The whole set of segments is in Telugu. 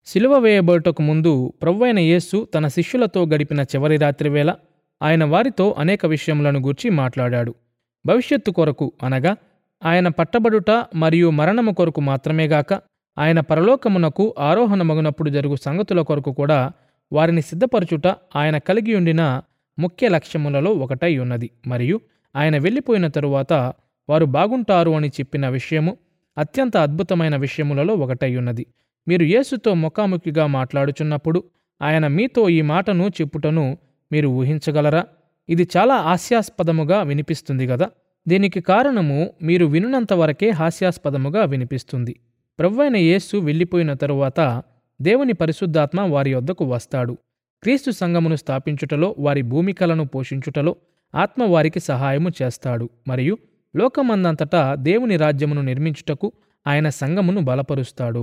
సిలువ వేయబడుటకు ముందు ప్రభువైన యేసు తన శిష్యులతో గడిపిన చివరి రాత్రి వేళ ఆయన వారితో అనేక విషయములను గూర్చి మాట్లాడాడు భవిష్యత్తు కొరకు అనగా ఆయన పట్టబడుట మరియు మరణము కొరకు మాత్రమేగాక ఆయన పరలోకమునకు ఆరోహణమగునప్పుడు జరుగు సంగతుల కొరకు కూడా వారిని సిద్ధపరచుట ఆయన కలిగి ఉండిన ముఖ్య లక్ష్యములలో ఒకటై ఉన్నది మరియు ఆయన వెళ్ళిపోయిన తరువాత వారు బాగుంటారు అని చెప్పిన విషయము అత్యంత అద్భుతమైన విషయములలో ఒకటై ఉన్నది మీరు యేసుతో ముఖాముఖిగా మాట్లాడుచున్నప్పుడు ఆయన మీతో ఈ మాటను చెప్పుటను మీరు ఊహించగలరా ఇది చాలా హాస్యాస్పదముగా వినిపిస్తుంది కదా దీనికి కారణము మీరు వినునంత వరకే హాస్యాస్పదముగా వినిపిస్తుంది ప్రభువైన యేసు వెళ్ళిపోయిన తరువాత దేవుని పరిశుద్ధాత్మ వారి వద్దకు వస్తాడు క్రీస్తు సంఘమును స్థాపించుటలో వారి భూమికలను పోషించుటలో ఆత్మ వారికి సహాయము చేస్తాడు మరియు లోకమందంతటా దేవుని రాజ్యమును నిర్మించుటకు ఆయన సంఘమును బలపరుస్తాడు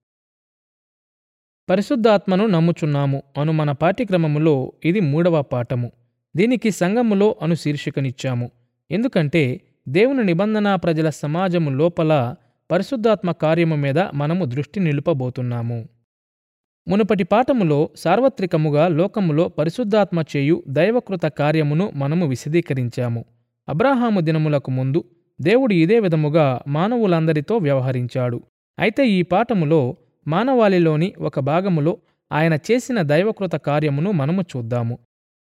పరిశుద్ధాత్మను నమ్ముచున్నాము అను మన పాఠ్యక్రమములో ఇది మూడవ పాఠము దీనికి సంఘములో అను శీర్షికనిచ్చాము ఎందుకంటే దేవుని నిబంధన ప్రజల సమాజము లోపల పరిశుద్ధాత్మ కార్యము మీద మనము దృష్టి నిలుపబోతున్నాము మునుపటి పాఠములో సార్వత్రికముగా లోకములో పరిశుద్ధాత్మ చేయు దైవకృత కార్యమును మనము విశదీకరించాము అబ్రాహాము దినములకు ముందు దేవుడు ఇదే విధముగా మానవులందరితో వ్యవహరించాడు అయితే ఈ పాఠములో మానవాళిలోని ఒక భాగములో ఆయన చేసిన దైవకృత కార్యమును మనము చూద్దాము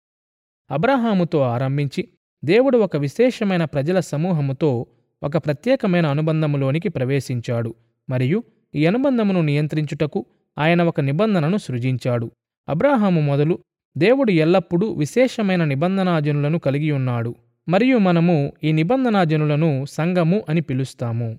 అబ్రహాముతో ఆరంభించి దేవుడు ఒక విశేషమైన ప్రజల సమూహముతో ఒక ప్రత్యేకమైన అనుబంధములోనికి ప్రవేశించాడు మరియు ఈ అనుబంధమును నియంత్రించుటకు ఆయన ఒక నిబంధనను సృజించాడు అబ్రాహాము మొదలు దేవుడు ఎల్లప్పుడూ విశేషమైన నిబంధనాజనులను కలిగి ఉన్నాడు మరియు మనము ఈ నిబంధనాజనులను సంఘము అని పిలుస్తాము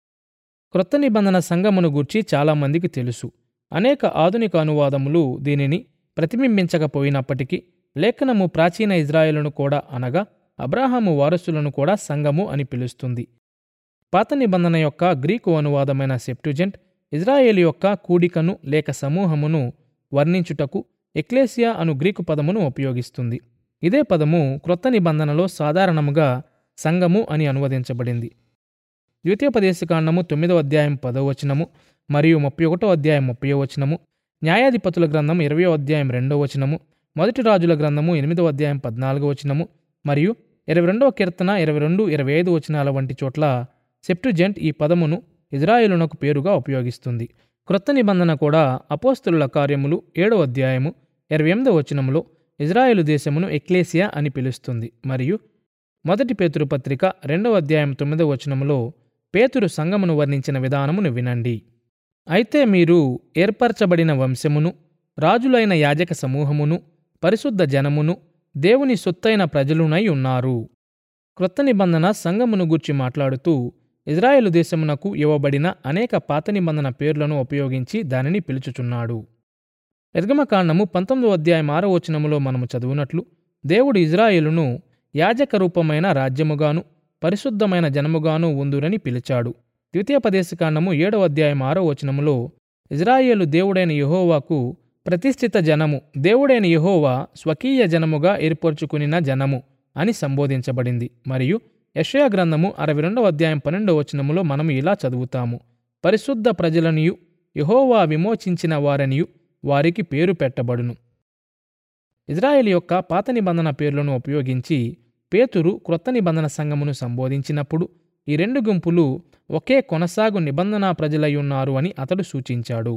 క్రొత్త నిబంధన సంఘమును గూర్చి చాలామందికి తెలుసు అనేక ఆధునిక అనువాదములు దీనిని ప్రతిబింబించకపోయినప్పటికీ లేఖనము ప్రాచీన ఇజ్రాయేలును కూడా అనగా అబ్రాహాము వారసులను కూడా సంఘము అని పిలుస్తుంది పాత నిబంధన యొక్క గ్రీకు అనువాదమైన సెప్టుజెంట్ ఇజ్రాయేలు యొక్క కూడికను లేక సమూహమును వర్ణించుటకు ఎక్లేసియా అను గ్రీకు పదమును ఉపయోగిస్తుంది ఇదే పదము క్రొత్త నిబంధనలో సాధారణముగా సంఘము అని అనువదించబడింది ద్వితీయోపదేశకాండము తొమ్మిదవ అధ్యాయం పదవ వచనము మరియు ముప్పై ఒకటో అధ్యాయం ముప్పై వచనము న్యాయాధిపతుల గ్రంథం ఇరవయో అధ్యాయం రెండో వచనము మొదటి రాజుల గ్రంథము ఎనిమిదవ అధ్యాయం పద్నాలుగో వచనము మరియు ఇరవై రెండవ కీర్తన ఇరవై రెండు ఇరవై ఐదు వచనాల వంటి చోట్ల సెప్టుజెంట్ ఈ పదమును ఇజ్రాయేలునకు పేరుగా ఉపయోగిస్తుంది క్రొత్త నిబంధన కూడా అపోస్తుల కార్యములు ఏడో అధ్యాయము ఇరవై ఎనిమిదవ వచనములో ఇజ్రాయేలు దేశమును ఎక్లేసియా అని పిలుస్తుంది మరియు మొదటి పేతురు పత్రిక రెండవ అధ్యాయం తొమ్మిదవ వచనములో పేతురు సంఘమును వర్ణించిన విధానమును వినండి అయితే మీరు ఏర్పరచబడిన వంశమును రాజులైన యాజక సమూహమును పరిశుద్ధ జనమును దేవుని సొత్తైన ప్రజలునై ఉన్నారు క్రొత్త నిబంధన సంఘమును గూర్చి మాట్లాడుతూ ఇజ్రాయేలు దేశమునకు ఇవ్వబడిన అనేక పాత నిబంధన పేర్లను ఉపయోగించి దానిని పిలుచుచున్నాడు ఎర్గమకాండము పంతొమ్మిదో అధ్యాయం ఆరో వచనములో మనము చదువునట్లు దేవుడు ఇజ్రాయేలును యాజక రూపమైన రాజ్యముగాను పరిశుద్ధమైన జనముగాను ఉందురని పిలిచాడు ద్వితీయోపదేశకాండము ఏడవ అధ్యాయం ఆరో వచనములో ఇజ్రాయేలు దేవుడైన యెహోవాకు ప్రతిష్ఠిత జనము దేవుడైన యెహోవా స్వకీయ జనముగా ఏర్పరచుకునిన జనము అని సంబోధించబడింది మరియు యెషయా గ్రంథము అరవై రెండవ అధ్యాయం పన్నెండవ వచనములో మనము ఇలా చదువుతాము పరిశుద్ధ ప్రజలనియు యెహోవా విమోచించిన వారనియు వారికి పేరు పెట్టబడును ఇజ్రాయెల్ యొక్క పాత నిబంధన పేర్లను ఉపయోగించి పేతురు క్రొత్త నిబంధన సంఘమును సంబోధించినప్పుడు ఈ రెండు గుంపులు ఒకే కొనసాగు నిబంధనా ప్రజలై ఉన్నారు అని అతడు సూచించాడు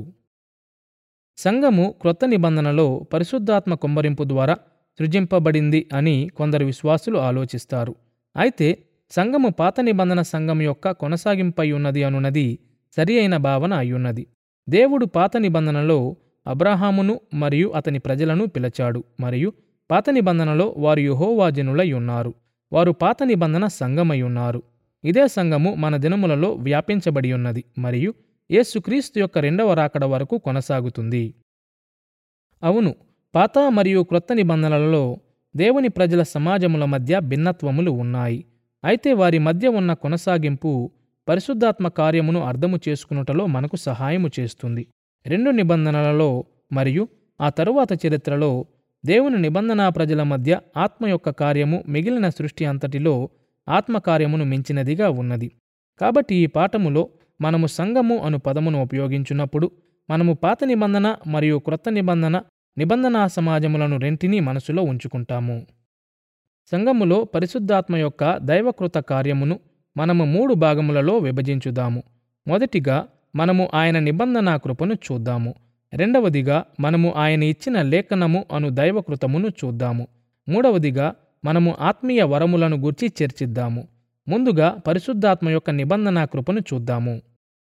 సంఘము క్రొత్త నిబంధనలో పరిశుద్ధాత్మ కుమ్మరింపు ద్వారా సృజింపబడింది అని కొందరు విశ్వాసులు ఆలోచిస్తారు అయితే సంఘము పాత నిబంధన సంఘం యొక్క కొనసాగింపై ఉన్నది అనున్నది సరి అయిన భావన అయ్యున్నది దేవుడు పాత నిబంధనలో అబ్రహామును మరియు అతని ప్రజలను పిలిచాడు మరియు పాత నిబంధనలో వారు యహోవాజనులై ఉన్నారు వారు పాత నిబంధన సంఘమై ఉన్నారు ఇదే సంఘము మన దినములలో వ్యాపించబడి ఉన్నది మరియు యేసుక్రీస్తు యొక్క రెండవ రాకడ వరకు కొనసాగుతుంది అవును పాత మరియు క్రొత్త నిబంధనలలో దేవుని ప్రజల సమాజముల మధ్య భిన్నత్వములు ఉన్నాయి అయితే వారి మధ్య ఉన్న కొనసాగింపు పరిశుద్ధాత్మ కార్యమును అర్థము చేసుకునుటలో మనకు సహాయము చేస్తుంది రెండు నిబంధనలలో మరియు ఆ తరువాత చరిత్రలో దేవుని నిబంధనా ప్రజల మధ్య ఆత్మ యొక్క కార్యము మిగిలిన సృష్టి అంతటిలో ఆత్మకార్యమును మించినదిగా ఉన్నది కాబట్టి ఈ పాఠములో మనము సంఘము అను పదమును ఉపయోగించున్నప్పుడు మనము పాత నిబంధన మరియు క్రొత్త నిబంధన నిబంధనా సమాజములను రెంటినీ మనసులో ఉంచుకుంటాము సంఘములో పరిశుద్ధాత్మ యొక్క దైవకృత కార్యమును మనము మూడు భాగములలో విభజించుదాము మొదటిగా మనము ఆయన నిబంధనా కృపను చూద్దాము రెండవదిగా మనము ఆయన ఇచ్చిన లేఖనము అను దైవకృతమును చూద్దాము మూడవదిగా మనము ఆత్మీయ వరములను గూర్చి చర్చిద్దాము ముందుగా పరిశుద్ధాత్మ యొక్క నిబంధనా కృపను చూద్దాము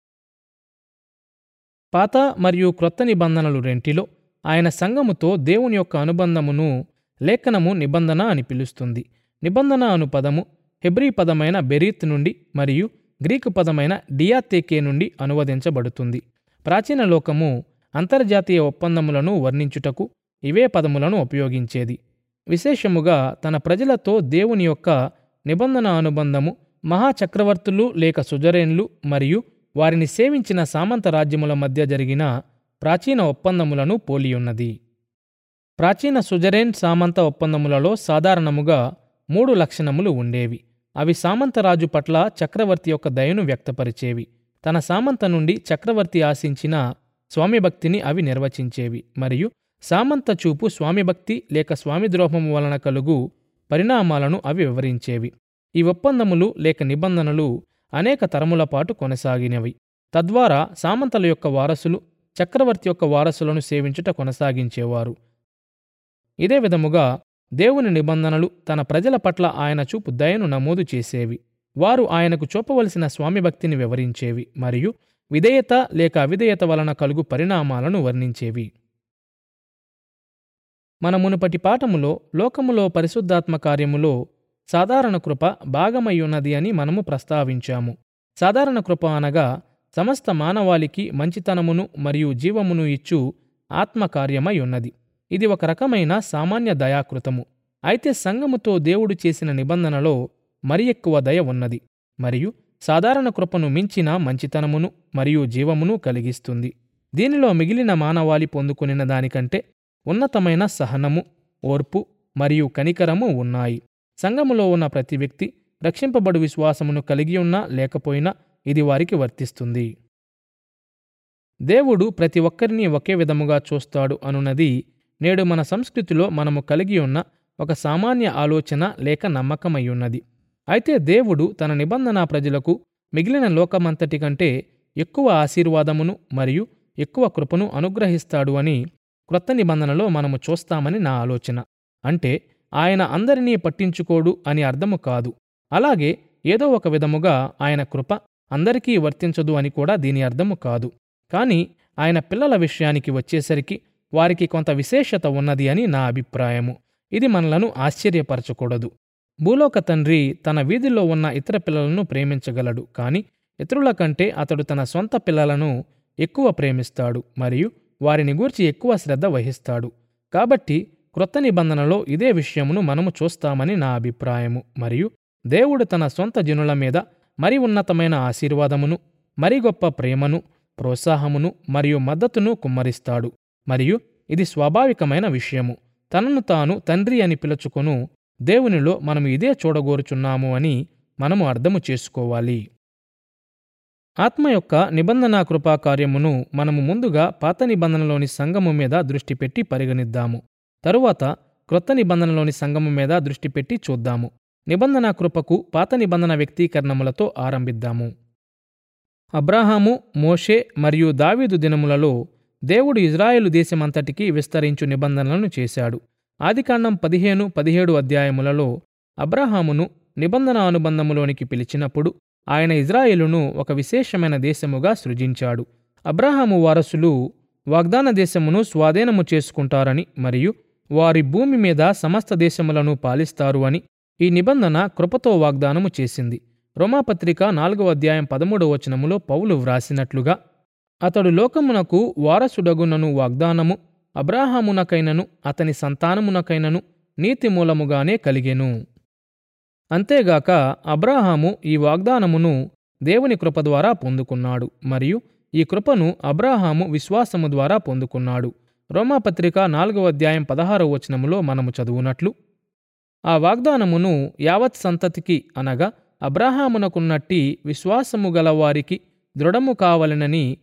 పాత మరియు క్రొత్త నిబంధనలు రెంటిలో ఆయన సంఘముతో దేవుని యొక్క అనుబంధమును లేఖనము నిబంధన అని పిలుస్తుంది నిబంధన అను పదము హెబ్రీ పదమైన బెరీత్ నుండి మరియు గ్రీకు పదమైన డియాతేకే నుండి అనువదించబడుతుంది ప్రాచీన లోకము అంతర్జాతీయ ఒప్పందములను వర్ణించుటకు ఇవే పదములను ఉపయోగించేది విశేషముగా తన ప్రజలతో దేవుని యొక్క నిబంధన అనుబంధము మహాచక్రవర్తులు లేక సుజరేన్లు మరియు వారిని సేవించిన సామంత రాజ్యముల మధ్య జరిగిన ప్రాచీన ఒప్పందములను పోలియున్నది ప్రాచీన సుజరేన్ సామంత ఒప్పందములలో సాధారణముగా మూడు లక్షణములు ఉండేవి అవి సామంతరాజు పట్ల చక్రవర్తి యొక్క దయను వ్యక్తపరిచేవి తన సామంత నుండి చక్రవర్తి ఆశించిన స్వామిభక్తిని అవి నిర్వచించేవి మరియు సామంత చూపు స్వామిభక్తి లేక స్వామిద్రోహము వలన కలుగు పరిణామాలను అవి వివరించేవి ఈ ఒప్పందములు లేక నిబంధనలు అనేక తరముల పాటు కొనసాగినవి తద్వారా సామంతల యొక్క వారసులు చక్రవర్తి యొక్క వారసులను సేవించుట కొనసాగించేవారు ఇదే విధముగా దేవుని నిబంధనలు తన ప్రజల పట్ల ఆయన చూపు దయను నమోదు చేసేవి వారు ఆయనకు చూపవలసిన స్వామిభక్తిని వివరించేవి మరియు విధేయత లేక అవిధేయత వలన కలుగు పరిణామాలను వర్ణించేవి మన మునుపటి పాఠములో లోకములో పరిశుద్ధాత్మ కార్యములో సాధారణ కృప భాగమయ్యున్నది అని మనము ప్రస్తావించాము సాధారణ కృప అనగా సమస్త మానవాళికి మంచితనమును మరియు జీవమును ఇచ్చు ఆత్మకార్యమై ఉన్నది ఇది ఒక రకమైన సామాన్య దయాకృతము అయితే సంఘముతో దేవుడు చేసిన నిబంధనలో మరి ఎక్కువ దయ ఉన్నది మరియు సాధారణ కృపను మించిన మంచితనమును మరియు జీవమును కలిగిస్తుంది దీనిలో మిగిలిన మానవాళి పొందుకునిన దానికంటే ఉన్నతమైన సహనము ఓర్పు మరియు కనికరము ఉన్నాయి సంఘములో ఉన్న ప్రతి వ్యక్తి రక్షింపబడు విశ్వాసమును కలిగి ఉన్నా లేకపోయినా ఇది వారికి వర్తిస్తుంది దేవుడు ప్రతి ఒక్కరిని ఒకే విధముగా చూస్తాడు అనున్నది నేడు మన సంస్కృతిలో మనము కలిగి ఉన్న ఒక సామాన్య ఆలోచన లేక నమ్మకమయ్యున్నది అయితే దేవుడు తన నిబంధన ప్రజలకు మిగిలిన లోకమంతటి కంటే ఎక్కువ ఆశీర్వాదమును మరియు ఎక్కువ కృపను అనుగ్రహిస్తాడు అని క్రొత్త నిబంధనలో మనము చూస్తామని నా ఆలోచన అంటే ఆయన అందరినీ పట్టించుకోడు అని అర్థము కాదు అలాగే ఏదో ఒక విధముగా ఆయన కృప అందరికీ వర్తించదు అని కూడా దీని అర్థము కాదు కానీ ఆయన పిల్లల విషయానికి వచ్చేసరికి వారికి కొంత విశేషత ఉన్నది అని నా అభిప్రాయము ఇది మనలను ఆశ్చర్యపరచకూడదు భూలోక తండ్రి తన వీధిలో ఉన్న ఇతర పిల్లలను ప్రేమించగలడు కానీ ఇతరుల కంటే అతడు తన సొంత పిల్లలను ఎక్కువ ప్రేమిస్తాడు మరియు వారిని గూర్చి ఎక్కువ శ్రద్ధ వహిస్తాడు కాబట్టి క్రొత్త నిబంధనలో ఇదే విషయమును మనము చూస్తామని నా అభిప్రాయము మరియు దేవుడు తన సొంత జనుల మీద మరి ఉన్నతమైన ఆశీర్వాదమును మరి గొప్ప ప్రేమను ప్రోత్సాహమును మరియు మద్దతును కుమ్మరిస్తాడు మరియు ఇది స్వాభావికమైన విషయము తనను తాను తండ్రి అని పిలుచుకొను దేవునిలో మనము ఇదే చూడగోరుచున్నాము అని మనము అర్థము చేసుకోవాలి ఆత్మ యొక్క నిబంధనా కృపా కార్యమును మనము ముందుగా పాత నిబంధనలోని సంఘము మీద దృష్టి పెట్టి పరిగణిద్దాము తరువాత క్రొత్త నిబంధనలోని సంఘము మీద దృష్టి పెట్టి చూద్దాము నిబంధనా కృపకు పాత నిబంధన వ్యక్తీకరణములతో ఆరంభిద్దాము అబ్రాహాము మోషే మరియు దావీదు దినములలో దేవుడు ఇజ్రాయేలు దేశమంతటికి విస్తరించు నిబంధనలను చేశాడు ఆదికాండం పదిహేను పదిహేడు అధ్యాయములలో అబ్రహామును నిబంధన అనుబంధములోనికి పిలిచినప్పుడు ఆయన ఇజ్రాయేలును ఒక విశేషమైన దేశముగా సృజించాడు అబ్రహాము వారసులు వాగ్దాన దేశమును స్వాధీనము చేసుకుంటారని మరియు వారి భూమి మీద సమస్త దేశములను పాలిస్తారు అని ఈ నిబంధన కృపతో వాగ్దానము చేసింది రోమాపత్రిక నాలుగవ అధ్యాయం పదమూడవ వచనములో పౌలు వ్రాసినట్లుగా అతడు లోకమునకు వారసుడగునను వాగ్దానము అబ్రాహామునకైనను అతని సంతానమునకైనను నీతి మూలముగానే కలిగెను అంతేగాక అబ్రాహాము ఈ వాగ్దానమును దేవుని కృప ద్వారా పొందుకున్నాడు మరియు ఈ కృపను అబ్రాహాము విశ్వాసము ద్వారా పొందుకున్నాడు రోమాపత్రిక నాలుగవ అధ్యాయం పదహారవ వచనములో మనము చదువునట్లు ఆ వాగ్దానమును యావత్ సంతతికి అనగా అబ్రాహామునకున్నట్టి విశ్వాసము గల వారికి దృఢము కావలెనని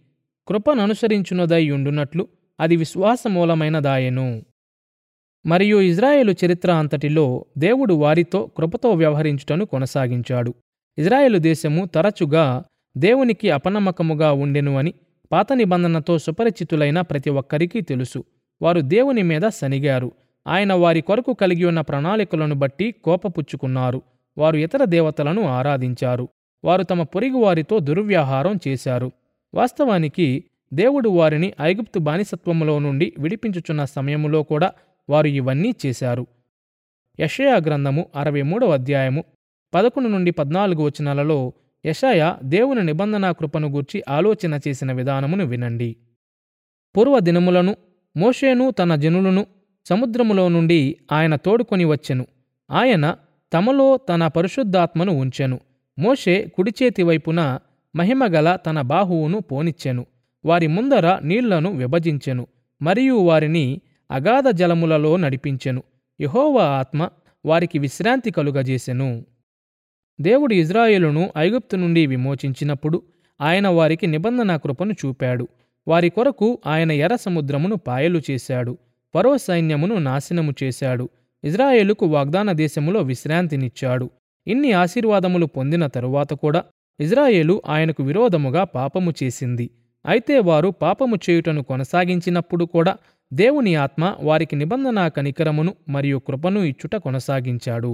కృపననుసరించునదై ఉండునట్లు అది విశ్వాసమూలమైనదాయెను మరియు ఇజ్రాయేలు చరిత్ర అంతటిలో దేవుడు వారితో కృపతో వ్యవహరించుటను కొనసాగించాడు ఇజ్రాయేలు దేశము తరచుగా దేవునికి అపనమ్మకముగా ఉండెను అని పాత నిబంధనతో సుపరిచితులైన ప్రతి ఒక్కరికి తెలుసు వారు దేవుని మీద సనిగారు ఆయన వారి కొరకు కలిగి ఉన్న ప్రణాళికలను బట్టి కోపపుచ్చుకున్నారు వారు ఇతర దేవతలను ఆరాధించారు వారు తమ పొరుగు వారితో దుర్వ్యవహారం చేశారు వాస్తవానికి దేవుడు వారిని ఐగుప్తు బానిసత్వములో నుండి విడిపించుచున్న సమయములో కూడా వారు ఇవన్నీ చేశారు యషయా గ్రంథము అరవై మూడవ అధ్యాయము పదకొండు నుండి పద్నాలుగు వచనాలలో యషయ దేవుని నిబంధన కృపను గూర్చి ఆలోచన చేసిన విధానమును వినండి పూర్వ దినములను మోషేను తన జనులను సముద్రములో నుండి ఆయన తోడుకొని వచ్చెను ఆయన తమలో తన పరిశుద్ధాత్మను ఉంచెను మోషే కుడిచేతి వైపున మహిమగల తన బాహువును పోనిచ్చెను వారి ముందర నీళ్లను విభజించెను మరియు వారిని అగాధ జలములలో నడిపించెను యెహోవా ఆత్మ వారికి విశ్రాంతి కలుగజేసెను దేవుడు ఇజ్రాయేలును ఐగుప్తు నుండి విమోచించినప్పుడు ఆయన వారికి నిబంధన కృపను చూపాడు వారి కొరకు ఆయన ఎర్ర సముద్రమును పాయలు చేశాడు పరో సైన్యమును నాశనము చేశాడు ఇజ్రాయేలుకు వాగ్దాన దేశములో విశ్రాంతినిచ్చాడు ఇన్ని ఆశీర్వాదములు పొందిన తరువాత కూడా ఇజ్రాయేలు ఆయనకు విరోధముగా పాపము చేసింది అయితే వారు పాపము చేయుటను కొనసాగించినప్పుడు కూడా దేవుని ఆత్మ వారికి నిబంధన కనికరమును మరియు కృపను ఇచ్చుట కొనసాగించాడు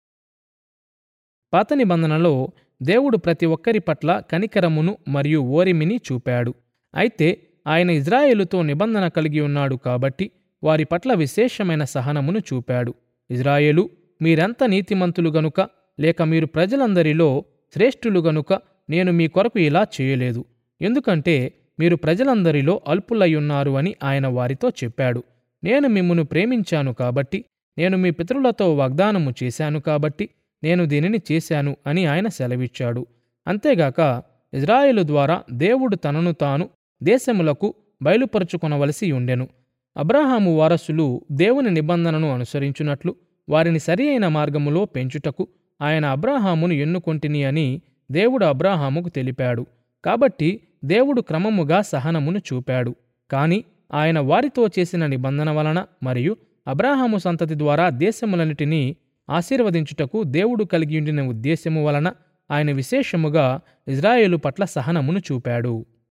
పాత నిబంధనలో దేవుడు ప్రతి ఒక్కరి పట్ల కనికరమును మరియు ఓరిమిని చూపాడు అయితే ఆయన ఇజ్రాయేలుతో నిబంధన కలిగి ఉన్నాడు కాబట్టి వారి పట్ల విశేషమైన సహనమును చూపాడు ఇజ్రాయేలు మీరెంత నీతిమంతులు గనుక లేక మీరు ప్రజలందరిలో శ్రేష్ఠులు గనుక నేను మీ కొరకు ఇలా చేయలేదు ఎందుకంటే మీరు ప్రజలందరిలో అల్పులయ్యున్నారు అని ఆయన వారితో చెప్పాడు నేను మిమ్మును ప్రేమించాను కాబట్టి నేను మీ పితరులతో వాగ్దానము చేశాను కాబట్టి నేను దీనిని చేశాను అని ఆయన సెలవిచ్చాడు అంతేగాక ఇజ్రాయేలు ద్వారా దేవుడు తనను తాను దేశములకు బయలుపరుచుకొనవలసి ఉండెను అబ్రాహాము వారసులు దేవుని నిబంధనను అనుసరించున్నట్లు వారిని సరి అయిన మార్గములో పెంచుటకు ఆయన అబ్రాహామును ఎన్నుకొంటిని అని దేవుడు అబ్రాహాముకు తెలిపాడు కాబట్టి దేవుడు క్రమముగా సహనమును చూపాడు కాని ఆయన వారితో చేసిన నిబంధన వలన మరియు అబ్రాహాము సంతతి ద్వారా దేశములన్నిటినీ ఆశీర్వదించుటకు దేవుడు కలిగి ఉండిన ఉద్దేశము వలన ఆయన విశేషముగా ఇజ్రాయేలు పట్ల సహనమును చూపాడు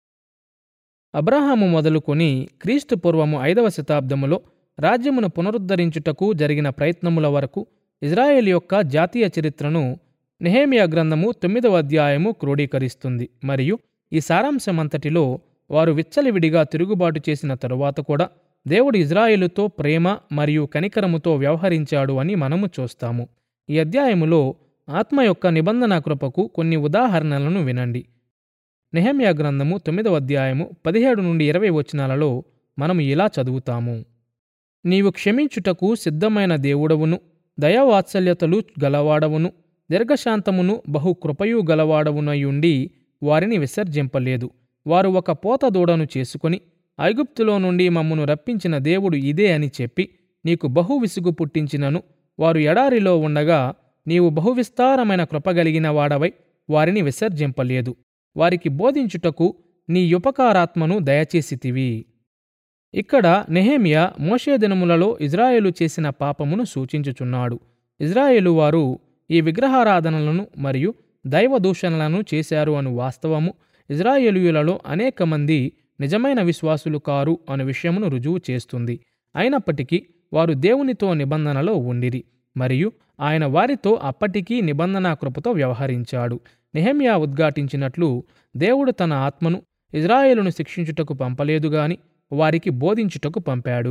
అబ్రహాము మొదలుకొని క్రీస్తు పూర్వము ఐదవ శతాబ్దములో రాజ్యమును పునరుద్ధరించుటకు జరిగిన ప్రయత్నముల వరకు ఇజ్రాయేల్ యొక్క జాతీయ చరిత్రను నెహేమియా గ్రంథము తొమ్మిదవ అధ్యాయము క్రోడీకరిస్తుంది మరియు ఈ సారాంశమంతటిలో వారు విచ్చలవిడిగా తిరుగుబాటు చేసిన తరువాత కూడా దేవుడు ఇజ్రాయేలుతో ప్రేమ మరియు కనికరముతో వ్యవహరించాడు అని మనము చూస్తాము ఈ అధ్యాయములో ఆత్మ యొక్క నిబంధన కృపకు కొన్ని ఉదాహరణలను వినండి నెహమ్యా గ్రంథము తొమ్మిదవ అధ్యాయము పదిహేడు నుండి ఇరవై వచనాలలో మనము ఇలా చదువుతాము నీవు క్షమించుటకు సిద్ధమైన దేవుడవును దయావాత్సల్యతలు గలవాడవును దీర్ఘశాంతమును బహు కృపయు గలవాడవునయుండి వారిని విసర్జింపలేదు వారు ఒక పోత దూడను చేసుకొని ఐగుప్తులో నుండి మమ్మును రప్పించిన దేవుడు ఇదే అని చెప్పి నీకు బహు విసుగు పుట్టించినను వారు ఎడారిలో ఉండగా నీవు బహువిస్తారమైన కృపగలిగిన వాడవై వారిని విసర్జింపలేదు వారికి బోధించుటకు నీ ఉపకారాత్మను దయచేసితివి ఇక్కడ నెహేమియా మోషే దినములలో ఇజ్రాయేలు చేసిన పాపమును సూచించుచున్నాడు ఇజ్రాయేలు వారు ఈ విగ్రహారాధనలను మరియు దైవ దూషణలను చేశారు అను వాస్తవము ఇజ్రాయేలీయులలో అనేక మంది నిజమైన విశ్వాసులు కారు అను విషయమును రుజువు చేస్తుంది అయినప్పటికీ వారు దేవునితో నిబంధనలో ఉండిరి మరియు ఆయన వారితో అప్పటికీ నిబంధన కృపతో వ్యవహరించాడు నెహమ్యా ఉద్ఘాటించినట్లు దేవుడు తన ఆత్మను ఇజ్రాయేలును శిక్షించుటకు పంపలేదు గాని వారికి బోధించుటకు పంపాడు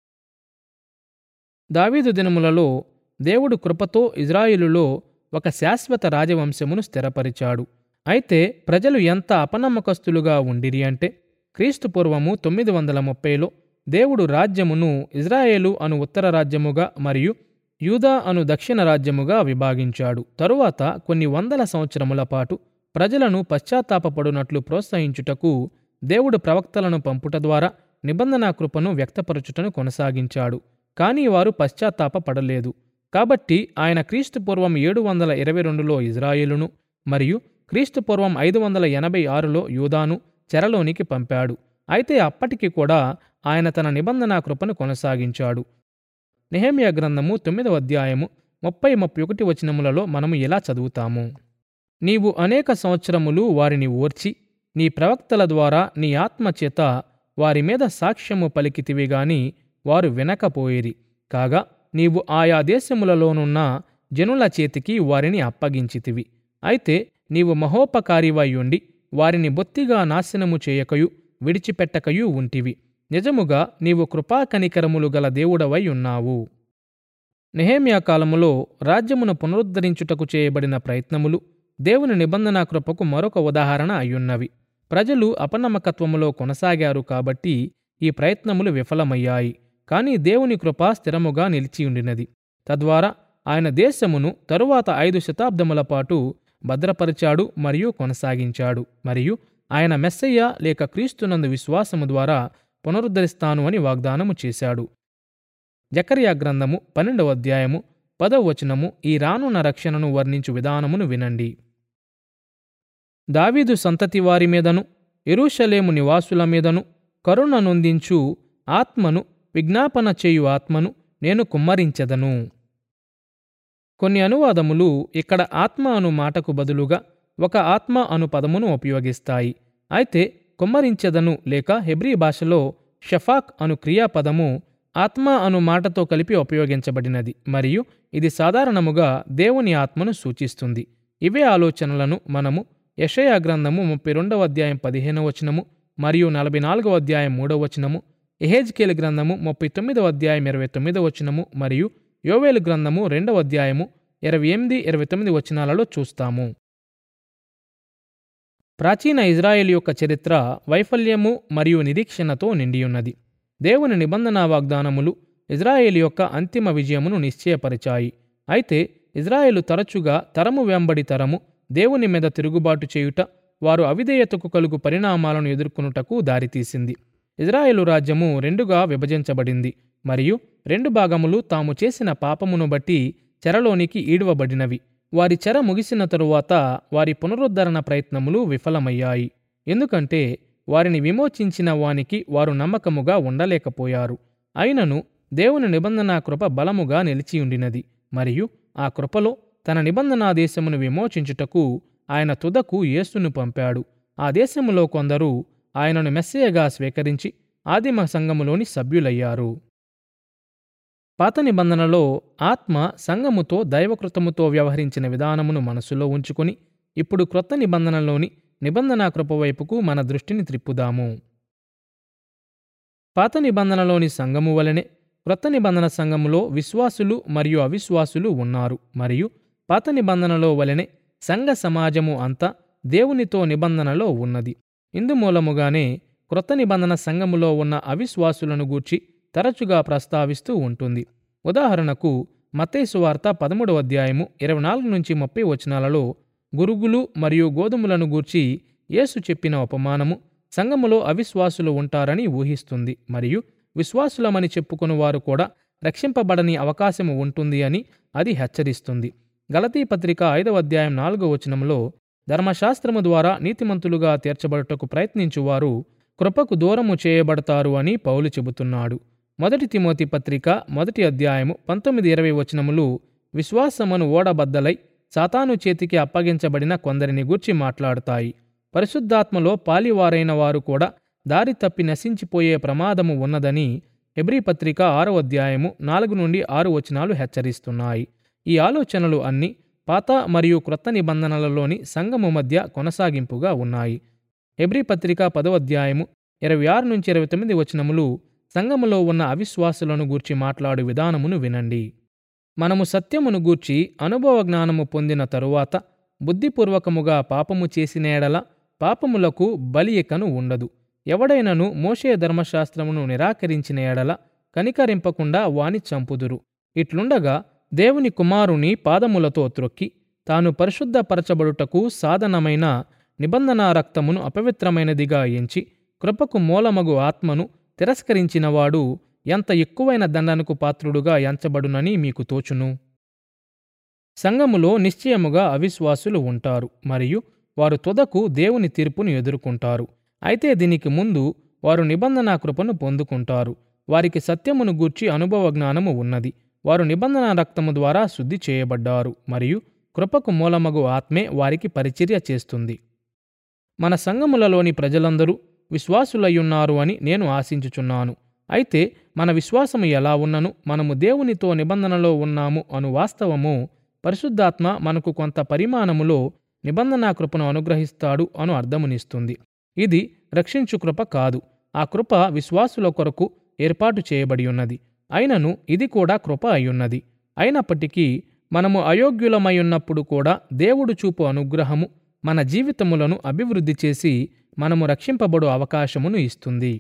దావీదు దినములలో దేవుడు కృపతో ఇజ్రాయిలులో ఒక శాశ్వత రాజవంశమును స్థిరపరిచాడు అయితే ప్రజలు ఎంత అపనమ్మకస్తులుగా ఉండిరి అంటే క్రీస్తు పూర్వము తొమ్మిది వందల ముప్పైలో దేవుడు రాజ్యమును ఇజ్రాయేలు అను ఉత్తర రాజ్యముగా మరియు యూదా అను దక్షిణ రాజ్యముగా విభాగించాడు తరువాత కొన్ని వందల సంవత్సరముల పాటు ప్రజలను పశ్చాత్తాపపడునట్లు ప్రోత్సహించుటకు దేవుడు ప్రవక్తలను పంపుట ద్వారా నిబంధన కృపను వ్యక్తపరచుటను కొనసాగించాడు కానీ వారు పశ్చాత్తాపపడలేదు కాబట్టి ఆయన క్రీస్తు పూర్వం ఏడు వందల ఇరవై రెండులో ఇజ్రాయేలును మరియు క్రీస్తు పూర్వం ఐదు వందల ఎనభై ఆరులో యూదాను చెరలోనికి పంపాడు అయితే అప్పటికి కూడా ఆయన తన నిబంధన కృపను కొనసాగించాడు నెహమ్యా గ్రంథము తొమ్మిదవ అధ్యాయము ముప్పై ముప్పై ఒకటి వచనములలో మనము ఇలా చదువుతాము నీవు అనేక సంవత్సరములు వారిని ఓర్చి నీ ప్రవక్తల ద్వారా నీ ఆత్మ చేత వారి మీద సాక్ష్యము పలికితివి గాని వారు వినకపోయిరి కాగా నీవు ఆయా దేశములలోనున్న జనుల చేతికి వారిని అప్పగించితివి అయితే నీవు మహోపకారివై ఉండి వారిని బొత్తిగా నాశనము చేయకయు విడిచిపెట్టకయు ఉంటివి నిజముగా నీవు కృపాకనికరములు గల దేవుడవై ఉన్నావు నెహేమియా కాలములో రాజ్యమును పునరుద్ధరించుటకు చేయబడిన ప్రయత్నములు దేవుని నిబంధన కృపకు మరొక ఉదాహరణ అయ్యున్నవి ప్రజలు అపనమ్మకత్వములో కొనసాగారు కాబట్టి ఈ ప్రయత్నములు విఫలమయ్యాయి కానీ దేవుని కృప స్థిరముగా నిలిచియుండినది తద్వారా ఆయన దేశమును తరువాత ఐదు శతాబ్దముల పాటు భద్రపరిచాడు మరియు కొనసాగించాడు మరియు ఆయన మెస్సయ్య లేక క్రీస్తునందు విశ్వాసము ద్వారా పునరుద్ధరిస్తాను అని వాగ్దానము చేశాడు జకర్యా గ్రంథము పన్నెండవ అధ్యాయము పదవ వచనము ఈ రానున్న రక్షణను వర్ణించు విధానమును వినండి దావీదు సంతతి వారి మీదను ఎరుషలేము నివాసుల మీదను కరుణ నొందించు ఆత్మను విజ్ఞాపన చేయు ఆత్మను నేను కుమ్మరించెదను కొన్ని అనువాదములు ఇక్కడ ఆత్మ అను మాటకు బదులుగా ఒక ఆత్మ అను పదమును ఉపయోగిస్తాయి అయితే కుమ్మరించెదను లేక హెబ్రీ భాషలో షఫాక్ అను క్రియాపదము ఆత్మ అను మాటతో కలిపి ఉపయోగించబడినది మరియు ఇది సాధారణముగా దేవుని ఆత్మను సూచిస్తుంది ఇవే ఆలోచనలను మనము యషయా గ్రంథము ముప్పై రెండవ అధ్యాయం పదిహేనవ వచనము మరియు నలభై నాలుగవ అధ్యాయం మూడవ వచనము ఎహెజ్కేల్ గ్రంథము ముప్పై తొమ్మిదవ అధ్యాయం ఇరవై తొమ్మిదవ వచనము మరియు యోవేలు గ్రంథము రెండవ అధ్యాయము ఇరవై ఎనిమిది ఇరవై తొమ్మిది వచనాలలో చూస్తాము ప్రాచీన ఇజ్రాయెల్ యొక్క చరిత్ర వైఫల్యము మరియు నిరీక్షణతో నిండియున్నది దేవుని నిబంధన వాగ్దానములు ఇజ్రాయేల్ యొక్క అంతిమ విజయమును నిశ్చయపరిచాయి అయితే ఇజ్రాయేలు తరచుగా తరము వెంబడి తరము దేవుని మీద తిరుగుబాటు చేయుట వారు అవిధేయతకు కలుగు పరిణామాలను ఎదుర్కొనుటకు దారితీసింది ఇజ్రాయేలు రాజ్యము రెండుగా విభజించబడింది మరియు రెండు భాగములు తాము చేసిన పాపమును బట్టి చెరలోనికి ఈడువబడినవి వారి చెర ముగిసిన తరువాత వారి పునరుద్ధరణ ప్రయత్నములు విఫలమయ్యాయి ఎందుకంటే వారిని విమోచించిన వానికి వారు నమ్మకముగా ఉండలేకపోయారు అయినను దేవుని నిబంధన కృప బలముగా నిలిచియుండినది మరియు ఆ కృపలో తన నిబంధనా దేశమును విమోచించుటకు ఆయన తుదకు యేసును పంపాడు ఆ దేశములో కొందరు ఆయనను మెస్సయగా స్వీకరించి ఆదిమ సంఘములోని సభ్యులయ్యారు పాత నిబంధనలో ఆత్మ సంఘముతో దైవకృతముతో వ్యవహరించిన విధానమును మనసులో ఉంచుకుని ఇప్పుడు క్రొత్త నిబంధనలోని నిబంధనా కృప వైపుకు మన దృష్టిని త్రిప్పుదాము పాత నిబంధనలోని సంఘము వలనే క్రొత్త నిబంధన సంఘములో విశ్వాసులు మరియు అవిశ్వాసులు ఉన్నారు మరియు పాత నిబంధనలో వలనే సంఘ సమాజము అంతా దేవునితో నిబంధనలో ఉన్నది ఇందుమూలముగానే క్రొత్త నిబంధన సంఘములో ఉన్న అవిశ్వాసులను గూర్చి తరచుగా ప్రస్తావిస్తూ ఉంటుంది ఉదాహరణకు మత్తేసు వార్త పదమూడవ అధ్యాయము ఇరవై నాలుగు నుంచి ముప్పై వచనాలలో గురుగులు మరియు గోధుమలను గూర్చి యేసు చెప్పిన ఉపమానము సంఘములో అవిశ్వాసులు ఉంటారని ఊహిస్తుంది మరియు విశ్వాసులమని చెప్పుకుని వారు కూడా రక్షింపబడని అవకాశము ఉంటుంది అని అది హెచ్చరిస్తుంది గలతీ పత్రిక ఐదవ అధ్యాయం నాలుగవ వచనంలో ధర్మశాస్త్రము ద్వారా నీతిమంతులుగా తీర్చబడుటకు ప్రయత్నించువారు కృపకు దూరము చేయబడతారు అని పౌలు చెబుతున్నాడు మొదటి తిమోతి పత్రిక మొదటి అధ్యాయము పంతొమ్మిది ఇరవై వచనములు విశ్వాసమును ఓడబద్దలై సాతాను చేతికి అప్పగించబడిన కొందరిని గూర్చి మాట్లాడుతాయి పరిశుద్ధాత్మలో పాలివారైన వారు కూడా దారి తప్పి నశించిపోయే ప్రమాదము ఉన్నదని హెబ్రీ పత్రిక ఆరో అధ్యాయము నాలుగు నుండి ఆరు వచనాలు హెచ్చరిస్తున్నాయి ఈ ఆలోచనలు అన్నీ పాత మరియు క్రొత్త నిబంధనలలోని సంఘము మధ్య కొనసాగింపుగా ఉన్నాయి హెబ్రీ పత్రిక పదో అధ్యాయము ఇరవై ఆరు నుంచి ఇరవై తొమ్మిది వచనములు సంఘములో ఉన్న అవిశ్వాసులను గూర్చి మాట్లాడు విధానమును వినండి మనము సత్యమును గూర్చి అనుభవ జ్ఞానము పొందిన తరువాత బుద్ధిపూర్వకముగా పాపము చేసిన ఎడల పాపములకు బలి ఇకను ఉండదు ఎవడైనను మోషే ధర్మశాస్త్రమును నిరాకరించిన ఎడల కనికరింపకుండా వాని చంపుదురు ఇట్లుండగా దేవుని కుమారుని పాదములతో త్రొక్కి తాను పరిశుద్ధపరచబడుటకు సాధనమైన నిబంధనా రక్తమును అపవిత్రమైనదిగా ఎంచి కృపకు మూలమగు ఆత్మను తిరస్కరించినవాడు ఎంత ఎక్కువైన దండనకు పాత్రుడుగా ఎంచబడునని మీకు తోచును సంఘములో నిశ్చయముగా అవిశ్వాసులు ఉంటారు మరియు వారు తుదకు దేవుని తీర్పును ఎదుర్కొంటారు అయితే దీనికి ముందు వారు నిబంధన కృపను పొందుకుంటారు వారికి సత్యమును గూర్చి అనుభవ జ్ఞానము ఉన్నది వారు నిబంధన రక్తము ద్వారా శుద్ధి చేయబడ్డారు మరియు కృపకు మూలమగు ఆత్మే వారికి పరిచర్య చేస్తుంది మన సంఘములలోని ప్రజలందరూ విశ్వాసులయ్యున్నారు అని నేను ఆశించుచున్నాను అయితే మన విశ్వాసము ఎలా ఉన్నను మనము దేవునితో నిబంధనలో ఉన్నాము అను వాస్తవము పరిశుద్ధాత్మ మనకు కొంత పరిమాణములో నిబంధనా కృపను అనుగ్రహిస్తాడు అను అర్థమునిస్తుంది ఇది రక్షించు కృప కాదు ఆ కృప విశ్వాసుల కొరకు ఏర్పాటు చేయబడి ఉన్నది అయినను ఇది కూడా కృప అయ్యున్నది అయినప్పటికీ మనము అయోగ్యులమై ఉన్నప్పుడు కూడా దేవుడు చూపు అనుగ్రహము మన జీవితములను అభివృద్ధి చేసి మనము రక్షింపబడు అవకాశమును ఇస్తుంది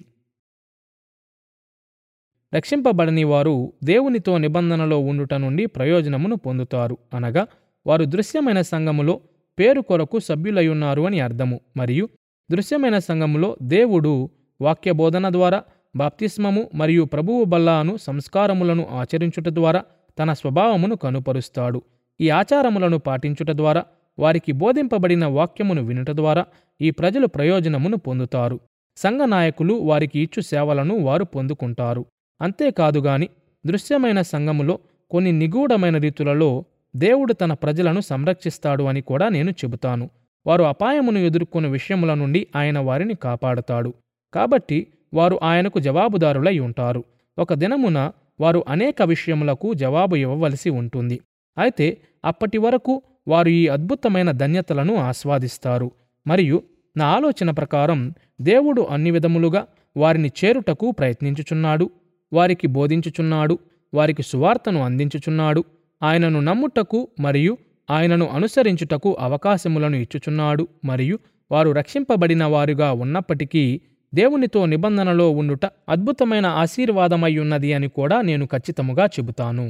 రక్షింపబడని వారు దేవునితో నిబంధనలో ఉండుట నుండి ప్రయోజనమును పొందుతారు అనగా వారు దృశ్యమైన సంఘములో పేరు కొరకు సభ్యులయ్యున్నారు అని అర్థము మరియు దృశ్యమైన సంఘములో దేవుడు వాక్య బోధన ద్వారా బాప్తిస్మము మరియు ప్రభువు బల్లాను సంస్కారములను ఆచరించుట ద్వారా తన స్వభావమును కనుపరుస్తాడు ఈ ఆచారములను పాటించుట ద్వారా వారికి బోధింపబడిన వాక్యమును వినుట ద్వారా ఈ ప్రజలు ప్రయోజనమును పొందుతారు సంఘ నాయకులు వారికి ఇచ్చు సేవలను వారు పొందుకుంటారు అంతేకాదుగాని దృశ్యమైన సంఘములో కొన్ని నిగూఢమైన రీతులలో దేవుడు తన ప్రజలను సంరక్షిస్తాడు అని కూడా నేను చెబుతాను వారు అపాయమును ఎదుర్కొన్న విషయముల నుండి ఆయన వారిని కాపాడతాడు కాబట్టి వారు ఆయనకు జవాబుదారులై ఉంటారు ఒక దినమున వారు అనేక విషయములకు జవాబు ఇవ్వవలసి ఉంటుంది అయితే అప్పటి వరకు వారు ఈ అద్భుతమైన ధన్యతలను ఆస్వాదిస్తారు మరియు నా ఆలోచన ప్రకారం దేవుడు అన్ని విధములుగా వారిని చేరుటకు ప్రయత్నించుచున్నాడు వారికి బోధించుచున్నాడు వారికి సువార్తను అందించుచున్నాడు ఆయనను నమ్ముటకు మరియు ఆయనను అనుసరించుటకు అవకాశములను ఇచ్చుచున్నాడు మరియు వారు రక్షింపబడిన వారుగా ఉన్నప్పటికీ దేవునితో నిబంధనలో ఉండుట అద్భుతమైన ఆశీర్వాదమై ఉన్నది అని కూడా నేను ఖచ్చితముగా చెబుతాను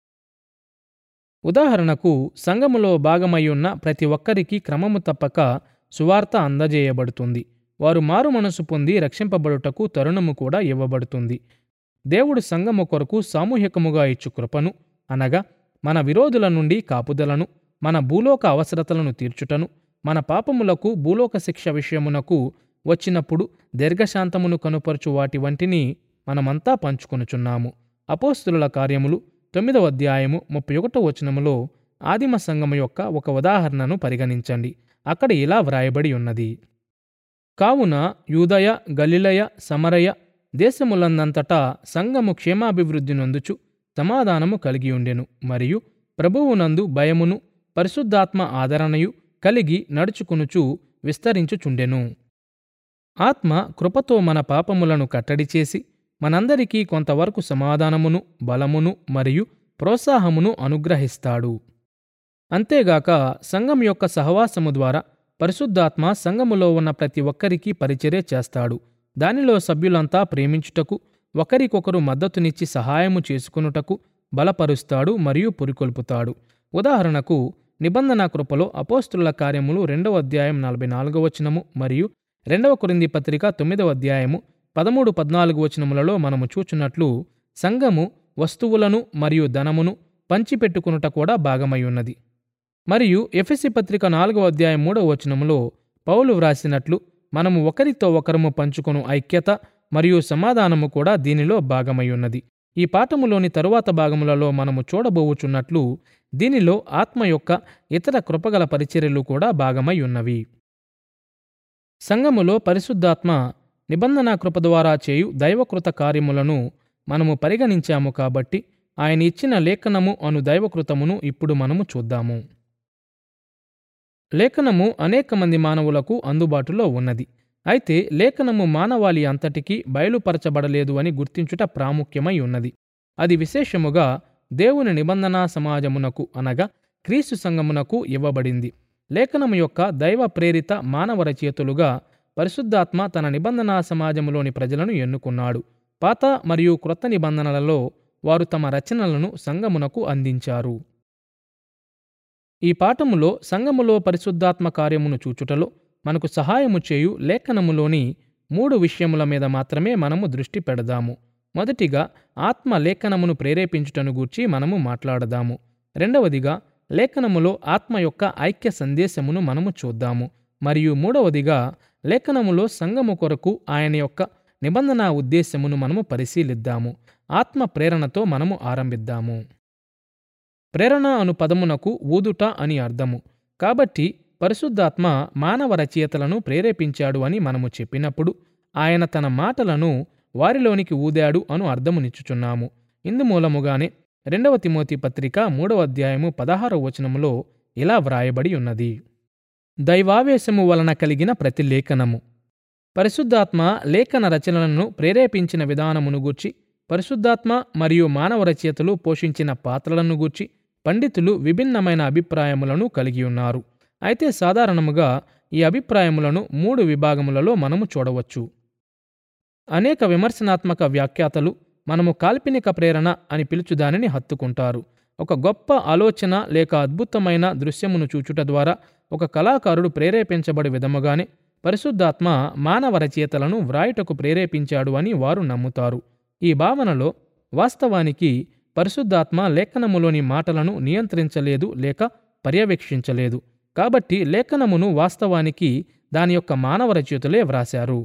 ఉదాహరణకు సంఘములో భాగమయ్యున్న ప్రతి ఒక్కరికి క్రమము తప్పక సువార్త అందజేయబడుతుంది వారు మారు మనసు పొంది రక్షింపబడుటకు తరుణము కూడా ఇవ్వబడుతుంది దేవుడు సంఘము కొరకు సామూహికముగా ఇచ్చు కృపను అనగా మన విరోధుల నుండి కాపుదలను మన భూలోక అవసరతలను తీర్చుటను మన పాపములకు భూలోక శిక్ష విషయమునకు వచ్చినప్పుడు దీర్ఘశాంతమును కనుపరచు వాటి వంటిని మనమంతా పంచుకొనుచున్నాము అపోస్తుల కార్యములు తొమ్మిదవ అధ్యాయము ముప్పై ఒకటో వచనములో ఆదిమ సంఘము యొక్క ఒక ఉదాహరణను పరిగణించండి అక్కడ ఇలా వ్రాయబడి ఉన్నది కావున యూదయ గలిలయ సమరయ దేశములందంతటా సంఘము క్షేమాభివృద్ధి నొందుచు సమాధానము కలిగి ఉండెను మరియు ప్రభువునందు భయమును పరిశుద్ధాత్మ ఆదరణయు కలిగి నడుచుకునుచు విస్తరించుచుండెను ఆత్మ కృపతో మన పాపములను కట్టడి చేసి మనందరికీ కొంతవరకు సమాధానమును బలమును మరియు ప్రోత్సాహమును అనుగ్రహిస్తాడు అంతేగాక సంఘం యొక్క సహవాసము ద్వారా పరిశుద్ధాత్మ సంఘములో ఉన్న ప్రతి ఒక్కరికి పరిచర్య చేస్తాడు దానిలో సభ్యులంతా ప్రేమించుటకు ఒకరికొకరు మద్దతునిచ్చి సహాయము చేసుకునుటకు బలపరుస్తాడు మరియు పురికొల్పుతాడు ఉదాహరణకు నిబంధన కృపలో అపోస్తుల కార్యములు రెండవ అధ్యాయం నలభై నాలుగవ వచనము మరియు రెండవ కొరింది పత్రిక తొమ్మిదవ అధ్యాయము పదమూడు పద్నాలుగు వచనములలో మనము చూచున్నట్లు సంఘము వస్తువులను మరియు ధనమును పంచిపెట్టుకునుట కూడా భాగమై ఉన్నది మరియు ఎఫెసి పత్రిక నాలుగవ అధ్యాయం మూడవ వచనములో పౌలు వ్రాసినట్లు మనము ఒకరితో ఒకరము పంచుకొను ఐక్యత మరియు సమాధానము కూడా దీనిలో భాగమై ఉన్నది ఈ పాఠములోని తరువాత భాగములలో మనము చూడబోవుచున్నట్లు దీనిలో ఆత్మ యొక్క ఇతర కృపగల పరిచర్యలు కూడా భాగమై ఉన్నవి సంఘములో పరిశుద్ధాత్మ నిబంధన కృప ద్వారా చేయు దైవకృత కార్యములను మనము పరిగణించాము కాబట్టి ఆయన ఇచ్చిన లేఖనము అను దైవకృతమును ఇప్పుడు మనము చూద్దాము లేఖనము అనేక మంది మానవులకు అందుబాటులో ఉన్నది అయితే లేఖనము మానవాళి అంతటికీ బయలుపరచబడలేదు అని గుర్తించుట ప్రాముఖ్యమై ఉన్నది అది విశేషముగా దేవుని నిబంధనా సమాజమునకు అనగా క్రీస్తు సంఘమునకు ఇవ్వబడింది లేఖనము యొక్క దైవ ప్రేరిత మానవ రచయితలుగా పరిశుద్ధాత్మ తన నిబంధనా సమాజములోని ప్రజలను ఎన్నుకున్నాడు పాత మరియు క్రొత్త నిబంధనలలో వారు తమ రచనలను సంఘమునకు అందించారు ఈ పాఠములో సంఘములో పరిశుద్ధాత్మ కార్యమును చూచుటలో మనకు సహాయము చేయు లేఖనములోని మూడు విషయముల మీద మాత్రమే మనము దృష్టి పెడదాము మొదటిగా ఆత్మ లేఖనమును ప్రేరేపించుటను గూర్చి మనము మాట్లాడదాము రెండవదిగా లేఖనములో ఆత్మ యొక్క ఐక్య సందేశమును మనము చూద్దాము మరియు మూడవదిగా లేఖనములో సంఘము కొరకు ఆయన యొక్క నిబంధన ఉద్దేశమును మనము పరిశీలిద్దాము ఆత్మ ప్రేరణతో మనము ఆరంభిద్దాము ప్రేరణ అను పదమునకు ఊదుట అని అర్థము కాబట్టి పరిశుద్ధాత్మ మానవ రచయితలను ప్రేరేపించాడు అని మనము చెప్పినప్పుడు ఆయన తన మాటలను వారిలోనికి ఊదాడు అను అర్థమునిచ్చుచున్నాము ఇందుమూలముగానే రెండవ తిమోతి పత్రిక మూడవ అధ్యాయము పదహారవ వచనములో ఇలా వ్రాయబడి ఉన్నది దైవావేశము వలన కలిగిన ప్రతి లేఖనము పరిశుద్ధాత్మ లేఖన రచనలను ప్రేరేపించిన విధానమును గూర్చి పరిశుద్ధాత్మ మరియు మానవ రచయితలు పోషించిన పాత్రలను గూర్చి పండితులు విభిన్నమైన అభిప్రాయములను కలిగి ఉన్నారు అయితే సాధారణముగా ఈ అభిప్రాయములను మూడు విభాగములలో మనము చూడవచ్చు అనేక విమర్శనాత్మక వ్యాఖ్యాతలు మనము కాల్పనిక ప్రేరణ అని పిలుచు దానిని హత్తుకుంటారు ఒక గొప్ప ఆలోచన లేక అద్భుతమైన దృశ్యమును చూచుట ద్వారా ఒక కళాకారుడు ప్రేరేపించబడి విధముగానే పరిశుద్ధాత్మ మానవ రచయితలను వ్రాయుటకు ప్రేరేపించాడు అని వారు నమ్ముతారు ఈ భావనలో వాస్తవానికి పరిశుద్ధాత్మ లేఖనములోని మాటలను నియంత్రించలేదు లేక పర్యవేక్షించలేదు కాబట్టి లేఖనమును వాస్తవానికి దాని యొక్క మానవ రచయితలే వ్రాశారు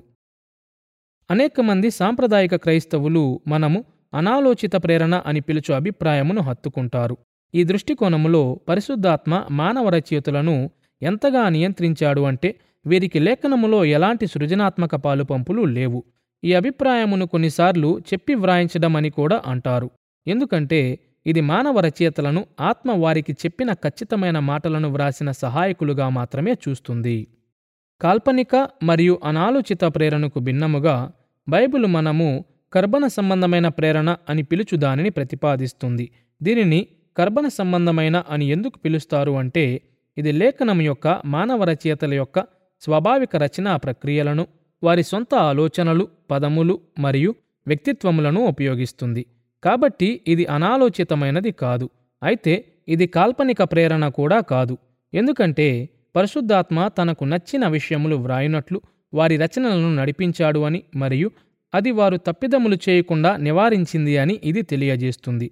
అనేక మంది సాంప్రదాయిక క్రైస్తవులు మనము అనాలోచిత ప్రేరణ అని పిలుచు అభిప్రాయమును హత్తుకుంటారు ఈ దృష్టికోణములో పరిశుద్ధాత్మ మానవ రచయితలను ఎంతగా నియంత్రించాడు అంటే వీరికి లేఖనములో ఎలాంటి సృజనాత్మక పాలుపంపులు లేవు ఈ అభిప్రాయమును కొన్నిసార్లు చెప్పి వ్రాయించడం అని కూడా అంటారు ఎందుకంటే ఇది మానవ రచయితలను ఆత్మ వారికి చెప్పిన ఖచ్చితమైన మాటలను వ్రాసిన సహాయకులుగా మాత్రమే చూస్తుంది కాల్పనిక మరియు అనాలోచిత ప్రేరణకు భిన్నముగా బైబిల్ మనము కర్బన సంబంధమైన ప్రేరణ అని పిలుచు దానిని ప్రతిపాదిస్తుంది దీనిని కర్బన సంబంధమైన అని ఎందుకు పిలుస్తారు అంటే ఇది లేఖనం యొక్క మానవ రచయితల యొక్క స్వాభావిక రచనా ప్రక్రియలను వారి సొంత ఆలోచనలు పదములు మరియు వ్యక్తిత్వములను ఉపయోగిస్తుంది కాబట్టి ఇది అనాలోచితమైనది కాదు అయితే ఇది కాల్పనిక ప్రేరణ కూడా కాదు ఎందుకంటే పరిశుద్ధాత్మ తనకు నచ్చిన విషయములు వ్రాయునట్లు వారి రచనలను నడిపించాడు అని మరియు అది వారు తప్పిదములు చేయకుండా నివారించింది అని ఇది తెలియజేస్తుంది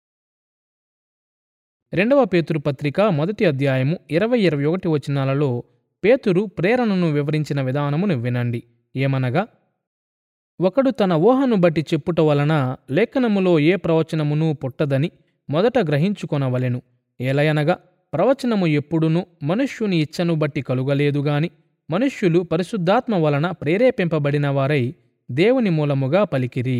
రెండవ పేతురు పత్రిక మొదటి అధ్యాయము ఇరవై ఇరవై ఒకటి వచనాలలో పేతురు ప్రేరణను వివరించిన విధానమును వినండి ఏమనగా ఒకడు తన ఊహను బట్టి చెప్పుట వలన లేఖనములో ఏ ప్రవచనమును పుట్టదని మొదట గ్రహించుకొనవలెను ఏలయనగా ప్రవచనము ఎప్పుడునూ మనుష్యుని ఇచ్చను బట్టి కలుగలేదుగాని మనుష్యులు పరిశుద్ధాత్మ వలన ప్రేరేపింపబడిన వారై దేవుని మూలముగా పలికిరి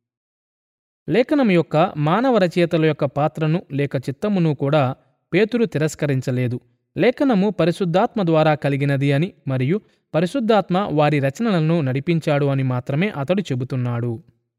లేఖనం యొక్క మానవ రచయితల యొక్క పాత్రను లేక చిత్తమును కూడా పేతురు తిరస్కరించలేదు లేఖనము పరిశుద్ధాత్మ ద్వారా కలిగినది అని మరియు పరిశుద్ధాత్మ వారి రచనలను నడిపించాడు అని మాత్రమే అతడు చెబుతున్నాడు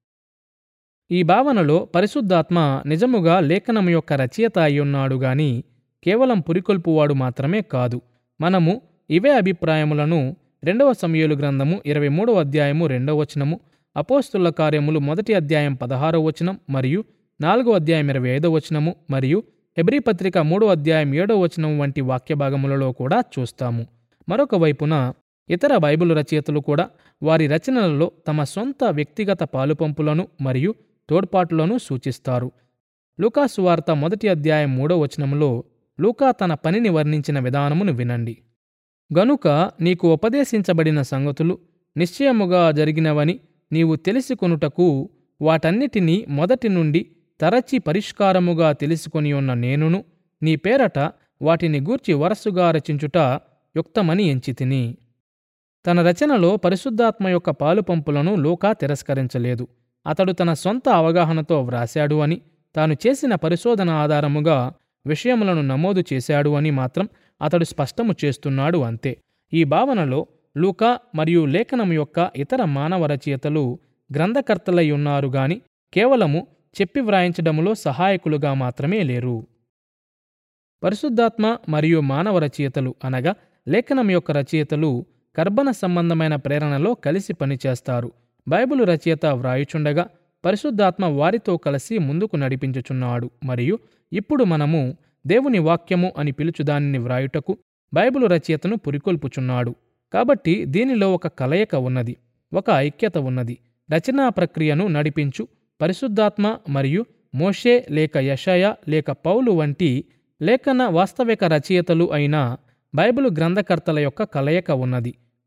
ఈ భావనలో పరిశుద్ధాత్మ నిజముగా లేఖనము యొక్క రచయిత అయ్యున్నాడు గాని కేవలం పురికొల్పువాడు మాత్రమే కాదు మనము ఇవే అభిప్రాయములను రెండవ సమయలు గ్రంథము ఇరవై మూడవ అధ్యాయము రెండవ వచనము అపోస్తుల కార్యములు మొదటి అధ్యాయం పదహారవ వచనం మరియు నాలుగో అధ్యాయం ఇరవై ఐదవ వచనము మరియు హెబ్రీ పత్రిక మూడో అధ్యాయం ఏడవ వచనం వంటి వాక్య భాగములలో కూడా చూస్తాము మరొక వైపున ఇతర బైబిల్ రచయితలు కూడా వారి రచనలలో తమ సొంత వ్యక్తిగత పాలుపంపులను మరియు తోడ్పాట్లను సూచిస్తారు లూకాసు వార్త మొదటి అధ్యాయం మూడో వచనములో లూకా తన పనిని వర్ణించిన విధానమును వినండి గనుక నీకు ఉపదేశించబడిన సంగతులు నిశ్చయముగా జరిగినవని నీవు తెలిసికొనుటకు వాటన్నిటినీ మొదటి నుండి తరచి పరిష్కారముగా తెలుసుకొని ఉన్న నేనును నీ పేరట వాటిని గూర్చి వరసుగా రచించుట యుక్తమని ఎంచితిని తన రచనలో పరిశుద్ధాత్మ యొక్క పాలుపంపులను లోకా తిరస్కరించలేదు అతడు తన సొంత అవగాహనతో వ్రాశాడు అని తాను చేసిన పరిశోధన ఆధారముగా విషయములను నమోదు చేశాడు అని మాత్రం అతడు స్పష్టము చేస్తున్నాడు అంతే ఈ భావనలో లూకా మరియు లేఖనం యొక్క ఇతర మానవ రచయితలు గ్రంథకర్తలై ఉన్నారు గాని కేవలము చెప్పి వ్రాయించడములో సహాయకులుగా మాత్రమే లేరు పరిశుద్ధాత్మ మరియు మానవ రచయితలు అనగా లేఖనం యొక్క రచయితలు కర్బన సంబంధమైన ప్రేరణలో కలిసి పనిచేస్తారు బైబిలు రచయిత వ్రాయుచుండగా పరిశుద్ధాత్మ వారితో కలిసి ముందుకు నడిపించుచున్నాడు మరియు ఇప్పుడు మనము దేవుని వాక్యము అని పిలుచు దానిని వ్రాయుటకు బైబిలు రచయితను పురికొల్పుచున్నాడు కాబట్టి దీనిలో ఒక కలయిక ఉన్నది ఒక ఐక్యత ఉన్నది రచనా ప్రక్రియను నడిపించు పరిశుద్ధాత్మ మరియు మోషే లేక యషయ లేక పౌలు వంటి లేఖన వాస్తవిక రచయితలు అయిన బైబిలు గ్రంథకర్తల యొక్క కలయిక ఉన్నది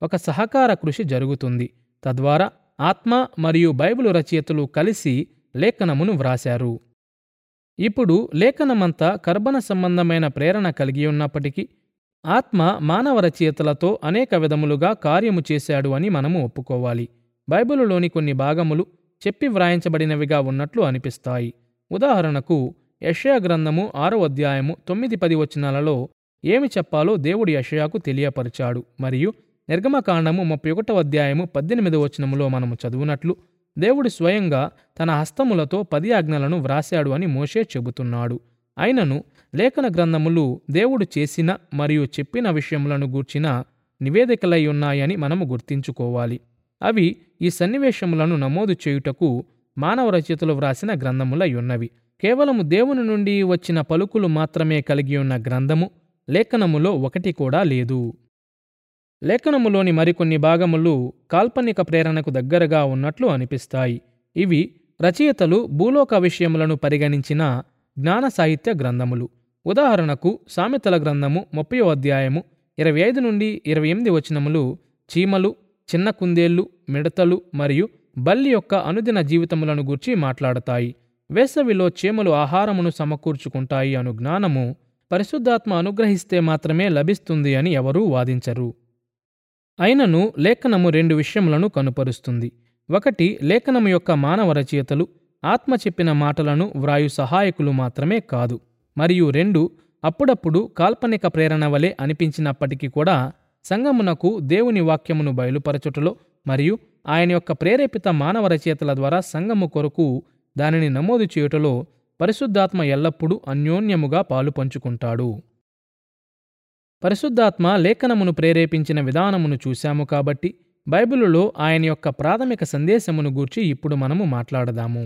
ఒక సహకార కృషి జరుగుతుంది తద్వారా ఆత్మ మరియు బైబిలు రచయితలు కలిసి లేఖనమును వ్రాశారు ఇప్పుడు లేఖనమంతా కర్బన సంబంధమైన ప్రేరణ కలిగి ఉన్నప్పటికీ ఆత్మ మానవ రచయితలతో అనేక విధములుగా కార్యము చేశాడు అని మనము ఒప్పుకోవాలి బైబిలులోని కొన్ని భాగములు చెప్పి వ్రాయించబడినవిగా ఉన్నట్లు అనిపిస్తాయి ఉదాహరణకు యషయా గ్రంథము ఆరో అధ్యాయము తొమ్మిది పది వచనాలలో ఏమి చెప్పాలో దేవుడు యషయాకు తెలియపరిచాడు మరియు నిర్గమకాండము ముప్పై ఒకటో అధ్యాయము పద్దెనిమిది వచనములో మనము చదువునట్లు దేవుడు స్వయంగా తన హస్తములతో పది ఆజ్ఞలను వ్రాశాడు అని మోషే చెబుతున్నాడు అయినను లేఖన గ్రంథములు దేవుడు చేసిన మరియు చెప్పిన విషయములను గూర్చిన నివేదికలై ఉన్నాయని మనము గుర్తించుకోవాలి అవి ఈ సన్నివేశములను నమోదు చేయుటకు మానవ రచయితలు వ్రాసిన గ్రంథములై ఉన్నవి కేవలము దేవుని నుండి వచ్చిన పలుకులు మాత్రమే కలిగి ఉన్న గ్రంథము లేఖనములో ఒకటి కూడా లేదు లేఖనములోని మరికొన్ని భాగములు కాల్పనిక ప్రేరణకు దగ్గరగా ఉన్నట్లు అనిపిస్తాయి ఇవి రచయితలు భూలోక విషయములను పరిగణించిన జ్ఞాన సాహిత్య గ్రంథములు ఉదాహరణకు సామెతల గ్రంథము ముప్పయో అధ్యాయము ఇరవై ఐదు నుండి ఇరవై ఎనిమిది వచనములు చీమలు చిన్న కుందేళ్లు మిడతలు మరియు బల్లి యొక్క అనుదిన జీవితములను గూర్చి మాట్లాడతాయి వేసవిలో చీమలు ఆహారమును సమకూర్చుకుంటాయి అను జ్ఞానము పరిశుద్ధాత్మ అనుగ్రహిస్తే మాత్రమే లభిస్తుంది అని ఎవరూ వాదించరు అయినను లేఖనము రెండు విషయములను కనుపరుస్తుంది ఒకటి లేఖనము యొక్క మానవ రచయితలు ఆత్మ చెప్పిన మాటలను వ్రాయు సహాయకులు మాత్రమే కాదు మరియు రెండు అప్పుడప్పుడు కాల్పనిక ప్రేరణ వలె అనిపించినప్పటికీ కూడా సంగమునకు దేవుని వాక్యమును బయలుపరచుటలో మరియు ఆయన యొక్క ప్రేరేపిత మానవ రచయితల ద్వారా సంగము కొరకు దానిని నమోదు చేయుటలో పరిశుద్ధాత్మ ఎల్లప్పుడూ అన్యోన్యముగా పాలు పంచుకుంటాడు పరిశుద్ధాత్మ లేఖనమును ప్రేరేపించిన విధానమును చూశాము కాబట్టి బైబిలులో ఆయన యొక్క ప్రాథమిక సందేశమును గూర్చి ఇప్పుడు మనము మాట్లాడదాము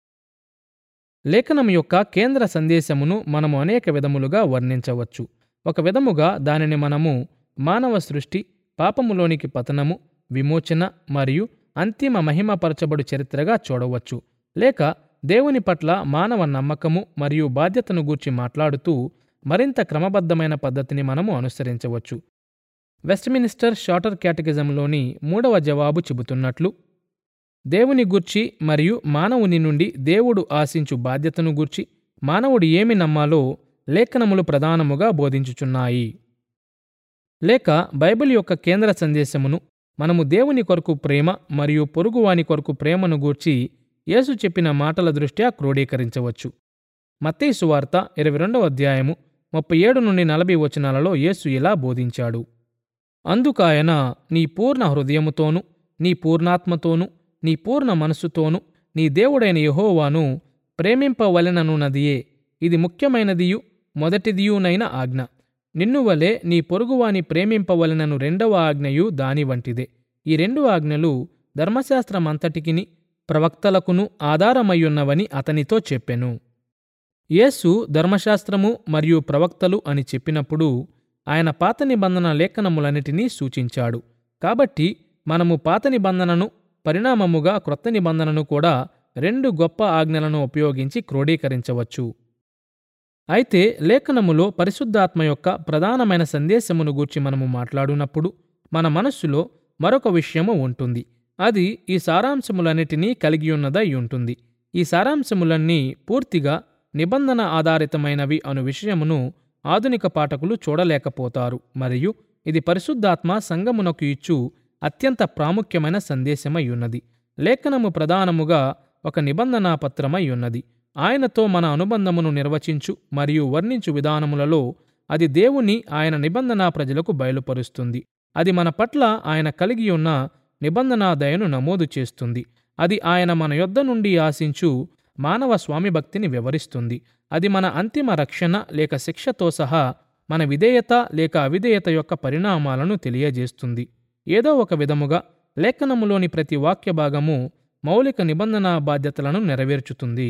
లేఖనము యొక్క కేంద్ర సందేశమును మనము అనేక విధములుగా వర్ణించవచ్చు ఒక విధముగా దానిని మనము మానవ సృష్టి పాపములోనికి పతనము విమోచన మరియు అంతిమ మహిమపరచబడు చరిత్రగా చూడవచ్చు లేక దేవుని పట్ల మానవ నమ్మకము మరియు బాధ్యతను గూర్చి మాట్లాడుతూ మరింత క్రమబద్ధమైన పద్ధతిని మనము అనుసరించవచ్చు వెస్ట్మినిస్టర్ షార్టర్ క్యాటగిజంలోని మూడవ జవాబు చెబుతున్నట్లు దేవుని గూర్చి మరియు మానవుని నుండి దేవుడు ఆశించు బాధ్యతను గూర్చి మానవుడు ఏమి నమ్మాలో లేఖనములు ప్రధానముగా బోధించుచున్నాయి లేక బైబిల్ యొక్క కేంద్ర సందేశమును మనము దేవుని కొరకు ప్రేమ మరియు పొరుగువాని కొరకు ప్రేమను గూర్చి యేసు చెప్పిన మాటల దృష్ట్యా క్రోడీకరించవచ్చు మత్తయి సువార్త ఇరవై రెండవ అధ్యాయము ముప్పై ఏడు నుండి నలభై వచనాలలో యేసు ఇలా బోధించాడు అందుకాయన నీ పూర్ణ హృదయముతోను నీ పూర్ణాత్మతోను నీ పూర్ణ మనస్సుతోను నీ దేవుడైన యెహోవాను ప్రేమింపవలెననున్నదియే ఇది ముఖ్యమైనదియు మొదటిదియునైన ఆజ్ఞ నిన్ను వలె నీ పొరుగువాని ప్రేమింపవలెనను రెండవ ఆజ్ఞయు దాని వంటిదే ఈ రెండు ఆజ్ఞలు ధర్మశాస్త్రమంతటికిని ప్రవక్తలకును ఆధారమయ్యున్నవని అతనితో చెప్పెను యేసు ధర్మశాస్త్రము మరియు ప్రవక్తలు అని చెప్పినప్పుడు ఆయన పాత నిబంధన లేఖనములన్నిటినీ సూచించాడు కాబట్టి మనము పాత నిబంధనను పరిణామముగా క్రొత్త నిబంధనను కూడా రెండు గొప్ప ఆజ్ఞలను ఉపయోగించి క్రోడీకరించవచ్చు అయితే లేఖనములో పరిశుద్ధాత్మ యొక్క ప్రధానమైన సందేశమును గూర్చి మనము మాట్లాడునప్పుడు మన మనస్సులో మరొక విషయము ఉంటుంది అది ఈ సారాంశములన్నిటినీ కలిగి ఉన్నదై ఉంటుంది ఈ సారాంశములన్నీ పూర్తిగా నిబంధన ఆధారితమైనవి అను విషయమును ఆధునిక పాఠకులు చూడలేకపోతారు మరియు ఇది పరిశుద్ధాత్మ సంగమునకు ఇచ్చు అత్యంత ప్రాముఖ్యమైన సందేశమై ఉన్నది లేఖనము ప్రధానముగా ఒక నిబంధనా పత్రమై ఉన్నది ఆయనతో మన అనుబంధమును నిర్వచించు మరియు వర్ణించు విధానములలో అది దేవుని ఆయన నిబంధనా ప్రజలకు బయలుపరుస్తుంది అది మన పట్ల ఆయన కలిగి ఉన్న నిబంధనా దయను నమోదు చేస్తుంది అది ఆయన మన యొద్ద నుండి ఆశించు మానవ స్వామి భక్తిని వివరిస్తుంది అది మన అంతిమ రక్షణ లేక శిక్షతో సహా మన విధేయత లేక అవిధేయత యొక్క పరిణామాలను తెలియజేస్తుంది ఏదో ఒక విధముగా లేఖనములోని ప్రతి వాక్య భాగము మౌలిక నిబంధన బాధ్యతలను నెరవేర్చుతుంది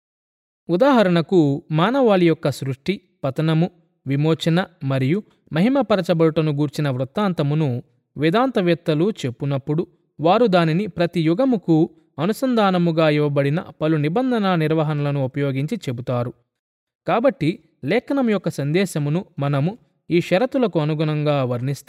ఉదాహరణకు మానవాళి యొక్క సృష్టి పతనము విమోచన మరియు మహిమపరచబడుటను గూర్చిన వృత్తాంతమును వేదాంతవేత్తలు చెప్పునప్పుడు వారు దానిని ప్రతి యుగముకు అనుసంధానముగా ఇవ్వబడిన పలు నిబంధన నిర్వహణలను ఉపయోగించి చెబుతారు కాబట్టి లేఖనం యొక్క సందేశమును మనము ఈ షరతులకు అనుగుణంగా వర్ణిస్తే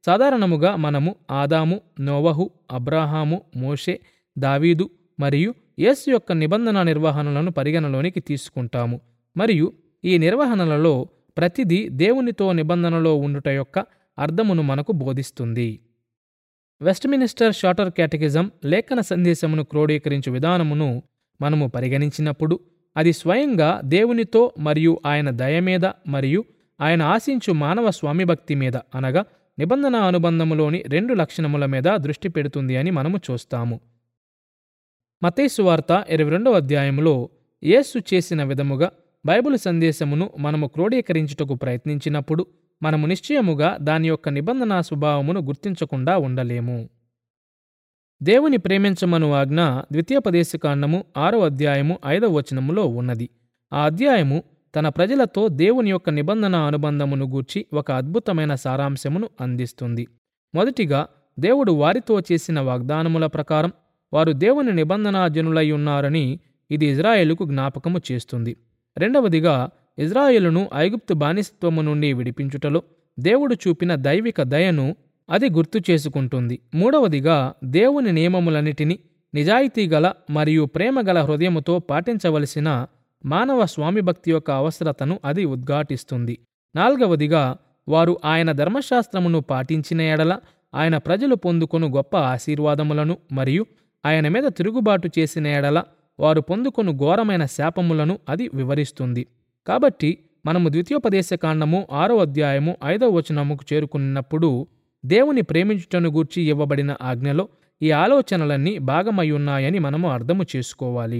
సాధారణముగా మనము ఆదాము నోవహు అబ్రాహాము మోషే దావీదు మరియు యేసు యొక్క నిబంధన నిర్వహణలను పరిగణలోనికి తీసుకుంటాము మరియు ఈ నిర్వహణలలో ప్రతిదీ దేవునితో నిబంధనలో ఉండుట యొక్క అర్థమును మనకు బోధిస్తుంది వెస్ట్మినిస్టర్ షార్టర్ క్యాటకిజం లేఖన సందేశమును క్రోడీకరించు విధానమును మనము పరిగణించినప్పుడు అది స్వయంగా దేవునితో మరియు ఆయన దయ మీద మరియు ఆయన ఆశించు మానవ స్వామిభక్తి మీద అనగా నిబంధన అనుబంధములోని రెండు లక్షణముల మీద దృష్టి పెడుతుంది అని మనము చూస్తాము మతేసు వార్త ఇరవై రెండవ అధ్యాయములో యేసు చేసిన విధముగా బైబిల్ సందేశమును మనము క్రోడీకరించుటకు ప్రయత్నించినప్పుడు మనము నిశ్చయముగా దాని యొక్క నిబంధన స్వభావమును గుర్తించకుండా ఉండలేము దేవుని ప్రేమించమను ఆజ్ఞ ద్వితీయోపదేశకాండము ఆరో అధ్యాయము ఐదవ వచనములో ఉన్నది ఆ అధ్యాయము తన ప్రజలతో దేవుని యొక్క నిబంధన అనుబంధమును గూర్చి ఒక అద్భుతమైన సారాంశమును అందిస్తుంది మొదటిగా దేవుడు వారితో చేసిన వాగ్దానముల ప్రకారం వారు దేవుని నిబంధనా జనులై ఉన్నారని ఇది ఇజ్రాయేలుకు జ్ఞాపకము చేస్తుంది రెండవదిగా ఇజ్రాయేలును ఐగుప్తు బానిసత్వము నుండి విడిపించుటలో దేవుడు చూపిన దైవిక దయను అది గుర్తు చేసుకుంటుంది మూడవదిగా దేవుని నియమములన్నిటినీ నిజాయితీ గల మరియు ప్రేమగల హృదయముతో పాటించవలసిన మానవ స్వామిభక్తి యొక్క అవసరతను అది ఉద్ఘాటిస్తుంది నాల్గవదిగా వారు ఆయన ధర్మశాస్త్రమును పాటించిన ఎడల ఆయన ప్రజలు పొందుకొను గొప్ప ఆశీర్వాదములను మరియు ఆయన మీద తిరుగుబాటు చేసిన ఎడల వారు పొందుకొను ఘోరమైన శాపములను అది వివరిస్తుంది కాబట్టి మనము ద్వితీయోపదేశ కాండము ఆరో అధ్యాయము ఐదవ వచనముకు చేరుకున్నప్పుడు దేవుని ప్రేమించుటను గూర్చి ఇవ్వబడిన ఆజ్ఞలో ఈ ఆలోచనలన్నీ భాగమయ్యున్నాయని మనము అర్థము చేసుకోవాలి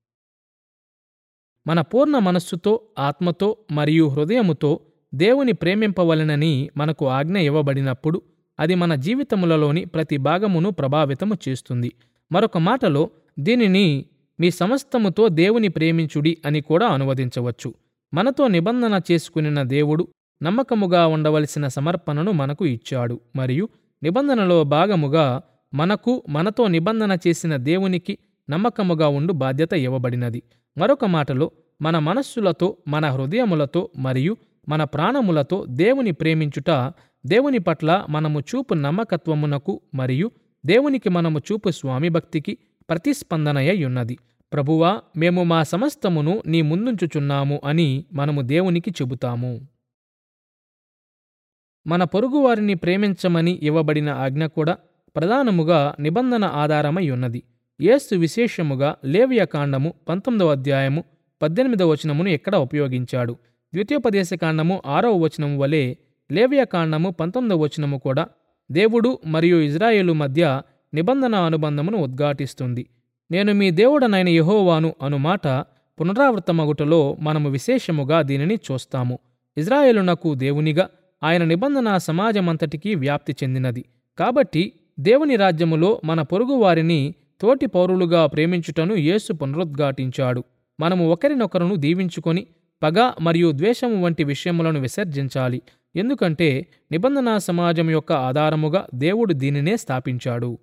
మన పూర్ణ మనస్సుతో ఆత్మతో మరియు హృదయముతో దేవుని ప్రేమింపవలెనని మనకు ఆజ్ఞ ఇవ్వబడినప్పుడు అది మన జీవితములలోని ప్రతి భాగమును ప్రభావితము చేస్తుంది మరొక మాటలో దీనిని మీ సమస్తముతో దేవుని ప్రేమించుడి అని కూడా అనువదించవచ్చు మనతో నిబంధన చేసుకునిన దేవుడు నమ్మకముగా ఉండవలసిన సమర్పణను మనకు ఇచ్చాడు మరియు నిబంధనలో భాగముగా మనకు మనతో నిబంధన చేసిన దేవునికి నమ్మకముగా ఉండు బాధ్యత ఇవ్వబడినది మరొక మాటలో మన మనస్సులతో మన హృదయములతో మరియు మన ప్రాణములతో దేవుని ప్రేమించుట దేవుని పట్ల మనము చూపు నమ్మకత్వమునకు మరియు దేవునికి మనము చూపు స్వామిభక్తికి ప్రతిస్పందనయ్య ఉన్నది ప్రభువా మేము మా సమస్తమును నీ ముందుంచుచున్నాము అని మనము దేవునికి చెబుతాము మన పొరుగువారిని ప్రేమించమని ఇవ్వబడిన ఆజ్ఞ కూడా ప్రధానముగా నిబంధన ఆధారమై ఉన్నది యేసు విశేషముగా లేవియ కాండము పంతొమ్మిదవ అధ్యాయము పద్దెనిమిదవ వచనమును ఎక్కడ ఉపయోగించాడు ద్వితీయోపదేశ కాండము ఆరవ వచనము వలె లేవియ కాండము పంతొమ్మిదవ వచనము కూడా దేవుడు మరియు ఇజ్రాయేలు మధ్య నిబంధన అనుబంధమును ఉద్ఘాటిస్తుంది నేను మీ దేవుడనైన యెహోవాను అను మాట పునరావృతమగుటలో మనము విశేషముగా దీనిని చూస్తాము ఇజ్రాయేలునకు దేవునిగా ఆయన నిబంధన సమాజమంతటికీ వ్యాప్తి చెందినది కాబట్టి దేవుని రాజ్యములో మన పొరుగువారిని తోటి పౌరులుగా ప్రేమించుటను యేసు పునరుద్ఘాటించాడు మనము ఒకరినొకరును దీవించుకొని పగ మరియు ద్వేషము వంటి విషయములను విసర్జించాలి ఎందుకంటే నిబంధన సమాజం యొక్క ఆధారముగా దేవుడు దీనినే స్థాపించాడు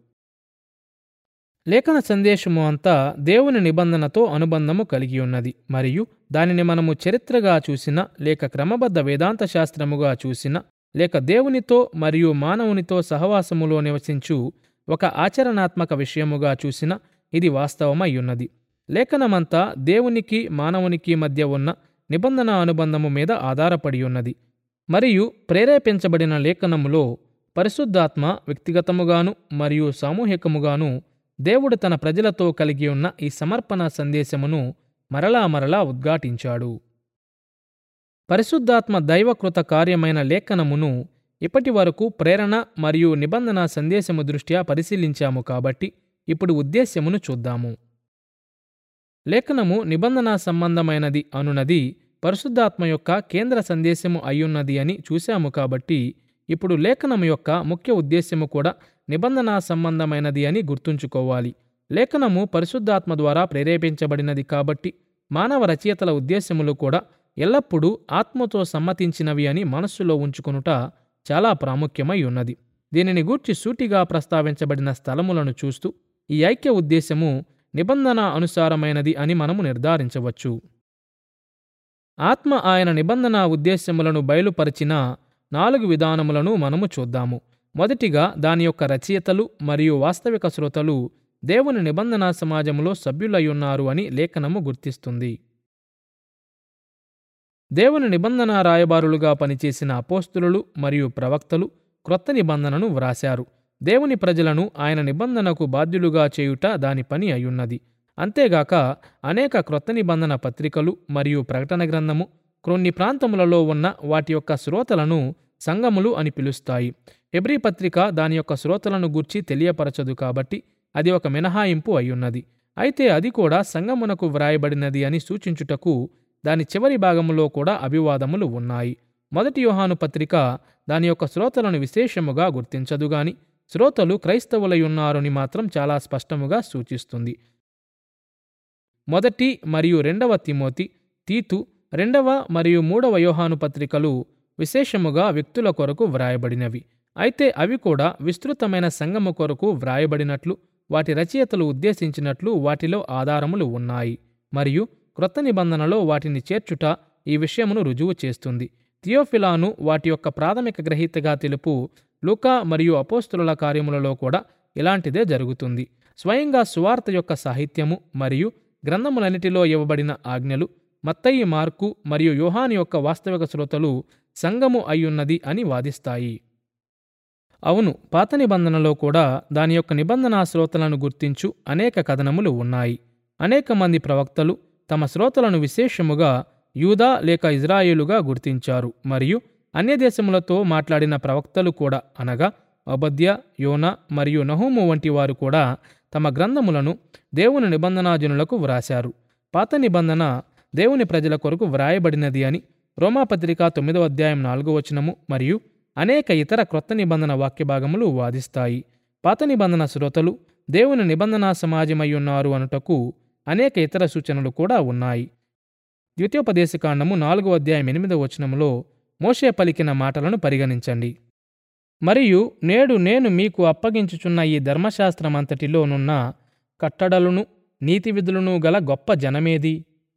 లేఖన సందేశము అంతా దేవుని నిబంధనతో అనుబంధము కలిగి ఉన్నది మరియు దానిని మనము చరిత్రగా చూసిన లేక క్రమబద్ధ వేదాంత శాస్త్రముగా చూసిన లేక దేవునితో మరియు మానవునితో సహవాసములో నివసించు ఒక ఆచరణాత్మక విషయముగా చూసిన ఇది వాస్తవమై ఉన్నది లేఖనమంతా దేవునికి మానవునికి మధ్య ఉన్న నిబంధన అనుబంధము మీద ఆధారపడి ఉన్నది మరియు ప్రేరేపించబడిన లేఖనములో పరిశుద్ధాత్మ వ్యక్తిగతముగాను మరియు సామూహికముగాను దేవుడు తన ప్రజలతో కలిగి ఉన్న ఈ సమర్పణ సందేశమును మరలా మరలా ఉద్ఘాటించాడు పరిశుద్ధాత్మ దైవకృత కార్యమైన లేఖనమును ఇప్పటి వరకు ప్రేరణ మరియు నిబంధన సందేశము దృష్ట్యా పరిశీలించాము కాబట్టి ఇప్పుడు ఉద్దేశ్యమును చూద్దాము లేఖనము నిబంధన సంబంధమైనది అనునది పరిశుద్ధాత్మ యొక్క కేంద్ర సందేశము అయ్యున్నది అని చూశాము కాబట్టి ఇప్పుడు లేఖనము యొక్క ముఖ్య ఉద్దేశ్యము కూడా నిబంధన సంబంధమైనది అని గుర్తుంచుకోవాలి లేఖనము పరిశుద్ధాత్మ ద్వారా ప్రేరేపించబడినది కాబట్టి మానవ రచయితల ఉద్దేశ్యములు కూడా ఎల్లప్పుడూ ఆత్మతో సమ్మతించినవి అని మనస్సులో ఉంచుకొనుట చాలా ప్రాముఖ్యమై ఉన్నది దీనిని గూర్చి సూటిగా ప్రస్తావించబడిన స్థలములను చూస్తూ ఈ ఐక్య ఉద్దేశము నిబంధన అనుసారమైనది అని మనము నిర్ధారించవచ్చు ఆత్మ ఆయన నిబంధన ఉద్దేశ్యములను బయలుపరిచిన నాలుగు విధానములను మనము చూద్దాము మొదటిగా దాని యొక్క రచయితలు మరియు వాస్తవిక శ్రోతలు దేవుని నిబంధన సమాజంలో సభ్యులయ్యున్నారు అని లేఖనము గుర్తిస్తుంది దేవుని నిబంధన రాయబారులుగా పనిచేసిన అపోస్తులు మరియు ప్రవక్తలు క్రొత్త నిబంధనను వ్రాశారు దేవుని ప్రజలను ఆయన నిబంధనకు బాధ్యులుగా చేయుట దాని పని అయ్యున్నది అంతేగాక అనేక క్రొత్త నిబంధన పత్రికలు మరియు ప్రకటన గ్రంథము కొన్ని ప్రాంతములలో ఉన్న వాటి యొక్క శ్రోతలను సంఘములు అని పిలుస్తాయి హెబ్రీ పత్రిక దాని యొక్క శ్రోతలను గూర్చి తెలియపరచదు కాబట్టి అది ఒక మినహాయింపు అయ్యున్నది అయితే అది కూడా సంగమునకు వ్రాయబడినది అని సూచించుటకు దాని చివరి భాగములో కూడా అభివాదములు ఉన్నాయి మొదటి యోహాను పత్రిక దాని యొక్క శ్రోతలను విశేషముగా గుర్తించదు గాని శ్రోతలు క్రైస్తవులై ఉన్నారని మాత్రం చాలా స్పష్టముగా సూచిస్తుంది మొదటి మరియు రెండవ తిమోతి తీతు రెండవ మరియు మూడవ యోహాను పత్రికలు విశేషముగా వ్యక్తుల కొరకు వ్రాయబడినవి అయితే అవి కూడా విస్తృతమైన సంగము కొరకు వ్రాయబడినట్లు వాటి రచయితలు ఉద్దేశించినట్లు వాటిలో ఆధారములు ఉన్నాయి మరియు క్రొత్త నిబంధనలో వాటిని చేర్చుట ఈ విషయమును రుజువు చేస్తుంది థియోఫిలాను వాటి యొక్క ప్రాథమిక గ్రహీతగా తెలుపు లూకా మరియు అపోస్తుల కార్యములలో కూడా ఇలాంటిదే జరుగుతుంది స్వయంగా సువార్త యొక్క సాహిత్యము మరియు గ్రంథములన్నిటిలో ఇవ్వబడిన ఆజ్ఞలు మత్తయి మార్కు మరియు యోహాను యొక్క వాస్తవిక శ్రోతలు సంగము అయ్యున్నది అని వాదిస్తాయి అవును పాత నిబంధనలో కూడా దాని యొక్క నిబంధనా శ్రోతలను గుర్తించు అనేక కథనములు ఉన్నాయి అనేక మంది ప్రవక్తలు తమ శ్రోతలను విశేషముగా యూదా లేక ఇజ్రాయేలుగా గుర్తించారు మరియు అన్య దేశములతో మాట్లాడిన ప్రవక్తలు కూడా అనగా అబద్య యోన మరియు నహూము వంటి వారు కూడా తమ గ్రంథములను దేవుని నిబంధనాజనులకు వ్రాశారు పాత నిబంధన దేవుని ప్రజల కొరకు వ్రాయబడినది అని రోమాపత్రిక తొమ్మిదవ అధ్యాయం నాలుగో వచనము మరియు అనేక ఇతర క్రొత్త నిబంధన వాక్య భాగములు వాదిస్తాయి పాత నిబంధన శ్రోతలు దేవుని నిబంధనా సమాజమయ్యున్నారు అనుటకు అనేక ఇతర సూచనలు కూడా ఉన్నాయి ద్వితీయోపదేశకాండము నాలుగో అధ్యాయం ఎనిమిదవ వచనములో మోషే పలికిన మాటలను పరిగణించండి మరియు నేడు నేను మీకు అప్పగించుచున్న ఈ ధర్మశాస్త్రమంతటిలోనున్న కట్టడలను నీతి విధులను గల గొప్ప జనమేది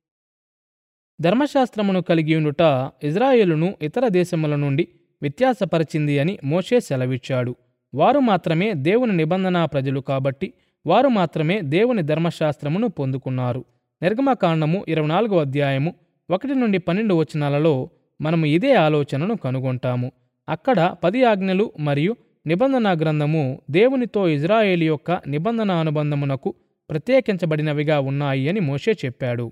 ధర్మశాస్త్రమును కలిగి ఉండుట ఇజ్రాయేలును ఇతర దేశముల నుండి వ్యత్యాసపరిచింది అని మోషే సెలవిచ్చాడు వారు మాత్రమే దేవుని నిబంధనా ప్రజలు కాబట్టి వారు మాత్రమే దేవుని ధర్మశాస్త్రమును పొందుకున్నారు నిర్గమకాండము ఇరవై నాలుగో అధ్యాయము ఒకటి నుండి పన్నెండు వచనాలలో మనము ఇదే ఆలోచనను కనుగొంటాము అక్కడ పది ఆజ్ఞలు మరియు నిబంధన గ్రంథము దేవునితో ఇజ్రాయేలు యొక్క నిబంధన అనుబంధమునకు ప్రత్యేకించబడినవిగా ఉన్నాయి అని మోషే చెప్పాడు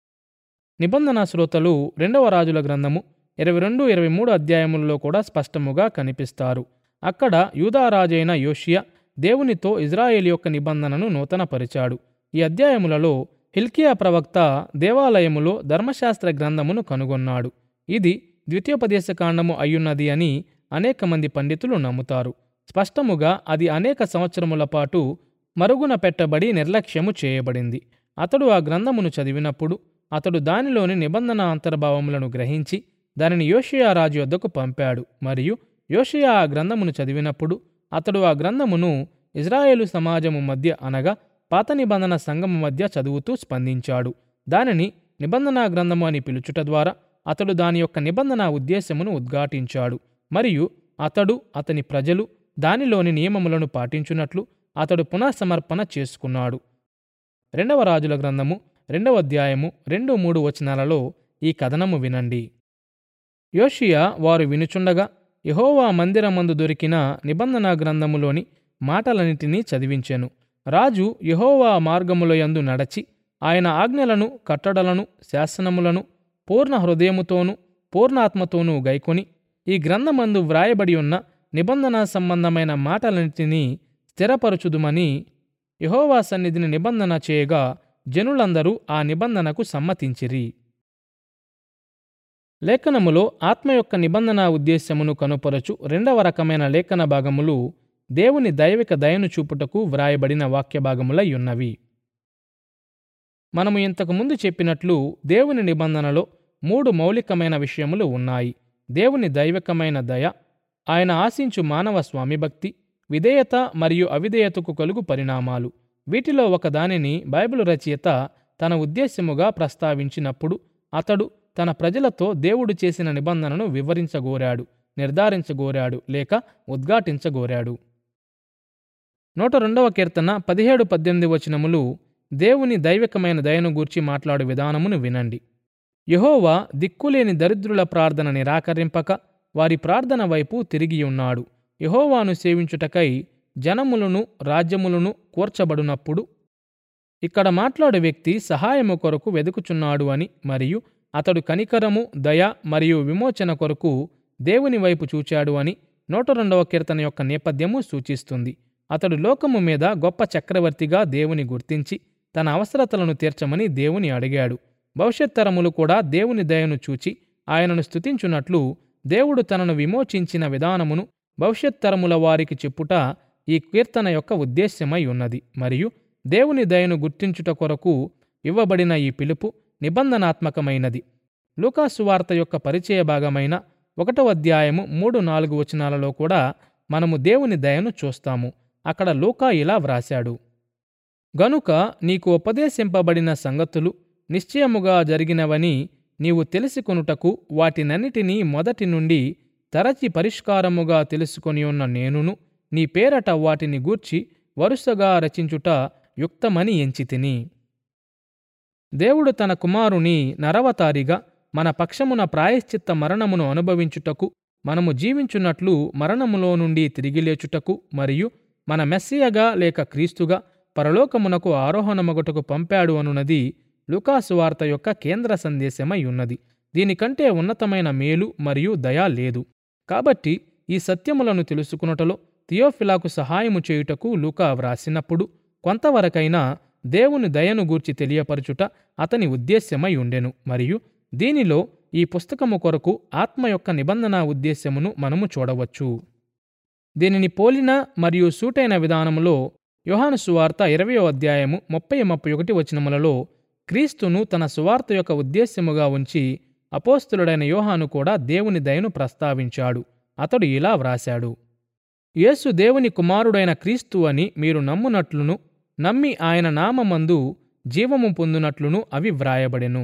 నిబంధన శ్రోతలు రెండవ రాజుల గ్రంథము ఇరవై రెండు ఇరవై మూడు అధ్యాయములలో కూడా స్పష్టముగా కనిపిస్తారు అక్కడ యూదారాజైన యోషియా దేవునితో ఇజ్రాయేల్ యొక్క నిబంధనను నూతనపరిచాడు ఈ అధ్యాయములలో హిల్కియా ప్రవక్త దేవాలయములో ధర్మశాస్త్ర గ్రంథమును కనుగొన్నాడు ఇది ద్వితీయోపదేశకాండము అయ్యున్నది అని అనేక మంది పండితులు నమ్ముతారు స్పష్టముగా అది అనేక సంవత్సరముల పాటు మరుగున పెట్టబడి నిర్లక్ష్యము చేయబడింది అతడు ఆ గ్రంథమును చదివినప్పుడు అతడు దానిలోని నిబంధన అంతర్భావములను గ్రహించి దానిని యోషియా రాజు వద్దకు పంపాడు మరియు యోషియా ఆ గ్రంథమును చదివినప్పుడు అతడు ఆ గ్రంథమును ఇజ్రాయేలు సమాజము మధ్య అనగా పాత నిబంధన సంఘము మధ్య చదువుతూ స్పందించాడు దానిని నిబంధన గ్రంథము అని పిలుచుట ద్వారా అతడు దాని యొక్క నిబంధన ఉద్దేశమును ఉద్ఘాటించాడు మరియు అతడు అతని ప్రజలు దానిలోని నియమములను పాటించున్నట్లు అతడు పునఃసమర్పణ చేసుకున్నాడు రెండవ రాజుల గ్రంథము రెండవ అధ్యాయము రెండు మూడు వచనాలలో ఈ కథనము వినండి యోషియా వారు వినుచుండగా యహోవా మందిరమందు దొరికిన నిబంధన గ్రంథములోని మాటలన్నిటినీ చదివించెను రాజు యహోవా మార్గములయందు నడచి ఆయన ఆజ్ఞలను కట్టడలను శాసనములను పూర్ణ హృదయముతోనూ పూర్ణాత్మతోనూ గైకొని ఈ గ్రంథమందు వ్రాయబడి ఉన్న నిబంధన సంబంధమైన మాటలన్నిటినీ స్థిరపరచుదుమని యహోవా సన్నిధిని నిబంధన చేయగా జనులందరూ ఆ నిబంధనకు సమ్మతించిరి లేఖనములో ఆత్మ యొక్క నిబంధన ఉద్దేశ్యమును కనుపరచు రెండవ రకమైన లేఖన భాగములు దేవుని దైవిక దయను చూపుటకు వ్రాయబడిన వాక్య భాగములై ఉన్నవి మనము ఇంతకు ముందు చెప్పినట్లు దేవుని నిబంధనలో మూడు మౌలికమైన విషయములు ఉన్నాయి దేవుని దైవికమైన దయ ఆయన ఆశించు మానవ స్వామిభక్తి విధేయత మరియు అవిధేయతకు కలుగు పరిణామాలు వీటిలో ఒక దానిని బైబిల్ రచయిత తన ఉద్దేశ్యముగా ప్రస్తావించినప్పుడు అతడు తన ప్రజలతో దేవుడు చేసిన నిబంధనను వివరించగోరాడు నిర్ధారించగోరాడు లేక ఉద్ఘాటించగోరాడు నూట రెండవ కీర్తన పదిహేడు పద్దెనిమిది వచనములు దేవుని దైవికమైన దయను గూర్చి మాట్లాడు విధానమును వినండి యహోవా దిక్కులేని దరిద్రుల ప్రార్థన నిరాకరింపక వారి ప్రార్థన వైపు తిరిగి ఉన్నాడు యహోవాను సేవించుటకై జనములను రాజ్యములను కూర్చబడినప్పుడు ఇక్కడ మాట్లాడు వ్యక్తి సహాయము కొరకు వెదుకుచున్నాడు అని మరియు అతడు కనికరము దయ మరియు విమోచన కొరకు దేవుని వైపు చూచాడు అని నూట రెండవ కీర్తన యొక్క నేపథ్యము సూచిస్తుంది అతడు లోకము మీద గొప్ప చక్రవర్తిగా దేవుని గుర్తించి తన అవసరతలను తీర్చమని దేవుని అడిగాడు భవిష్యత్ తరములు కూడా దేవుని దయను చూచి ఆయనను స్తుతించున్నట్లు దేవుడు తనను విమోచించిన విధానమును భవిష్యత్ తరముల వారికి చెప్పుట ఈ కీర్తన యొక్క ఉద్దేశ్యమై ఉన్నది మరియు దేవుని దయను గుర్తించుట కొరకు ఇవ్వబడిన ఈ పిలుపు నిబంధనాత్మకమైనది లూకాసు వార్త యొక్క పరిచయ భాగమైన ఒకటో అధ్యాయము మూడు నాలుగు వచనాలలో కూడా మనము దేవుని దయను చూస్తాము అక్కడ లూకా ఇలా వ్రాశాడు గనుక నీకు ఉపదేశింపబడిన సంగతులు నిశ్చయముగా జరిగినవని నీవు తెలుసుకొనుటకు వాటినన్నిటినీ మొదటి నుండి తరచి పరిష్కారముగా తెలుసుకొని ఉన్న నేనును నీ పేరట వాటిని గూర్చి వరుసగా రచించుట యుక్తమని ఎంచితిని దేవుడు తన కుమారుని నరవతారిగా మన పక్షమున ప్రాయశ్చిత్త మరణమును అనుభవించుటకు మనము జీవించున్నట్లు మరణములో నుండి తిరిగి లేచుటకు మరియు మన మెస్సియగా లేక క్రీస్తుగా పరలోకమునకు ఆరోహణమగుటకు పంపాడు అనున్నది లుకాసు వార్త యొక్క కేంద్ర సందేశమై ఉన్నది దీనికంటే ఉన్నతమైన మేలు మరియు దయ లేదు కాబట్టి ఈ సత్యములను తెలుసుకున్నటలో థియోఫిలాకు సహాయము చేయుటకు లూకా వ్రాసినప్పుడు కొంతవరకైనా దేవుని దయను గూర్చి తెలియపరచుట అతని ఉద్దేశ్యమై ఉండెను మరియు దీనిలో ఈ పుస్తకము కొరకు ఆత్మ యొక్క నిబంధన ఉద్దేశ్యమును మనము చూడవచ్చు దీనిని పోలిన మరియు సూటైన విధానములో యోహాను సువార్త ఇరవయో అధ్యాయము ముప్పై ముప్పై ఒకటి వచనములలో క్రీస్తును తన సువార్త యొక్క ఉద్దేశ్యముగా ఉంచి అపోస్తులుడైన యోహాను కూడా దేవుని దయను ప్రస్తావించాడు అతడు ఇలా వ్రాశాడు యేసు దేవుని కుమారుడైన క్రీస్తు అని మీరు నమ్మునట్లును నమ్మి ఆయన నామమందు జీవము పొందునట్లును అవి వ్రాయబడెను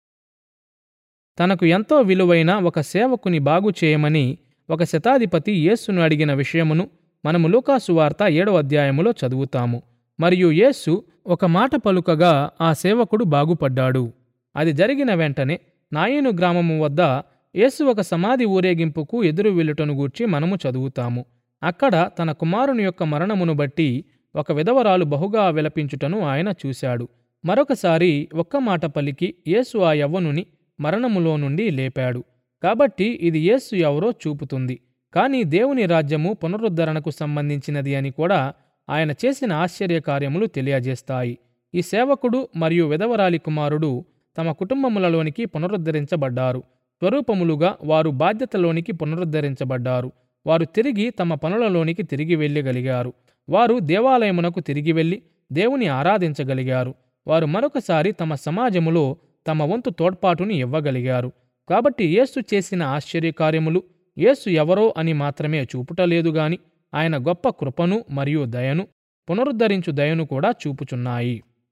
తనకు ఎంతో విలువైన ఒక సేవకుని బాగు చేయమని ఒక శతాధిపతి యేస్సును అడిగిన విషయమును మనము లూకాసు వార్త ఏడో అధ్యాయములో చదువుతాము మరియు యేస్సు ఒక మాట పలుకగా ఆ సేవకుడు బాగుపడ్డాడు అది జరిగిన వెంటనే నాయను గ్రామము వద్ద యేసు ఒక సమాధి ఊరేగింపుకు ఎదురు వెళ్ళుటను గూర్చి మనము చదువుతాము అక్కడ తన కుమారుని యొక్క మరణమును బట్టి ఒక విధవరాలు బహుగా విలపించుటను ఆయన చూశాడు మరొకసారి ఒక్క మాట పలికి యేసు ఆ యవ్వనుని మరణములో నుండి లేపాడు కాబట్టి ఇది యేసు ఎవరో చూపుతుంది కానీ దేవుని రాజ్యము పునరుద్ధరణకు సంబంధించినది అని కూడా ఆయన చేసిన ఆశ్చర్య కార్యములు తెలియజేస్తాయి ఈ సేవకుడు మరియు విధవరాలి కుమారుడు తమ కుటుంబములలోనికి పునరుద్ధరించబడ్డారు స్వరూపములుగా వారు బాధ్యతలోనికి పునరుద్ధరించబడ్డారు వారు తిరిగి తమ పనులలోనికి తిరిగి వెళ్ళగలిగారు వారు దేవాలయమునకు తిరిగి వెళ్ళి దేవుని ఆరాధించగలిగారు వారు మరొకసారి తమ సమాజములో తమ వంతు తోడ్పాటుని ఇవ్వగలిగారు కాబట్టి యేసు చేసిన ఆశ్చర్యకార్యములు యేసు ఎవరో అని మాత్రమే చూపుటలేదు గాని ఆయన గొప్ప కృపను మరియు దయను పునరుద్ధరించు దయను కూడా చూపుచున్నాయి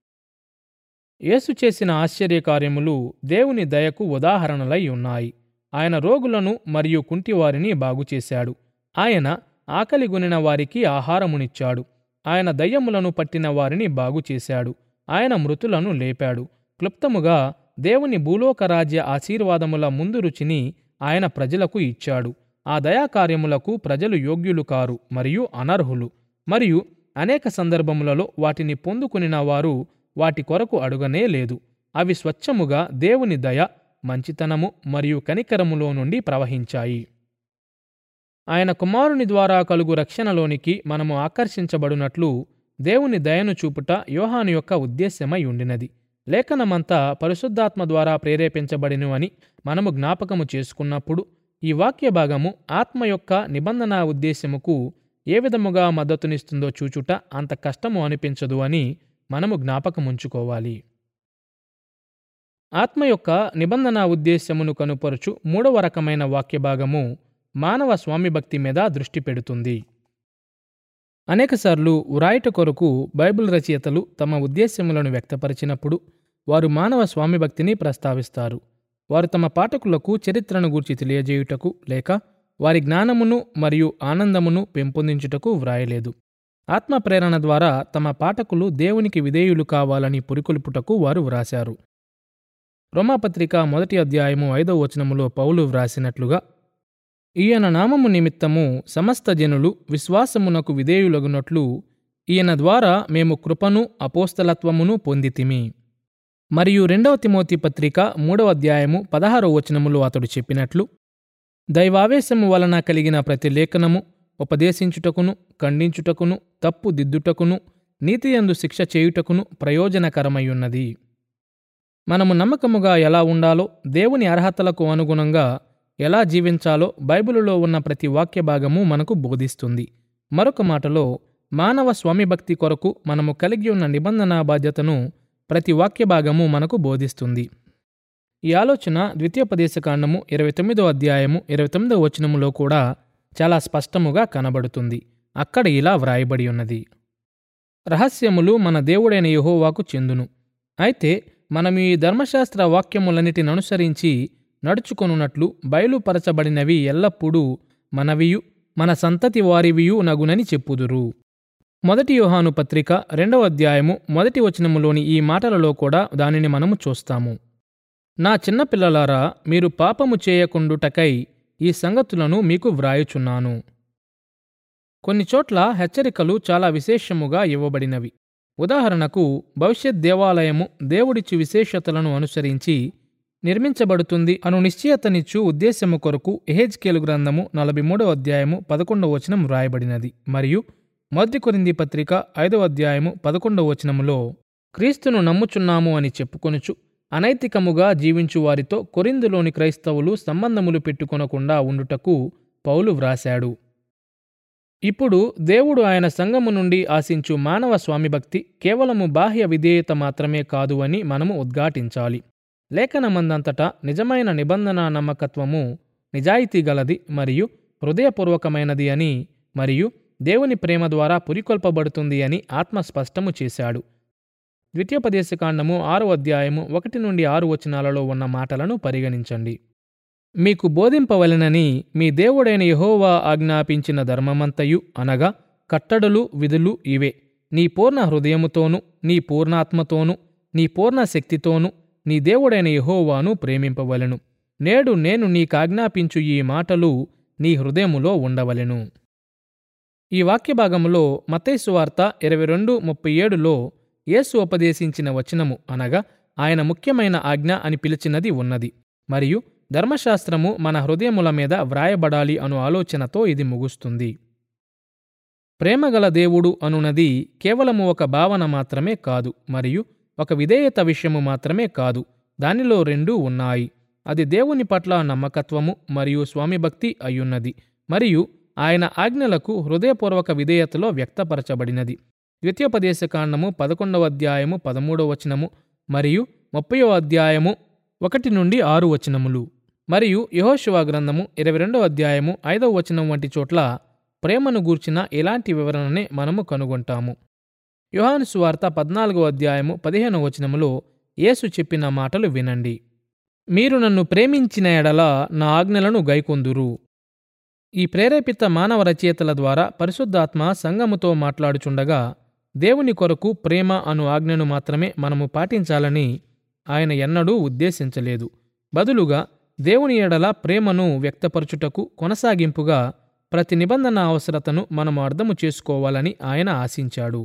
యేసు చేసిన ఆశ్చర్యకార్యములు దేవుని దయకు ఉదాహరణలై ఉన్నాయి ఆయన రోగులను మరియు కుంటివారిని బాగుచేశాడు ఆయన ఆకలిగొనిన వారికి ఆహారమునిచ్చాడు ఆయన దయ్యములను పట్టిన వారిని బాగుచేశాడు ఆయన మృతులను లేపాడు క్లుప్తముగా దేవుని భూలోక రాజ్య ఆశీర్వాదముల ముందు రుచిని ఆయన ప్రజలకు ఇచ్చాడు ఆ దయాకార్యములకు ప్రజలు యోగ్యులు కారు మరియు అనర్హులు మరియు అనేక సందర్భములలో వాటిని పొందుకునిన వారు వాటి కొరకు అడుగనే లేదు అవి స్వచ్ఛముగా దేవుని దయ మంచితనము మరియు కనికరములో నుండి ప్రవహించాయి ఆయన కుమారుని ద్వారా కలుగు రక్షణలోనికి మనము ఆకర్షించబడినట్లు దేవుని దయను చూపుట యోహాను యొక్క ఉద్దేశ్యమై ఉండినది లేఖనమంతా పరిశుద్ధాత్మ ద్వారా ప్రేరేపించబడిను అని మనము జ్ఞాపకము చేసుకున్నప్పుడు ఈ వాక్య భాగము ఆత్మ యొక్క నిబంధన ఉద్దేశ్యముకు ఏ విధముగా మద్దతునిస్తుందో చూచుట అంత కష్టము అనిపించదు అని మనము జ్ఞాపకముంచుకోవాలి ఆత్మ యొక్క నిబంధన ఉద్దేశ్యమును కనుపరుచు మూడవ రకమైన వాక్య భాగము మానవ స్వామి భక్తి మీద దృష్టి పెడుతుంది అనేకసార్లు వ్రాయట కొరకు బైబిల్ రచయితలు తమ ఉద్దేశ్యములను వ్యక్తపరిచినప్పుడు వారు మానవ స్వామి భక్తిని ప్రస్తావిస్తారు వారు తమ పాఠకులకు చరిత్రను గూర్చి తెలియజేయుటకు లేక వారి జ్ఞానమును మరియు ఆనందమును పెంపొందించుటకు వ్రాయలేదు ఆత్మ ప్రేరణ ద్వారా తమ పాఠకులు దేవునికి విధేయులు కావాలని పురికొల్పుటకు వారు వ్రాశారు రోమాపత్రిక మొదటి అధ్యాయము ఐదవ వచనములో పౌలు వ్రాసినట్లుగా ఈయన నామము నిమిత్తము సమస్త జనులు విశ్వాసమునకు విధేయులగునట్లు ఈయన ద్వారా మేము కృపను అపోస్తలత్వమును పొందితిమి మరియు రెండవ తిమోతి పత్రిక మూడవ అధ్యాయము పదహారవ వచనములో అతడు చెప్పినట్లు దైవావేశము వలన కలిగిన ప్రతి లేఖనము ఉపదేశించుటకును ఖండించుటకును తప్పు దిద్దుటకును నీతియందు శిక్ష చేయుటకును ప్రయోజనకరమయ్యున్నది మనము నమ్మకముగా ఎలా ఉండాలో దేవుని అర్హతలకు అనుగుణంగా ఎలా జీవించాలో బైబిలులో ఉన్న ప్రతి వాక్య భాగము మనకు బోధిస్తుంది మరొక మాటలో మానవ స్వామిభక్తి కొరకు మనము కలిగి ఉన్న నిబంధన బాధ్యతను ప్రతి వాక్య భాగము మనకు బోధిస్తుంది ఈ ఆలోచన ద్వితీయోపదేశకాండము ఇరవై తొమ్మిదో అధ్యాయము ఇరవై తొమ్మిదో వచనములో కూడా చాలా స్పష్టముగా కనబడుతుంది అక్కడ ఇలా వ్రాయబడి ఉన్నది రహస్యములు మన దేవుడైన యెహోవాకు చెందును అయితే మనం ఈ ధర్మశాస్త్ర వాక్యములన్నిటిని అనుసరించి నడుచుకొనున్నట్లు బయలుపరచబడినవి ఎల్లప్పుడూ మనవియు మన సంతతి వారివియు నగునని చెప్పుదురు మొదటి యోహాను పత్రిక రెండవ అధ్యాయము మొదటి వచనములోని ఈ మాటలలో కూడా దానిని మనము చూస్తాము నా చిన్నపిల్లలారా మీరు పాపము చేయకుండుటకై ఈ సంగతులను మీకు వ్రాయుచున్నాను కొన్ని చోట్ల హెచ్చరికలు చాలా విశేషముగా ఇవ్వబడినవి ఉదాహరణకు భవిష్యత్ దేవాలయము దేవుడిచ్చు విశేషతలను అనుసరించి నిర్మించబడుతుంది అను నిశ్చయతనిచ్చు ఉద్దేశము కొరకు ఎహెజ్కేలు గ్రంథము నలభై మూడవ అధ్యాయము పదకొండవ వచనం వ్రాయబడినది మరియు మొదటి కొరింది పత్రిక ఐదవ అధ్యాయము పదకొండవ వచనములో క్రీస్తును నమ్ముచున్నాము అని చెప్పుకొనుచు అనైతికముగా జీవించు వారితో కొరిందులోని క్రైస్తవులు సంబంధములు పెట్టుకొనకుండా ఉండుటకు పౌలు వ్రాశాడు ఇప్పుడు దేవుడు ఆయన సంఘము నుండి ఆశించు మానవ స్వామిభక్తి కేవలము బాహ్య విధేయత మాత్రమే కాదు అని మనము ఉద్ఘాటించాలి లేఖనమందంతటా నిజమైన నిబంధన నమ్మకత్వము నిజాయితీ గలది మరియు హృదయపూర్వకమైనది అని మరియు దేవుని ప్రేమ ద్వారా పురికొల్పబడుతుంది అని ఆత్మ స్పష్టము చేశాడు ద్వితీయోపదేశకాండము ఆరు అధ్యాయము ఒకటి నుండి ఆరు వచనాలలో ఉన్న మాటలను పరిగణించండి మీకు బోధింపవలెనని మీ దేవుడైన యెహోవా ఆజ్ఞాపించిన ధర్మమంతయు అనగా కట్టడలు విధులు ఇవే నీ పూర్ణ హృదయముతోను నీ పూర్ణాత్మతోను నీ పూర్ణ శక్తితోను నీ దేవుడైన యెహోవాను ప్రేమింపవలెను నేడు నేను నీకాజ్ఞాపించు ఈ మాటలు నీ హృదయములో ఉండవలెను ఈ వాక్యభాగములో మతైసు వార్త ఇరవై రెండు ముప్పై ఏడులో యేసు ఉపదేశించిన వచనము అనగా ఆయన ముఖ్యమైన ఆజ్ఞ అని పిలిచినది ఉన్నది మరియు ధర్మశాస్త్రము మన హృదయముల మీద వ్రాయబడాలి అను ఆలోచనతో ఇది ముగుస్తుంది ప్రేమగల దేవుడు అనునది కేవలము ఒక భావన మాత్రమే కాదు మరియు ఒక విధేయత విషయము మాత్రమే కాదు దానిలో రెండూ ఉన్నాయి అది దేవుని పట్ల నమ్మకత్వము మరియు స్వామిభక్తి అయ్యున్నది మరియు ఆయన ఆజ్ఞలకు హృదయపూర్వక విధేయతలో వ్యక్తపరచబడినది ద్వితీయోపదేశకాండము పదకొండవ అధ్యాయము పదమూడవ వచనము మరియు ముప్పయో అధ్యాయము ఒకటి నుండి ఆరు వచనములు మరియు యహోశివా గ్రంథము ఇరవై రెండవ అధ్యాయము ఐదవ వచనం వంటి చోట్ల ప్రేమను గూర్చిన ఇలాంటి వివరణనే మనము కనుగొంటాము యోహాను సువార్త పద్నాలుగో అధ్యాయము పదిహేనవ వచనములో యేసు చెప్పిన మాటలు వినండి మీరు నన్ను ప్రేమించిన ఎడల నా ఆజ్ఞలను గైకొందురు ఈ ప్రేరేపిత మానవ రచయితల ద్వారా పరిశుద్ధాత్మ సంఘముతో మాట్లాడుచుండగా దేవుని కొరకు ప్రేమ అను ఆజ్ఞను మాత్రమే మనము పాటించాలని ఆయన ఎన్నడూ ఉద్దేశించలేదు బదులుగా దేవుని ఎడల ప్రేమను వ్యక్తపరచుటకు కొనసాగింపుగా ప్రతి నిబంధన అవసరతను మనము అర్థము చేసుకోవాలని ఆయన ఆశించాడు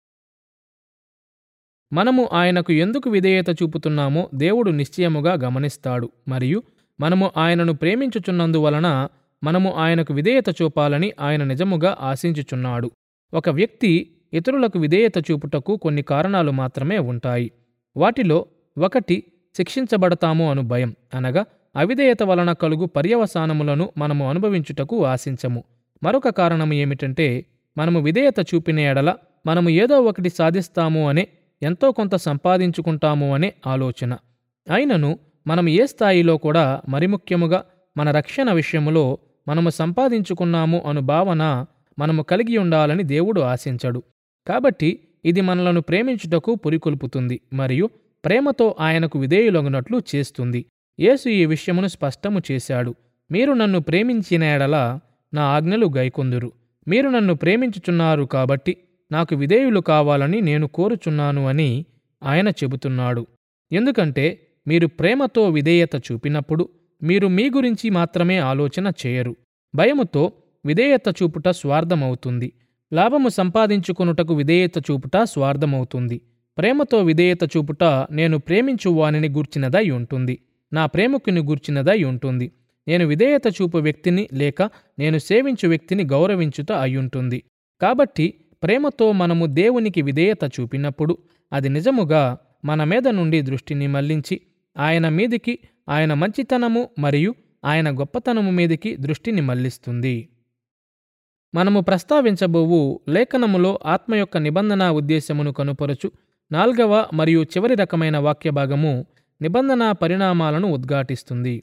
మనము ఆయనకు ఎందుకు విధేయత చూపుతున్నామో దేవుడు నిశ్చయముగా గమనిస్తాడు మరియు మనము ఆయనను ప్రేమించుచున్నందువలన మనము ఆయనకు విధేయత చూపాలని ఆయన నిజముగా ఆశించుచున్నాడు ఒక వ్యక్తి ఇతరులకు విధేయత చూపుటకు కొన్ని కారణాలు మాత్రమే ఉంటాయి వాటిలో ఒకటి శిక్షించబడతాము అను భయం అనగా అవిధేయత వలన కలుగు పర్యవసానములను మనము అనుభవించుటకు ఆశించము మరొక కారణం ఏమిటంటే మనము విధేయత చూపిన ఎడల మనము ఏదో ఒకటి సాధిస్తాము అనే ఎంతో కొంత సంపాదించుకుంటాము అనే ఆలోచన అయినను మనం ఏ స్థాయిలో కూడా మరి ముఖ్యముగా మన రక్షణ విషయములో మనము సంపాదించుకున్నాము అను భావన మనము కలిగి ఉండాలని దేవుడు ఆశించడు కాబట్టి ఇది మనలను ప్రేమించుటకు పురికొల్పుతుంది మరియు ప్రేమతో ఆయనకు విధేయులగునట్లు చేస్తుంది యేసు ఈ విషయమును స్పష్టము చేశాడు మీరు నన్ను ప్రేమించిన ఎడల నా ఆజ్ఞలు గైకొందురు మీరు నన్ను ప్రేమించుచున్నారు కాబట్టి నాకు విధేయులు కావాలని నేను కోరుచున్నాను అని ఆయన చెబుతున్నాడు ఎందుకంటే మీరు ప్రేమతో విధేయత చూపినప్పుడు మీరు మీ గురించి మాత్రమే ఆలోచన చేయరు భయముతో విధేయత చూపుట స్వార్థమవుతుంది లాభము సంపాదించుకొనుటకు విధేయత చూపుట స్వార్థమవుతుంది ప్రేమతో విధేయత చూపుట నేను ప్రేమించు వానిని గూర్చినదై ఉంటుంది నా ప్రేమకుని గూర్చినదై ఉంటుంది నేను విధేయత చూపు వ్యక్తిని లేక నేను సేవించు వ్యక్తిని గౌరవించుట అయ్యుంటుంది కాబట్టి ప్రేమతో మనము దేవునికి విధేయత చూపినప్పుడు అది నిజముగా మన మీద నుండి దృష్టిని మళ్లించి ఆయన మీదికి ఆయన మంచితనము మరియు ఆయన గొప్పతనము మీదికి దృష్టిని మళ్లిస్తుంది మనము ప్రస్తావించబోవు లేఖనములో ఆత్మ యొక్క నిబంధన ఉద్దేశమును కనుపరచు నాల్గవ మరియు చివరి రకమైన వాక్య భాగము నిబంధన పరిణామాలను ఉద్ఘాటిస్తుంది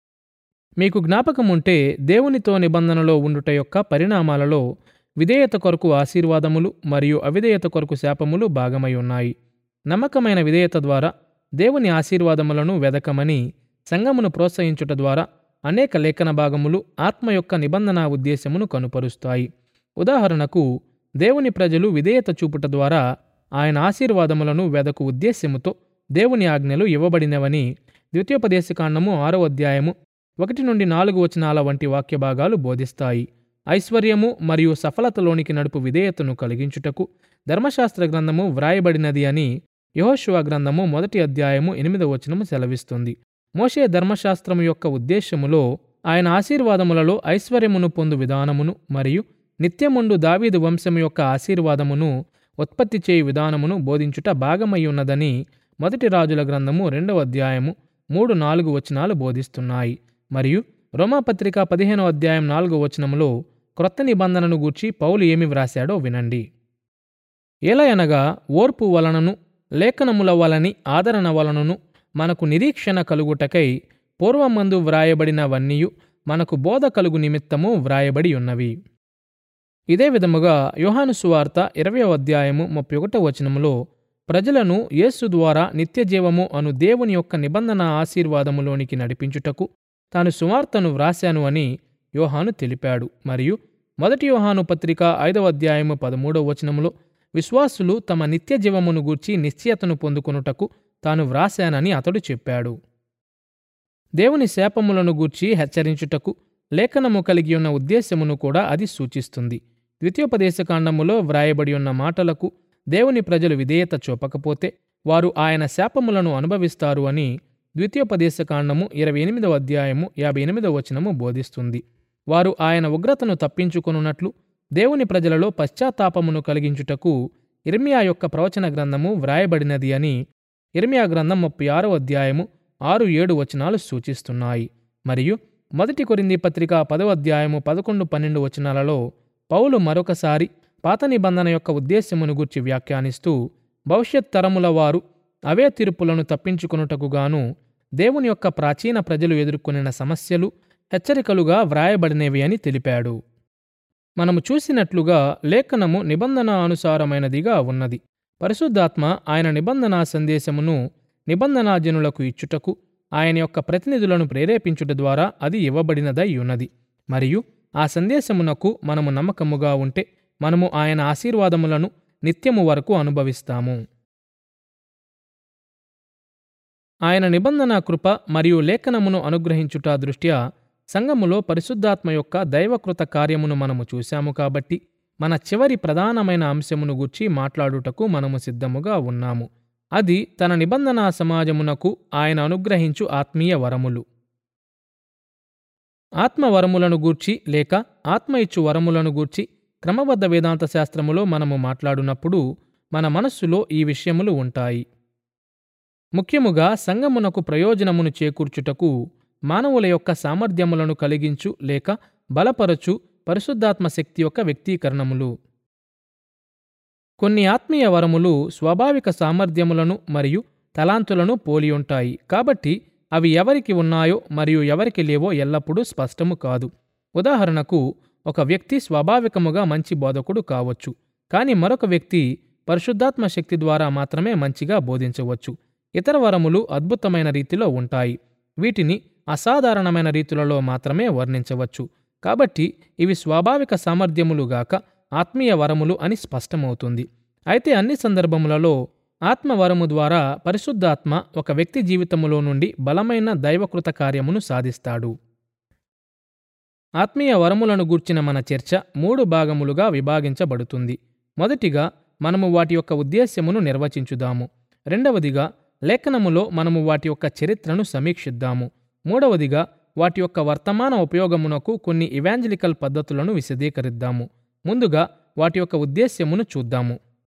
మీకు జ్ఞాపకముంటే దేవునితో నిబంధనలో ఉండుట యొక్క పరిణామాలలో విధేయత కొరకు ఆశీర్వాదములు మరియు అవిధేయత కొరకు శాపములు భాగమై ఉన్నాయి నమ్మకమైన విధేయత ద్వారా దేవుని ఆశీర్వాదములను వెదకమని సంఘమును ప్రోత్సహించుట ద్వారా అనేక లేఖన భాగములు ఆత్మ యొక్క నిబంధన ఉద్దేశమును కనుపరుస్తాయి ఉదాహరణకు దేవుని ప్రజలు విధేయత చూపుట ద్వారా ఆయన ఆశీర్వాదములను వెదకు ఉద్దేశ్యముతో దేవుని ఆజ్ఞలు ఇవ్వబడినవని ద్వితీయోపదేశకాండము ఆరో అధ్యాయము ఒకటి నుండి నాలుగు వచనాల వంటి వాక్య భాగాలు బోధిస్తాయి ఐశ్వర్యము మరియు సఫలతలోనికి నడుపు విధేయతను కలిగించుటకు ధర్మశాస్త్ర గ్రంథము వ్రాయబడినది అని యహోశివ గ్రంథము మొదటి అధ్యాయము ఎనిమిదవ వచనము సెలవిస్తుంది మోషే ధర్మశాస్త్రము యొక్క ఉద్దేశ్యములో ఆయన ఆశీర్వాదములలో ఐశ్వర్యమును పొందు విధానమును మరియు నిత్యముండు దావీదు వంశము యొక్క ఆశీర్వాదమును ఉత్పత్తి చేయు విధానమును బోధించుట భాగమై ఉన్నదని మొదటి రాజుల గ్రంథము రెండవ అధ్యాయము మూడు నాలుగు వచనాలు బోధిస్తున్నాయి మరియు రోమాపత్రిక పదిహేనో అధ్యాయం నాలుగో వచనములో క్రొత్త నిబంధనను గూర్చి పౌలు ఏమి వ్రాశాడో వినండి ఏలయనగా ఓర్పు వలనను లేఖనముల వలని ఆదరణ వలనను మనకు నిరీక్షణ కలుగుటకై పూర్వమందు వ్రాయబడినవన్నీయు మనకు బోధ కలుగు నిమిత్తము వ్రాయబడి ఉన్నవి ఇదే విధముగా యోహాను సువార్త ఇరవై అధ్యాయము ముప్పై ఒకటో వచనములో ప్రజలను యేసు ద్వారా నిత్యజీవము అను దేవుని యొక్క నిబంధన ఆశీర్వాదములోనికి నడిపించుటకు తాను సువార్తను వ్రాశాను అని యోహాను తెలిపాడు మరియు మొదటి యోహాను పత్రిక ఐదవ అధ్యాయము పదమూడవ వచనములో విశ్వాసులు తమ నిత్యజీవమును గూర్చి నిశ్చయతను పొందుకొనుటకు తాను వ్రాశానని అతడు చెప్పాడు దేవుని శాపములను గూర్చి హెచ్చరించుటకు లేఖనము కలిగి ఉన్న ఉద్దేశమును కూడా అది సూచిస్తుంది ద్వితీయోపదేశకాండములో వ్రాయబడి ఉన్న మాటలకు దేవుని ప్రజలు విధేయత చూపకపోతే వారు ఆయన శాపములను అనుభవిస్తారు అని ద్వితీయోపదేశకాండము ఇరవై ఎనిమిదవ అధ్యాయము యాభై ఎనిమిదవ వచనము బోధిస్తుంది వారు ఆయన ఉగ్రతను తప్పించుకొనున్నట్లు దేవుని ప్రజలలో పశ్చాత్తాపమును కలిగించుటకు ఇర్మియా యొక్క ప్రవచన గ్రంథము వ్రాయబడినది అని ఇర్మియా గ్రంథం ముప్పై ఆరో అధ్యాయము ఆరు ఏడు వచనాలు సూచిస్తున్నాయి మరియు మొదటి కొరింది పత్రిక పదవ అధ్యాయము పదకొండు పన్నెండు వచనాలలో పౌలు మరొకసారి పాత నిబంధన యొక్క ఉద్దేశ్యమును గూర్చి వ్యాఖ్యానిస్తూ భవిష్యత్ తరముల వారు అవే తీర్పులను తప్పించుకొనుటకు గాను దేవుని యొక్క ప్రాచీన ప్రజలు ఎదుర్కొనిన సమస్యలు హెచ్చరికలుగా వ్రాయబడినవి అని తెలిపాడు మనము చూసినట్లుగా లేఖనము నిబంధన అనుసారమైనదిగా ఉన్నది పరిశుద్ధాత్మ ఆయన నిబంధనా సందేశమును నిబంధనాజనులకు ఇచ్చుటకు ఆయన యొక్క ప్రతినిధులను ప్రేరేపించుట ద్వారా అది ఇవ్వబడినదై ఉన్నది మరియు ఆ సందేశమునకు మనము నమ్మకముగా ఉంటే మనము ఆయన ఆశీర్వాదములను నిత్యము వరకు అనుభవిస్తాము ఆయన నిబంధన కృప మరియు లేఖనమును అనుగ్రహించుట దృష్ట్యా సంఘములో పరిశుద్ధాత్మ యొక్క దైవకృత కార్యమును మనము చూశాము కాబట్టి మన చివరి ప్రధానమైన అంశమును గూర్చి మాట్లాడుటకు మనము సిద్ధముగా ఉన్నాము అది తన నిబంధన సమాజమునకు ఆయన అనుగ్రహించు ఆత్మీయ వరములు ఆత్మ వరములను గూర్చి లేక ఆత్మ ఇచ్చు వరములను గూర్చి క్రమబద్ధ వేదాంత శాస్త్రములో మనము మాట్లాడునప్పుడు మన మనస్సులో ఈ విషయములు ఉంటాయి ముఖ్యముగా సంగమునకు ప్రయోజనమును చేకూర్చుటకు మానవుల యొక్క సామర్థ్యములను కలిగించు లేక బలపరచు పరిశుద్ధాత్మ శక్తి యొక్క వ్యక్తీకరణములు కొన్ని ఆత్మీయ వరములు స్వాభావిక సామర్థ్యములను మరియు తలాంతులను పోలి ఉంటాయి కాబట్టి అవి ఎవరికి ఉన్నాయో మరియు ఎవరికి లేవో ఎల్లప్పుడూ స్పష్టము కాదు ఉదాహరణకు ఒక వ్యక్తి స్వాభావికముగా మంచి బోధకుడు కావచ్చు కానీ మరొక వ్యక్తి పరిశుద్ధాత్మ శక్తి ద్వారా మాత్రమే మంచిగా బోధించవచ్చు ఇతర వరములు అద్భుతమైన రీతిలో ఉంటాయి వీటిని అసాధారణమైన రీతులలో మాత్రమే వర్ణించవచ్చు కాబట్టి ఇవి స్వాభావిక సామర్థ్యములుగాక ఆత్మీయ వరములు అని స్పష్టమవుతుంది అయితే అన్ని సందర్భములలో ఆత్మవరము ద్వారా పరిశుద్ధాత్మ ఒక వ్యక్తి జీవితములో నుండి బలమైన దైవకృత కార్యమును సాధిస్తాడు ఆత్మీయ వరములను గూర్చిన మన చర్చ మూడు భాగములుగా విభాగించబడుతుంది మొదటిగా మనము వాటి యొక్క ఉద్దేశ్యమును నిర్వచించుదాము రెండవదిగా లేఖనములో మనము వాటి యొక్క చరిత్రను సమీక్షిద్దాము మూడవదిగా వాటి యొక్క వర్తమాన ఉపయోగమునకు కొన్ని ఇవాంజలికల్ పద్ధతులను విశదీకరిద్దాము ముందుగా వాటి యొక్క ఉద్దేశ్యమును చూద్దాము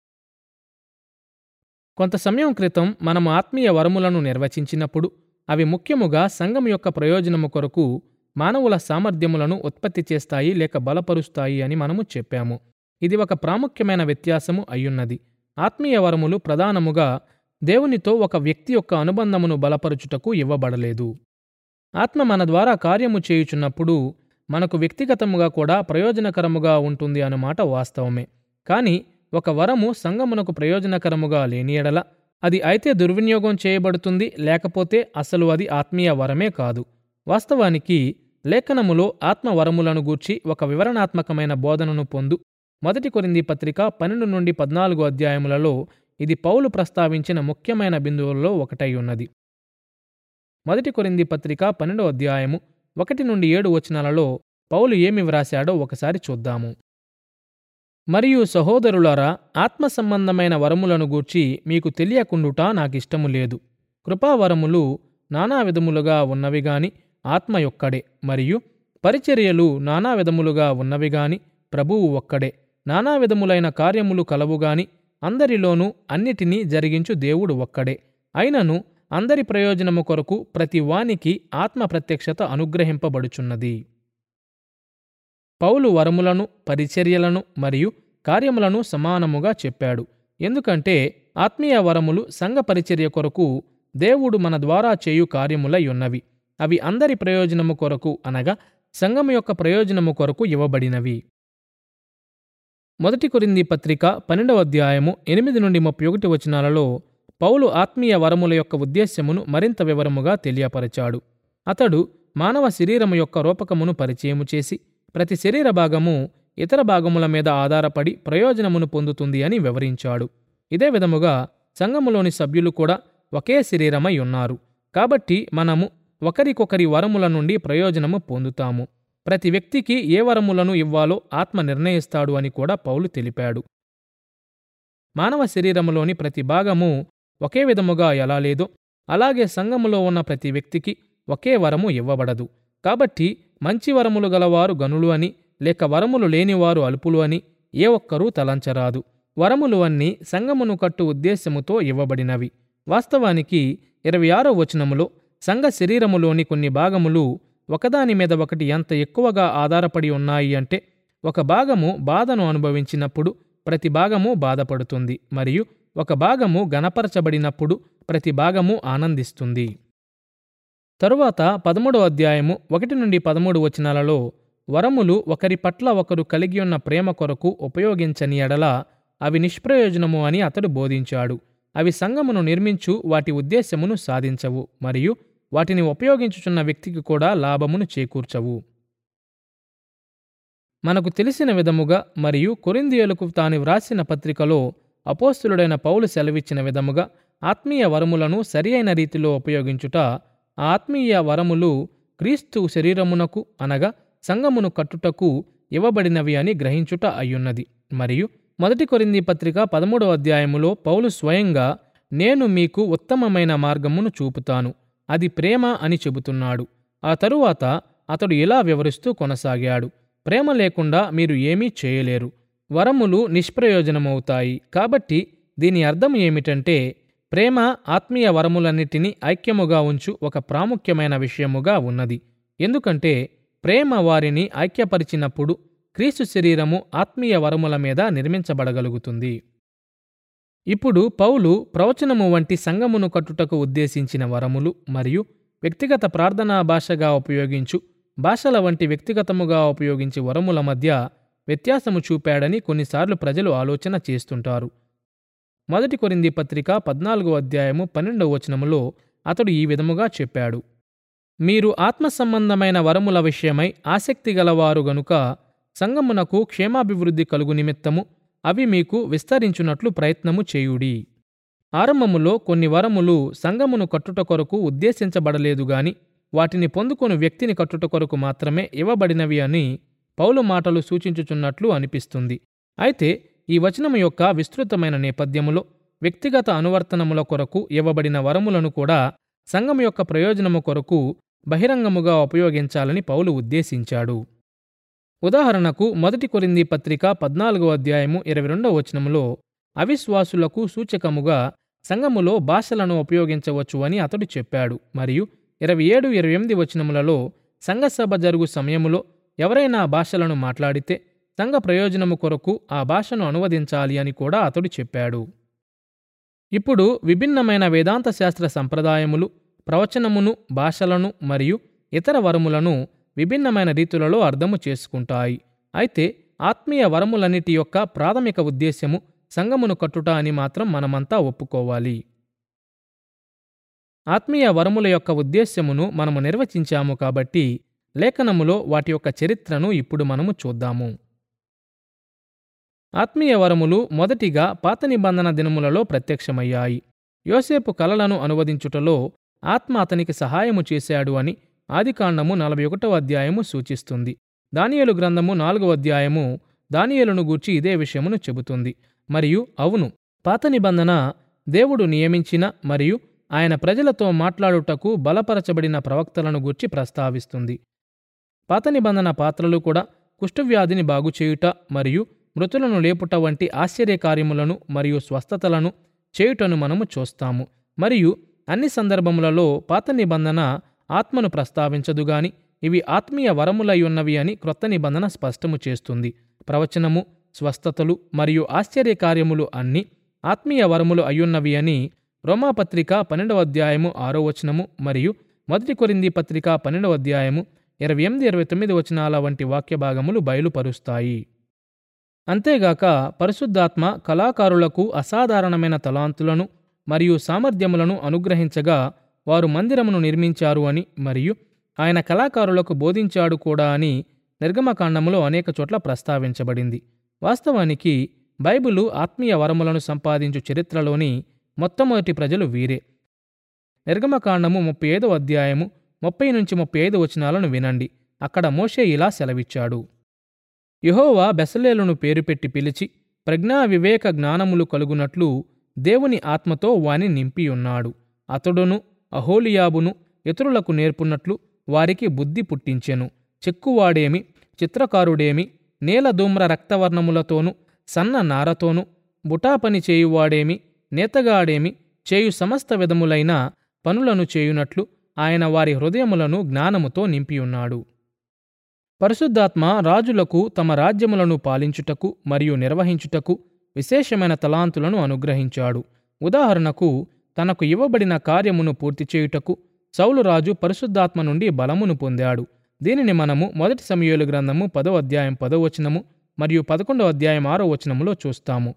కొంత సమయం క్రితం మనము ఆత్మీయ వరములను నిర్వచించినప్పుడు అవి ముఖ్యముగా సంఘం యొక్క ప్రయోజనము కొరకు మానవుల సామర్థ్యములను ఉత్పత్తి చేస్తాయి లేక బలపరుస్తాయి అని మనము చెప్పాము ఇది ఒక ప్రాముఖ్యమైన వ్యత్యాసము అయ్యున్నది ఆత్మీయ వరములు ప్రధానముగా దేవునితో ఒక వ్యక్తి యొక్క అనుబంధమును బలపరుచుటకు ఇవ్వబడలేదు ఆత్మ మన ద్వారా కార్యము చేయుచున్నప్పుడు మనకు వ్యక్తిగతముగా కూడా ప్రయోజనకరముగా ఉంటుంది అన్నమాట వాస్తవమే కానీ ఒక వరము సంఘమునకు ప్రయోజనకరముగా లేని ఎడల అది అయితే దుర్వినియోగం చేయబడుతుంది లేకపోతే అసలు అది ఆత్మీయ వరమే కాదు వాస్తవానికి లేఖనములో ఆత్మ వరములను గూర్చి ఒక వివరణాత్మకమైన బోధనను పొందు మొదటి కొరింది పత్రిక పన్నెండు నుండి పద్నాలుగు అధ్యాయములలో ఇది పౌలు ప్రస్తావించిన ముఖ్యమైన బిందువులలో ఒకటై ఉన్నది మొదటి కొరింది పత్రిక పన్నెండో అధ్యాయము ఒకటి నుండి ఏడు వచనాలలో పౌలు ఏమి వ్రాశాడో ఒకసారి చూద్దాము మరియు సహోదరులారా ఆత్మ సంబంధమైన వరములను గూర్చి మీకు తెలియకుండుట నాకిష్టము లేదు కృపావరములు నానా విధములుగా ఉన్నవి గాని ఆత్మ యొక్కడే మరియు పరిచర్యలు నానా విధములుగా ఉన్నవి గాని ప్రభువు ఒక్కడే నానా విధములైన కార్యములు కలవుగాని అందరిలోనూ అన్నిటినీ జరిగించు దేవుడు ఒక్కడే అయినను అందరి ప్రయోజనము కొరకు ప్రతి వానికి ఆత్మ ప్రత్యక్షత అనుగ్రహింపబడుచున్నది పౌలు వరములను పరిచర్యలను మరియు కార్యములను సమానముగా చెప్పాడు ఎందుకంటే ఆత్మీయ వరములు సంఘ పరిచర్య కొరకు దేవుడు మన ద్వారా చేయు కార్యములై ఉన్నవి అవి అందరి ప్రయోజనము కొరకు అనగా సంఘము యొక్క ప్రయోజనము కొరకు ఇవ్వబడినవి మొదటి కొరింది పత్రిక పన్నెండవ అధ్యాయము ఎనిమిది నుండి ముప్పై ఒకటి వచనాలలో పౌలు ఆత్మీయ వరముల యొక్క ఉద్దేశ్యమును మరింత వివరముగా తెలియపరచాడు అతడు మానవ శరీరము యొక్క రూపకమును పరిచయము చేసి ప్రతి శరీర భాగము ఇతర భాగముల మీద ఆధారపడి ప్రయోజనమును పొందుతుంది అని వివరించాడు ఇదే విధముగా సంఘములోని సభ్యులు కూడా ఒకే శరీరమై ఉన్నారు కాబట్టి మనము ఒకరికొకరి వరముల నుండి ప్రయోజనము పొందుతాము ప్రతి వ్యక్తికి ఏ వరములను ఇవ్వాలో ఆత్మ నిర్ణయిస్తాడు అని కూడా పౌలు తెలిపాడు మానవ శరీరములోని ప్రతి భాగము ఒకే విధముగా ఎలా లేదో అలాగే సంఘములో ఉన్న ప్రతి వ్యక్తికి ఒకే వరము ఇవ్వబడదు కాబట్టి మంచి వరములు గలవారు గనులు అని లేక వరములు లేనివారు అల్పులు అని ఏ ఒక్కరూ తలంచరాదు వరములు అన్నీ సంఘమును కట్టు ఉద్దేశ్యముతో ఇవ్వబడినవి వాస్తవానికి ఇరవై ఆరో వచనములో సంఘ శరీరములోని కొన్ని భాగములు ఒకదాని మీద ఒకటి ఎంత ఎక్కువగా ఆధారపడి ఉన్నాయి అంటే ఒక భాగము బాధను అనుభవించినప్పుడు ప్రతి భాగము బాధపడుతుంది మరియు ఒక భాగము గణపరచబడినప్పుడు ప్రతి భాగము ఆనందిస్తుంది తరువాత పదమూడవ అధ్యాయము ఒకటి నుండి పదమూడు వచనాలలో వరములు ఒకరి పట్ల ఒకరు కలిగి ఉన్న ప్రేమ కొరకు ఉపయోగించని ఎడల అవి నిష్ప్రయోజనము అని అతడు బోధించాడు అవి సంఘమును నిర్మించు వాటి ఉద్దేశ్యమును సాధించవు మరియు వాటిని ఉపయోగించుచున్న వ్యక్తికి కూడా లాభమును చేకూర్చవు మనకు తెలిసిన విధముగా మరియు కొరిందియలకు తాను వ్రాసిన పత్రికలో అపోస్తులుడైన పౌలు సెలవిచ్చిన విధముగా ఆత్మీయ వరములను సరియైన రీతిలో ఉపయోగించుట ఆ ఆత్మీయ వరములు క్రీస్తు శరీరమునకు అనగా సంఘమును కట్టుటకు ఇవ్వబడినవి అని గ్రహించుట అయ్యున్నది మరియు మొదటి కొరింది పత్రిక పదమూడవ అధ్యాయములో పౌలు స్వయంగా నేను మీకు ఉత్తమమైన మార్గమును చూపుతాను అది ప్రేమ అని చెబుతున్నాడు ఆ తరువాత అతడు ఇలా వివరిస్తూ కొనసాగాడు ప్రేమ లేకుండా మీరు ఏమీ చేయలేరు వరములు నిష్ప్రయోజనమవుతాయి కాబట్టి దీని అర్థం ఏమిటంటే ప్రేమ ఆత్మీయ వరములన్నిటినీ ఐక్యముగా ఉంచు ఒక ప్రాముఖ్యమైన విషయముగా ఉన్నది ఎందుకంటే ప్రేమ వారిని ఐక్యపరిచినప్పుడు క్రీస్తు శరీరము ఆత్మీయ వరముల మీద నిర్మించబడగలుగుతుంది ఇప్పుడు పౌలు ప్రవచనము వంటి సంఘమును కట్టుటకు ఉద్దేశించిన వరములు మరియు వ్యక్తిగత ప్రార్థనా భాషగా ఉపయోగించు భాషల వంటి వ్యక్తిగతముగా ఉపయోగించి వరముల మధ్య వ్యత్యాసము చూపాడని కొన్నిసార్లు ప్రజలు ఆలోచన చేస్తుంటారు మొదటి కొరింది పత్రిక పద్నాలుగో అధ్యాయము పన్నెండవ వచనములో అతడు ఈ విధముగా చెప్పాడు మీరు ఆత్మ సంబంధమైన వరముల విషయమై ఆసక్తి గలవారు గనుక సంగమునకు క్షేమాభివృద్ధి కలుగు నిమిత్తము అవి మీకు విస్తరించున్నట్లు ప్రయత్నము చేయుడి ఆరంభములో కొన్ని వరములు సంగమును కట్టుట కొరకు ఉద్దేశించబడలేదు గాని వాటిని పొందుకొని వ్యక్తిని కట్టుట కొరకు మాత్రమే ఇవ్వబడినవి అని పౌలు మాటలు సూచించుచున్నట్లు అనిపిస్తుంది అయితే ఈ వచనము యొక్క విస్తృతమైన నేపథ్యములో వ్యక్తిగత అనువర్తనముల కొరకు ఇవ్వబడిన వరములను కూడా సంఘం యొక్క ప్రయోజనము కొరకు బహిరంగముగా ఉపయోగించాలని పౌలు ఉద్దేశించాడు ఉదాహరణకు మొదటి కొరింది పత్రిక పద్నాలుగో అధ్యాయము ఇరవై రెండవ వచనములో అవిశ్వాసులకు సూచకముగా సంఘములో భాషలను ఉపయోగించవచ్చు అని అతడు చెప్పాడు మరియు ఇరవై ఏడు ఇరవై ఎనిమిది వచనములలో సంఘసభ జరుగు సమయములో ఎవరైనా భాషలను మాట్లాడితే సంఘ ప్రయోజనము కొరకు ఆ భాషను అనువదించాలి అని కూడా అతడు చెప్పాడు ఇప్పుడు విభిన్నమైన వేదాంత శాస్త్ర సంప్రదాయములు ప్రవచనమును భాషలను మరియు ఇతర వరములను విభిన్నమైన రీతులలో అర్థము చేసుకుంటాయి అయితే ఆత్మీయ వరములన్నిటి యొక్క ప్రాథమిక ఉద్దేశ్యము సంగమును కట్టుట అని మాత్రం మనమంతా ఒప్పుకోవాలి ఆత్మీయ వరముల యొక్క ఉద్దేశ్యమును మనము నిర్వచించాము కాబట్టి లేఖనములో వాటి యొక్క చరిత్రను ఇప్పుడు మనము చూద్దాము ఆత్మీయ వరములు మొదటిగా పాత నిబంధన దినములలో ప్రత్యక్షమయ్యాయి యోసేపు కలలను అనువదించుటలో ఆత్మ అతనికి సహాయము చేశాడు అని ఆదికాండము నలభై ఒకటవ అధ్యాయము సూచిస్తుంది దానియేలు గ్రంథము నాలుగవ అధ్యాయము దానియేలును గూర్చి ఇదే విషయమును చెబుతుంది మరియు అవును పాత నిబంధన దేవుడు నియమించిన మరియు ఆయన ప్రజలతో మాట్లాడుటకు బలపరచబడిన ప్రవక్తలను గూర్చి ప్రస్తావిస్తుంది పాత నిబంధన పాత్రలు కూడా కుష్ఠవ్యాధిని బాగుచేయుట మరియు మృతులను లేపుట వంటి ఆశ్చర్యకార్యములను మరియు స్వస్థతలను చేయుటను మనము చూస్తాము మరియు అన్ని సందర్భములలో పాత నిబంధన ఆత్మను ప్రస్తావించదు గాని ఇవి ఆత్మీయ వరములై ఉన్నవి అని క్రొత్త నిబంధన స్పష్టము చేస్తుంది ప్రవచనము స్వస్థతలు మరియు ఆశ్చర్యకార్యములు అన్నీ ఆత్మీయ వరములు అయ్యున్నవి అని రోమాపత్రిక పన్నెండవ అధ్యాయము ఆరో వచనము మరియు మొదటి కొరింది పత్రిక పన్నెండవ అధ్యాయము ఇరవై ఎనిమిది ఇరవై తొమ్మిది వచనాల వంటి వాక్య భాగములు బయలుపరుస్తాయి అంతేగాక పరిశుద్ధాత్మ కళాకారులకు అసాధారణమైన తలాంతులను మరియు సామర్థ్యములను అనుగ్రహించగా వారు మందిరమును నిర్మించారు అని మరియు ఆయన కళాకారులకు బోధించాడు కూడా అని నిర్గమకాండములో అనేక చోట్ల ప్రస్తావించబడింది వాస్తవానికి బైబిలు ఆత్మీయ వరములను సంపాదించు చరిత్రలోని మొట్టమొదటి ప్రజలు వీరే నిర్గమకాండము ముప్పై ఐదవ అధ్యాయము ముప్పై నుంచి ముప్పై ఐదు వచనాలను వినండి అక్కడ మోషే ఇలా సెలవిచ్చాడు యెహోవా బెసలేలును పేరు పెట్టి పిలిచి ప్రజ్ఞా వివేక జ్ఞానములు కలుగునట్లు దేవుని ఆత్మతో వాని నింపియున్నాడు అతడును అహోలియాబును ఇతరులకు నేర్పున్నట్లు వారికి బుద్ధి పుట్టించెను చెక్కువాడేమి చిత్రకారుడేమి నీలధూమ్ర రక్తవర్ణములతోనూ సన్న నారతోనూ బుటాపని చేయువాడేమి నేతగాడేమి చేయు సమస్త విధములైన పనులను చేయునట్లు ఆయన వారి హృదయములను జ్ఞానముతో నింపియున్నాడు పరిశుద్ధాత్మ రాజులకు తమ రాజ్యములను పాలించుటకు మరియు నిర్వహించుటకు విశేషమైన తలాంతులను అనుగ్రహించాడు ఉదాహరణకు తనకు ఇవ్వబడిన కార్యమును పూర్తి చేయుటకు సౌలు రాజు పరిశుద్ధాత్మ నుండి బలమును పొందాడు దీనిని మనము మొదటి సమయోలు గ్రంథము పదో అధ్యాయం పదో వచనము మరియు పదకొండవ అధ్యాయం ఆరో వచనములో చూస్తాము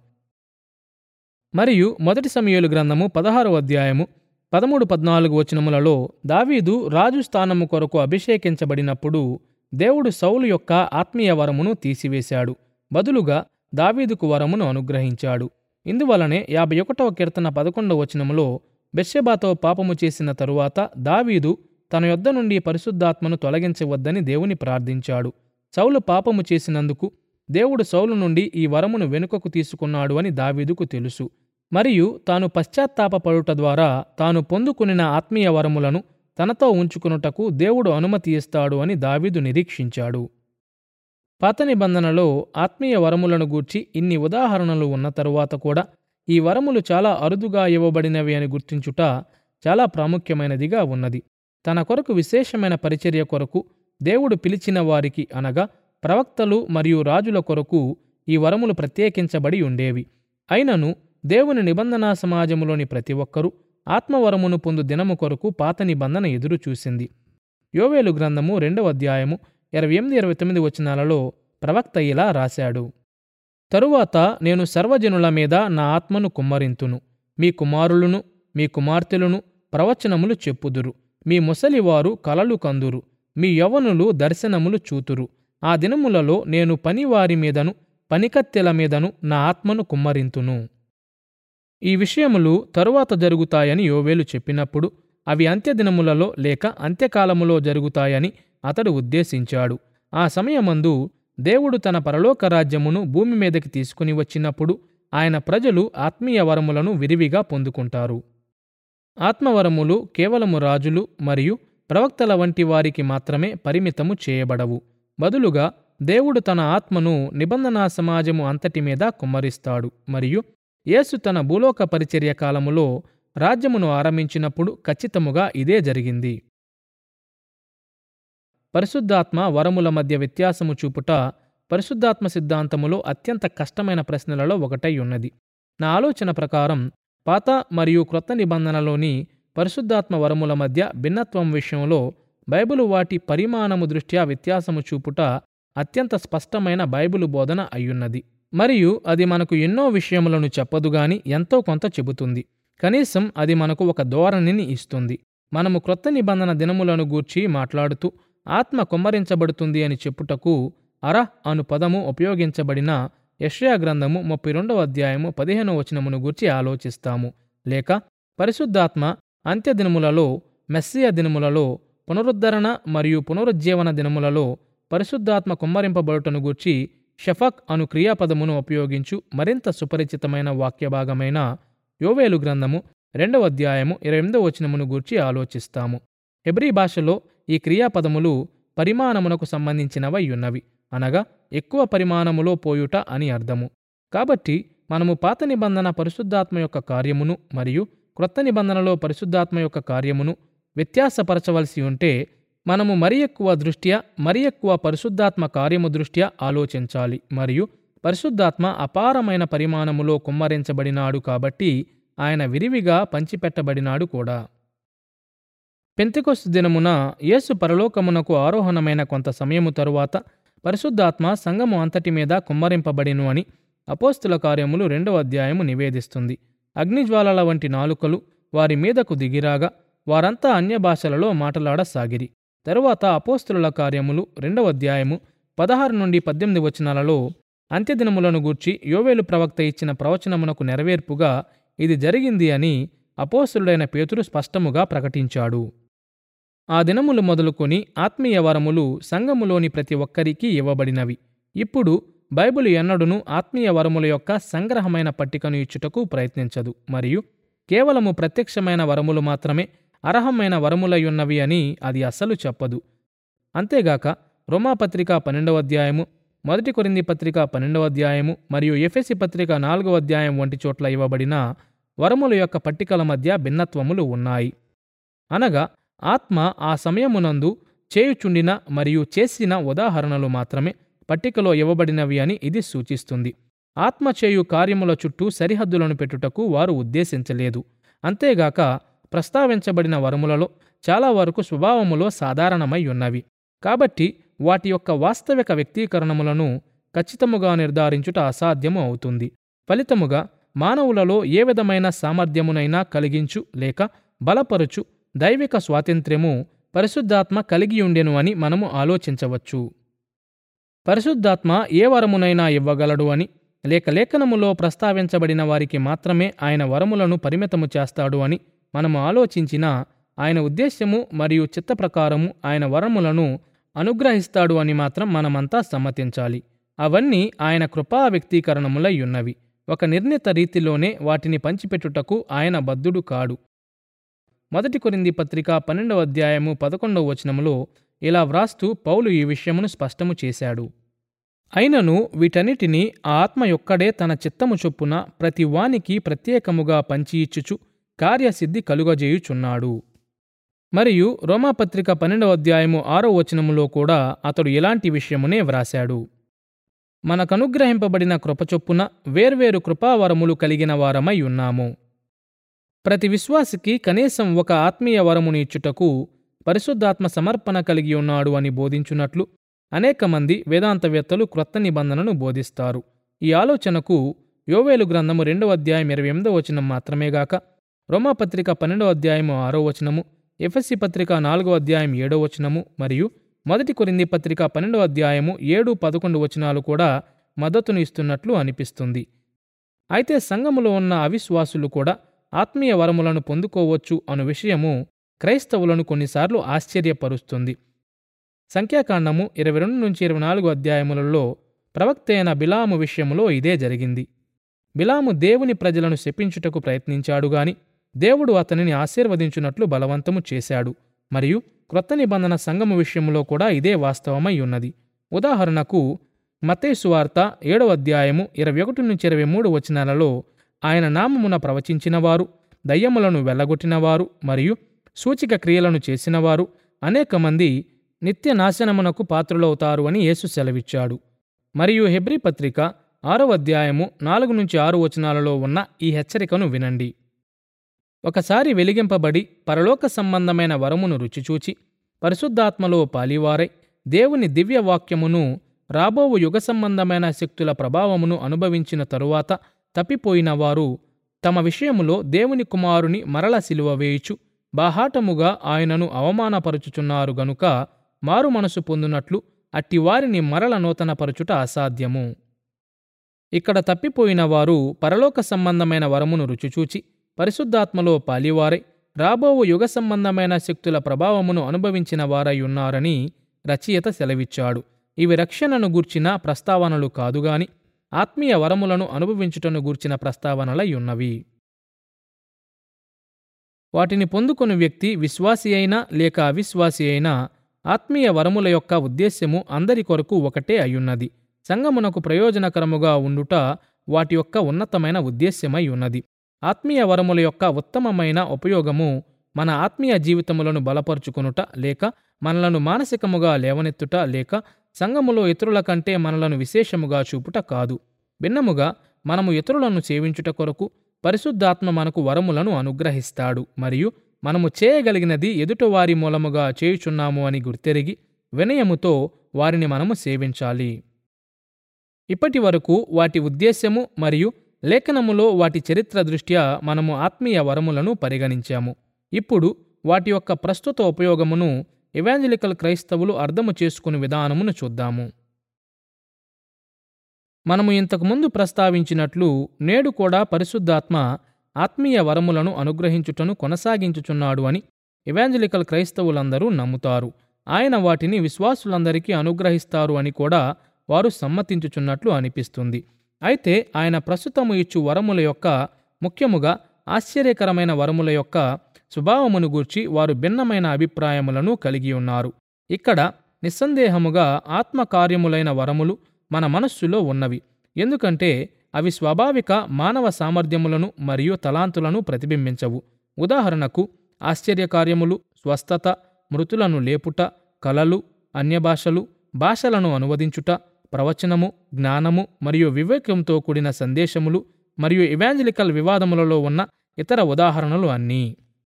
మరియు మొదటి సమయోలు గ్రంథము పదహారో అధ్యాయము పదమూడు పద్నాలుగు వచనములలో దావీదు రాజు స్థానము కొరకు అభిషేకించబడినప్పుడు దేవుడు సౌలు యొక్క ఆత్మీయ వరమును తీసివేశాడు బదులుగా దావీదుకు వరమును అనుగ్రహించాడు ఇందువలనే యాభై ఒకటవ కీర్తన పదకొండవ వచనములో బెర్షెబాతో పాపము చేసిన తరువాత దావీదు తన యొద్ద నుండి పరిశుద్ధాత్మను తొలగించవద్దని దేవుని ప్రార్థించాడు సౌలు పాపము చేసినందుకు దేవుడు సౌలు నుండి ఈ వరమును వెనుకకు తీసుకున్నాడు అని దావీదుకు తెలుసు మరియు తాను పశ్చాత్తాపపడుట ద్వారా తాను పొందుకునిన ఆత్మీయ వరములను తనతో ఉంచుకునుటకు దేవుడు అనుమతి ఇస్తాడు అని దావీదు నిరీక్షించాడు పాత నిబంధనలో ఆత్మీయ వరములను గూర్చి ఇన్ని ఉదాహరణలు ఉన్న తరువాత కూడా ఈ వరములు చాలా అరుదుగా ఇవ్వబడినవి అని గుర్తించుట చాలా ప్రాముఖ్యమైనదిగా ఉన్నది తన కొరకు విశేషమైన పరిచర్య కొరకు దేవుడు పిలిచిన వారికి అనగా ప్రవక్తలు మరియు రాజుల కొరకు ఈ వరములు ప్రత్యేకించబడి ఉండేవి అయినను దేవుని నిబంధనా సమాజములోని ప్రతి ఒక్కరూ ఆత్మవరమును పొందు దినము కొరకు పాత నిబంధన ఎదురు చూసింది యోవేలు గ్రంథము రెండవ అధ్యాయము ఇరవై ఎనిమిది ఇరవై తొమ్మిది వచనాలలో ప్రవక్త ఇలా రాశాడు తరువాత నేను సర్వజనుల మీద నా ఆత్మను కుమ్మరింతును మీ కుమారులను మీ కుమార్తెలను ప్రవచనములు చెప్పుదురు మీ ముసలివారు కలలు కందురు మీ యవనులు దర్శనములు చూతురు ఆ దినములలో నేను పనివారి మీదను పనికత్తెల మీదను నా ఆత్మను కుమ్మరింతును ఈ విషయములు తరువాత జరుగుతాయని యోవేలు చెప్పినప్పుడు అవి అంత్యదినములలో లేక అంత్యకాలములో జరుగుతాయని అతడు ఉద్దేశించాడు ఆ సమయమందు దేవుడు తన పరలోక రాజ్యమును భూమి మీదకి తీసుకుని వచ్చినప్పుడు ఆయన ప్రజలు ఆత్మీయ వరములను విరివిగా పొందుకుంటారు ఆత్మవరములు కేవలము రాజులు మరియు ప్రవక్తల వంటి వారికి మాత్రమే పరిమితము చేయబడవు బదులుగా దేవుడు తన ఆత్మను నిబంధనా సమాజము అంతటి మీద కుమ్మరిస్తాడు మరియు యేసు తన భూలోక పరిచర్య కాలములో రాజ్యమును ఆరంభించినప్పుడు ఖచ్చితముగా ఇదే జరిగింది పరిశుద్ధాత్మ వరముల మధ్య వ్యత్యాసము చూపుట పరిశుద్ధాత్మ సిద్ధాంతములో అత్యంత కష్టమైన ప్రశ్నలలో ఒకటై ఉన్నది నా ఆలోచన ప్రకారం పాత మరియు క్రొత్త నిబంధనలోని పరిశుద్ధాత్మ వరముల మధ్య భిన్నత్వం విషయంలో బైబిలు వాటి పరిమాణము దృష్ట్యా వ్యత్యాసము చూపుట అత్యంత స్పష్టమైన బైబిలు బోధన అయ్యున్నది మరియు అది మనకు ఎన్నో విషయములను చెప్పదుగాని ఎంతో కొంత చెబుతుంది కనీసం అది మనకు ఒక ధోరణిని ఇస్తుంది మనము క్రొత్త నిబంధన దినములను గూర్చి మాట్లాడుతూ ఆత్మ కుమ్మరించబడుతుంది అని చెప్పుటకు అర అను పదము ఉపయోగించబడిన యెషయా గ్రంథము ముప్పై రెండవ అధ్యాయము పదిహేనవ వచనమును గూర్చి ఆలోచిస్తాము లేక పరిశుద్ధాత్మ అంత్యదినములలో మెస్సియ దినములలో పునరుద్ధరణ మరియు పునరుజ్జీవన దినములలో పరిశుద్ధాత్మ కుమ్మరింపబడుటను గూర్చి షఫక్ అను క్రియాపదమును ఉపయోగించు మరింత సుపరిచితమైన వాక్యభాగమైన యోవేలు గ్రంథము రెండవ అధ్యాయము ఇరవై ఎనిమిదవ వచనమును గూర్చి ఆలోచిస్తాము హెబ్రీ భాషలో ఈ క్రియాపదములు పరిమాణమునకు సంబంధించినవై ఉన్నవి అనగా ఎక్కువ పరిమాణములో పోయుట అని అర్థము కాబట్టి మనము పాత నిబంధన పరిశుద్ధాత్మ యొక్క కార్యమును మరియు క్రొత్త నిబంధనలో పరిశుద్ధాత్మ యొక్క కార్యమును వ్యత్యాసపరచవలసి ఉంటే మనము మరి ఎక్కువ దృష్ట్యా మరి ఎక్కువ పరిశుద్ధాత్మ కార్యము దృష్ట్యా ఆలోచించాలి మరియు పరిశుద్ధాత్మ అపారమైన పరిమాణములో కుమ్మరించబడినాడు కాబట్టి ఆయన విరివిగా పంచిపెట్టబడినాడు కూడా పెంతెకొస్తు దినమున యేసు పరలోకమునకు ఆరోహణమైన కొంత సమయము తరువాత పరిశుద్ధాత్మ సంఘము అంతటి మీద కుమ్మరింపబడిను అని అపోస్తుల కార్యములు రెండవ అధ్యాయము నివేదిస్తుంది అగ్నిజ్వాలల వంటి నాలుకలు వారి మీదకు దిగిరాగా వారంతా అన్య భాషలలో మాటలాడసాగిరి తరువాత అపోస్తుల కార్యములు రెండవ అధ్యాయము పదహారు నుండి పద్దెనిమిది వచనాలలో అంత్యదినములను గూర్చి యోవేలు ప్రవక్త ఇచ్చిన ప్రవచనమునకు నెరవేర్పుగా ఇది జరిగింది అని అపోస్తుడైన పేతురు స్పష్టముగా ప్రకటించాడు ఆ దినములు మొదలుకొని ఆత్మీయ వరములు సంఘములోని ప్రతి ఒక్కరికి ఇవ్వబడినవి ఇప్పుడు బైబిల్ ఎన్నడును ఆత్మీయ వరముల యొక్క సంగ్రహమైన పట్టికను ఇచ్చుటకు ప్రయత్నించదు మరియు కేవలము ప్రత్యక్షమైన వరములు మాత్రమే అర్హమైన వరములయున్నవి అని అది అస్సలు చెప్పదు అంతేగాక రోమాపత్రిక పన్నెండవ అధ్యాయము మొదటి కొరింది పత్రిక పన్నెండవ అధ్యాయము మరియు ఎఫెసి పత్రిక నాలుగవ అధ్యాయం వంటి చోట్ల ఇవ్వబడిన వరముల యొక్క పట్టికల మధ్య భిన్నత్వములు ఉన్నాయి అనగా ఆత్మ ఆ సమయమునందు చేయుచుండిన మరియు చేసిన ఉదాహరణలు మాత్రమే పట్టికలో ఇవ్వబడినవి అని ఇది సూచిస్తుంది ఆత్మ చేయు కార్యముల చుట్టూ సరిహద్దులను పెట్టుటకు వారు ఉద్దేశించలేదు అంతేగాక ప్రస్తావించబడిన వరములలో చాలా వరకు స్వభావములో సాధారణమై ఉన్నవి కాబట్టి వాటి యొక్క వాస్తవిక వ్యక్తీకరణములను ఖచ్చితముగా నిర్ధారించుట అసాధ్యము అవుతుంది ఫలితముగా మానవులలో ఏ విధమైన సామర్థ్యమునైనా కలిగించు లేక బలపరుచు దైవిక స్వాతంత్ర్యము పరిశుద్ధాత్మ కలిగియుండెను అని మనము ఆలోచించవచ్చు పరిశుద్ధాత్మ ఏ వరమునైనా ఇవ్వగలడు అని లేక లేఖనములో ప్రస్తావించబడిన వారికి మాత్రమే ఆయన వరములను పరిమితము చేస్తాడు అని మనము ఆలోచించిన ఆయన ఉద్దేశ్యము మరియు చిత్త ప్రకారము ఆయన వరములను అనుగ్రహిస్తాడు అని మాత్రం మనమంతా సమ్మతించాలి అవన్నీ ఆయన కృపా వ్యక్తీకరణములై ఉన్నవి ఒక నిర్ణీత రీతిలోనే వాటిని పంచిపెట్టుటకు ఆయన బద్ధుడు కాడు మొదటి కొరింది పత్రిక పన్నెండవ అధ్యాయము పదకొండవ వచనములో ఇలా వ్రాస్తూ పౌలు ఈ విషయమును స్పష్టము చేశాడు అయినను వీటన్నిటినీ ఆ ఆత్మ యొక్కడే తన చిత్తము చొప్పున ప్రతి వానికి ప్రత్యేకముగా పంచి ఇచ్చుచు కార్యసిద్ధి కలుగజేయుచున్నాడు మరియు రోమాపత్రిక పన్నెండవ అధ్యాయము ఆరో వచనములో కూడా అతడు ఇలాంటి విషయమునే వ్రాశాడు మనకనుగ్రహింపబడిన కృపచొప్పున వేర్వేరు కృపావరములు కలిగిన వారమై ఉన్నాము ప్రతి విశ్వాసికి కనీసం ఒక ఆత్మీయ వరముని ఇచ్చుటకు పరిశుద్ధాత్మ సమర్పణ కలిగి ఉన్నాడు అని బోధించున్నట్లు అనేక మంది వేదాంతవేత్తలు క్రొత్త నిబంధనను బోధిస్తారు ఈ ఆలోచనకు యోవేలు గ్రంథము రెండవ అధ్యాయం ఇరవై ఎనిమిదవ వచనం మాత్రమే గాక రోమాపత్రిక పన్నెండవ అధ్యాయము ఆరో వచనము ఎఫ్ఎస్సి పత్రిక నాలుగో అధ్యాయం ఏడో వచనము మరియు మొదటి కొరింది పత్రిక పన్నెండో అధ్యాయము ఏడు పదకొండు వచనాలు కూడా మద్దతును ఇస్తున్నట్లు అనిపిస్తుంది అయితే సంఘములో ఉన్న అవిశ్వాసులు కూడా ఆత్మీయ వరములను పొందుకోవచ్చు అను విషయము క్రైస్తవులను కొన్నిసార్లు ఆశ్చర్యపరుస్తుంది సంఖ్యాకాండము ఇరవై రెండు నుంచి ఇరవై నాలుగు అధ్యాయములలో ప్రవక్త అయిన బిలాము విషయములో ఇదే జరిగింది బిలాము దేవుని ప్రజలను శపించుటకు ప్రయత్నించాడు గాని దేవుడు అతనిని ఆశీర్వదించున్నట్లు బలవంతము చేశాడు మరియు క్రొత్త నిబంధన సంఘము విషయంలో కూడా ఇదే వాస్తవమై ఉన్నది ఉదాహరణకు మత్తయి వార్త ఏడవ అధ్యాయము ఇరవై ఒకటి నుంచి ఇరవై మూడు వచనాలలో ఆయన నామమున ప్రవచించినవారు దయ్యములను వెళ్ళగొట్టినవారు మరియు సూచిక క్రియలను చేసినవారు అనేక మంది నిత్య నాశనమునకు పాత్రులవుతారు అని యేసు సెలవిచ్చాడు మరియు హెబ్రీ పత్రిక ఆరవ అధ్యాయము నాలుగు నుంచి ఆరు వచనాలలో ఉన్న ఈ హెచ్చరికను వినండి ఒకసారి వెలిగింపబడి పరలోక సంబంధమైన వరమును రుచిచూచి పరిశుద్ధాత్మలో పాలివారై దేవుని దివ్య వాక్యమును రాబోవు యుగ సంబంధమైన శక్తుల ప్రభావమును అనుభవించిన తరువాత తప్పిపోయిన వారు తమ విషయములో దేవుని కుమారుని మరల సిలువ వేయుచు బాహాటముగా ఆయనను అవమానపరుచుచున్నారు గనుక మారు మనసు పొందునట్లు అట్టి వారిని మరల నూతనపరచుట అసాధ్యము ఇక్కడ తప్పిపోయిన వారు పరలోక సంబంధమైన వరమును రుచిచూచి పరిశుద్ధాత్మలో పాలివారై రాబోవు యుగ సంబంధమైన శక్తుల ప్రభావమును అనుభవించిన వారై ఉన్నారని రచయిత సెలవిచ్చాడు ఇవి రక్షణను గూర్చిన ప్రస్తావనలు కాదుగాని ఆత్మీయ వరములను అనుభవించుటను గూర్చిన ప్రస్తావనలై ఉన్నవి వాటిని పొందుకుని వ్యక్తి విశ్వాసి అయినా లేక అవిశ్వాసి అయినా ఆత్మీయ వరముల యొక్క ఉద్దేశ్యము అందరి కొరకు ఒకటే అయ్యున్నది సంగమునకు ప్రయోజనకరముగా ఉండుట వాటి యొక్క ఉన్నతమైన ఉద్దేశ్యమై ఉన్నది ఆత్మీయ వరముల యొక్క ఉత్తమమైన ఉపయోగము మన ఆత్మీయ జీవితములను బలపరుచుకొనుట లేక మనలను మానసికముగా లేవనెత్తుట లేక సంఘములో ఇతరుల కంటే మనలను విశేషముగా చూపుట కాదు భిన్నముగా మనము ఇతరులను సేవించుట కొరకు పరిశుద్ధాత్మ మనకు వరములను అనుగ్రహిస్తాడు మరియు మనము చేయగలిగినది ఎదుటివారి మూలముగా చేయుచున్నాము అని గుర్తెరిగి వినయముతో వారిని మనము సేవించాలి ఇప్పటి వరకు వాటి ఉద్దేశ్యము మరియు లేఖనములో వాటి చరిత్ర దృష్ట్యా మనము ఆత్మీయ వరములను పరిగణించాము ఇప్పుడు వాటి యొక్క ప్రస్తుత ఉపయోగమును ఎవాంజలికల్ క్రైస్తవులు అర్థము చేసుకుని విధానమును చూద్దాము మనము ఇంతకుముందు ప్రస్తావించినట్లు నేడు కూడా పరిశుద్ధాత్మ ఆత్మీయ వరములను అనుగ్రహించుటను కొనసాగించుచున్నాడు అని ఎవాంజలికల్ క్రైస్తవులందరూ నమ్ముతారు ఆయన వాటిని విశ్వాసులందరికీ అనుగ్రహిస్తారు అని కూడా వారు సమ్మతించుచున్నట్లు అనిపిస్తుంది అయితే ఆయన ప్రస్తుతము ఇచ్చు వరముల యొక్క ముఖ్యముగా ఆశ్చర్యకరమైన వరముల యొక్క స్వభావమును గూర్చి వారు భిన్నమైన అభిప్రాయములను కలిగి ఉన్నారు ఇక్కడ నిస్సందేహముగా ఆత్మకార్యములైన వరములు మన మనస్సులో ఉన్నవి ఎందుకంటే అవి స్వాభావిక మానవ సామర్థ్యములను మరియు తలాంతులను ప్రతిబింబించవు ఉదాహరణకు ఆశ్చర్యకార్యములు స్వస్థత మృతులను లేపుట కలలు అన్యభాషలు భాషలను అనువదించుట ప్రవచనము జ్ఞానము మరియు వివేకంతో కూడిన సందేశములు మరియు ఇవాంజలికల్ వివాదములలో ఉన్న ఇతర ఉదాహరణలు అన్నీ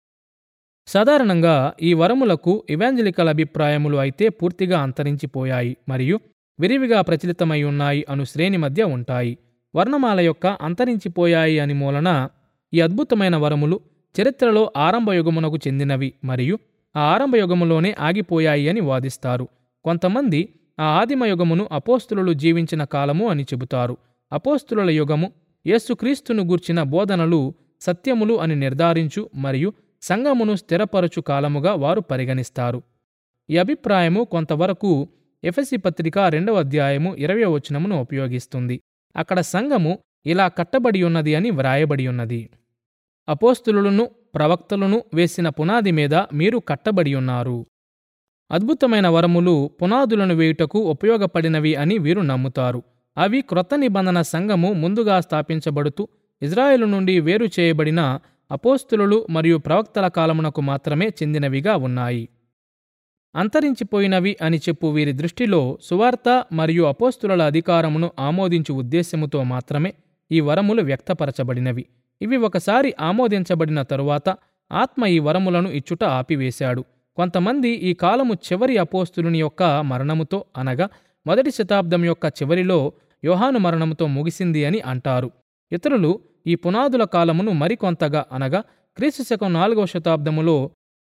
సాధారణంగా ఈ వరములకు ఇవాంజలికల్ అభిప్రాయములు అయితే పూర్తిగా అంతరించిపోయాయి మరియు విరివిగా ప్రచలితమై ఉన్నాయి అను శ్రేణి మధ్య ఉంటాయి వర్ణమాల యొక్క అంతరించిపోయాయి అని మూలన ఈ అద్భుతమైన వరములు చరిత్రలో ఆరంభ యుగమునకు చెందినవి మరియు ఆ ఆరంభ యుగములోనే ఆగిపోయాయి అని వాదిస్తారు కొంతమంది ఆ ఆదిమ యుగమును అపోస్తులు జీవించిన కాలము అని చెబుతారు అపోస్తుల యుగము యేసుక్రీస్తును గూర్చిన బోధనలు సత్యములు అని నిర్ధారించు మరియు సంఘమును స్థిరపరచు కాలముగా వారు పరిగణిస్తారు ఈ అభిప్రాయము కొంతవరకు ఎఫెసి పత్రిక రెండవ అధ్యాయము ఇరవై వచనమును ఉపయోగిస్తుంది అక్కడ సంఘము ఇలా కట్టబడి ఉన్నది అని వ్రాయబడి ఉన్నది అపోస్తులను ప్రవక్తలను వేసిన పునాది మీద మీరు కట్టబడి ఉన్నారు అద్భుతమైన వరములు పునాదులను వేయుటకు ఉపయోగపడినవి అని వీరు నమ్ముతారు అవి క్రొత్త నిబంధన సంఘము ముందుగా స్థాపించబడుతూ ఇజ్రాయెలు నుండి వేరు చేయబడిన అపోస్తులు మరియు ప్రవక్తల కాలమునకు మాత్రమే చెందినవిగా ఉన్నాయి అంతరించిపోయినవి అని చెప్పు వీరి దృష్టిలో సువార్త మరియు అపోస్తుల అధికారమును ఆమోదించు ఉద్దేశ్యముతో మాత్రమే ఈ వరములు వ్యక్తపరచబడినవి ఇవి ఒకసారి ఆమోదించబడిన తరువాత ఆత్మ ఈ వరములను ఇచ్చుట ఆపివేశాడు కొంతమంది ఈ కాలము చివరి అపోస్తులుని యొక్క మరణముతో అనగా మొదటి శతాబ్దం యొక్క చివరిలో యోహాను మరణముతో ముగిసింది అని అంటారు ఇతరులు ఈ పునాదుల కాలమును మరికొంతగా అనగా క్రీస్తు శకం నాలుగవ శతాబ్దములో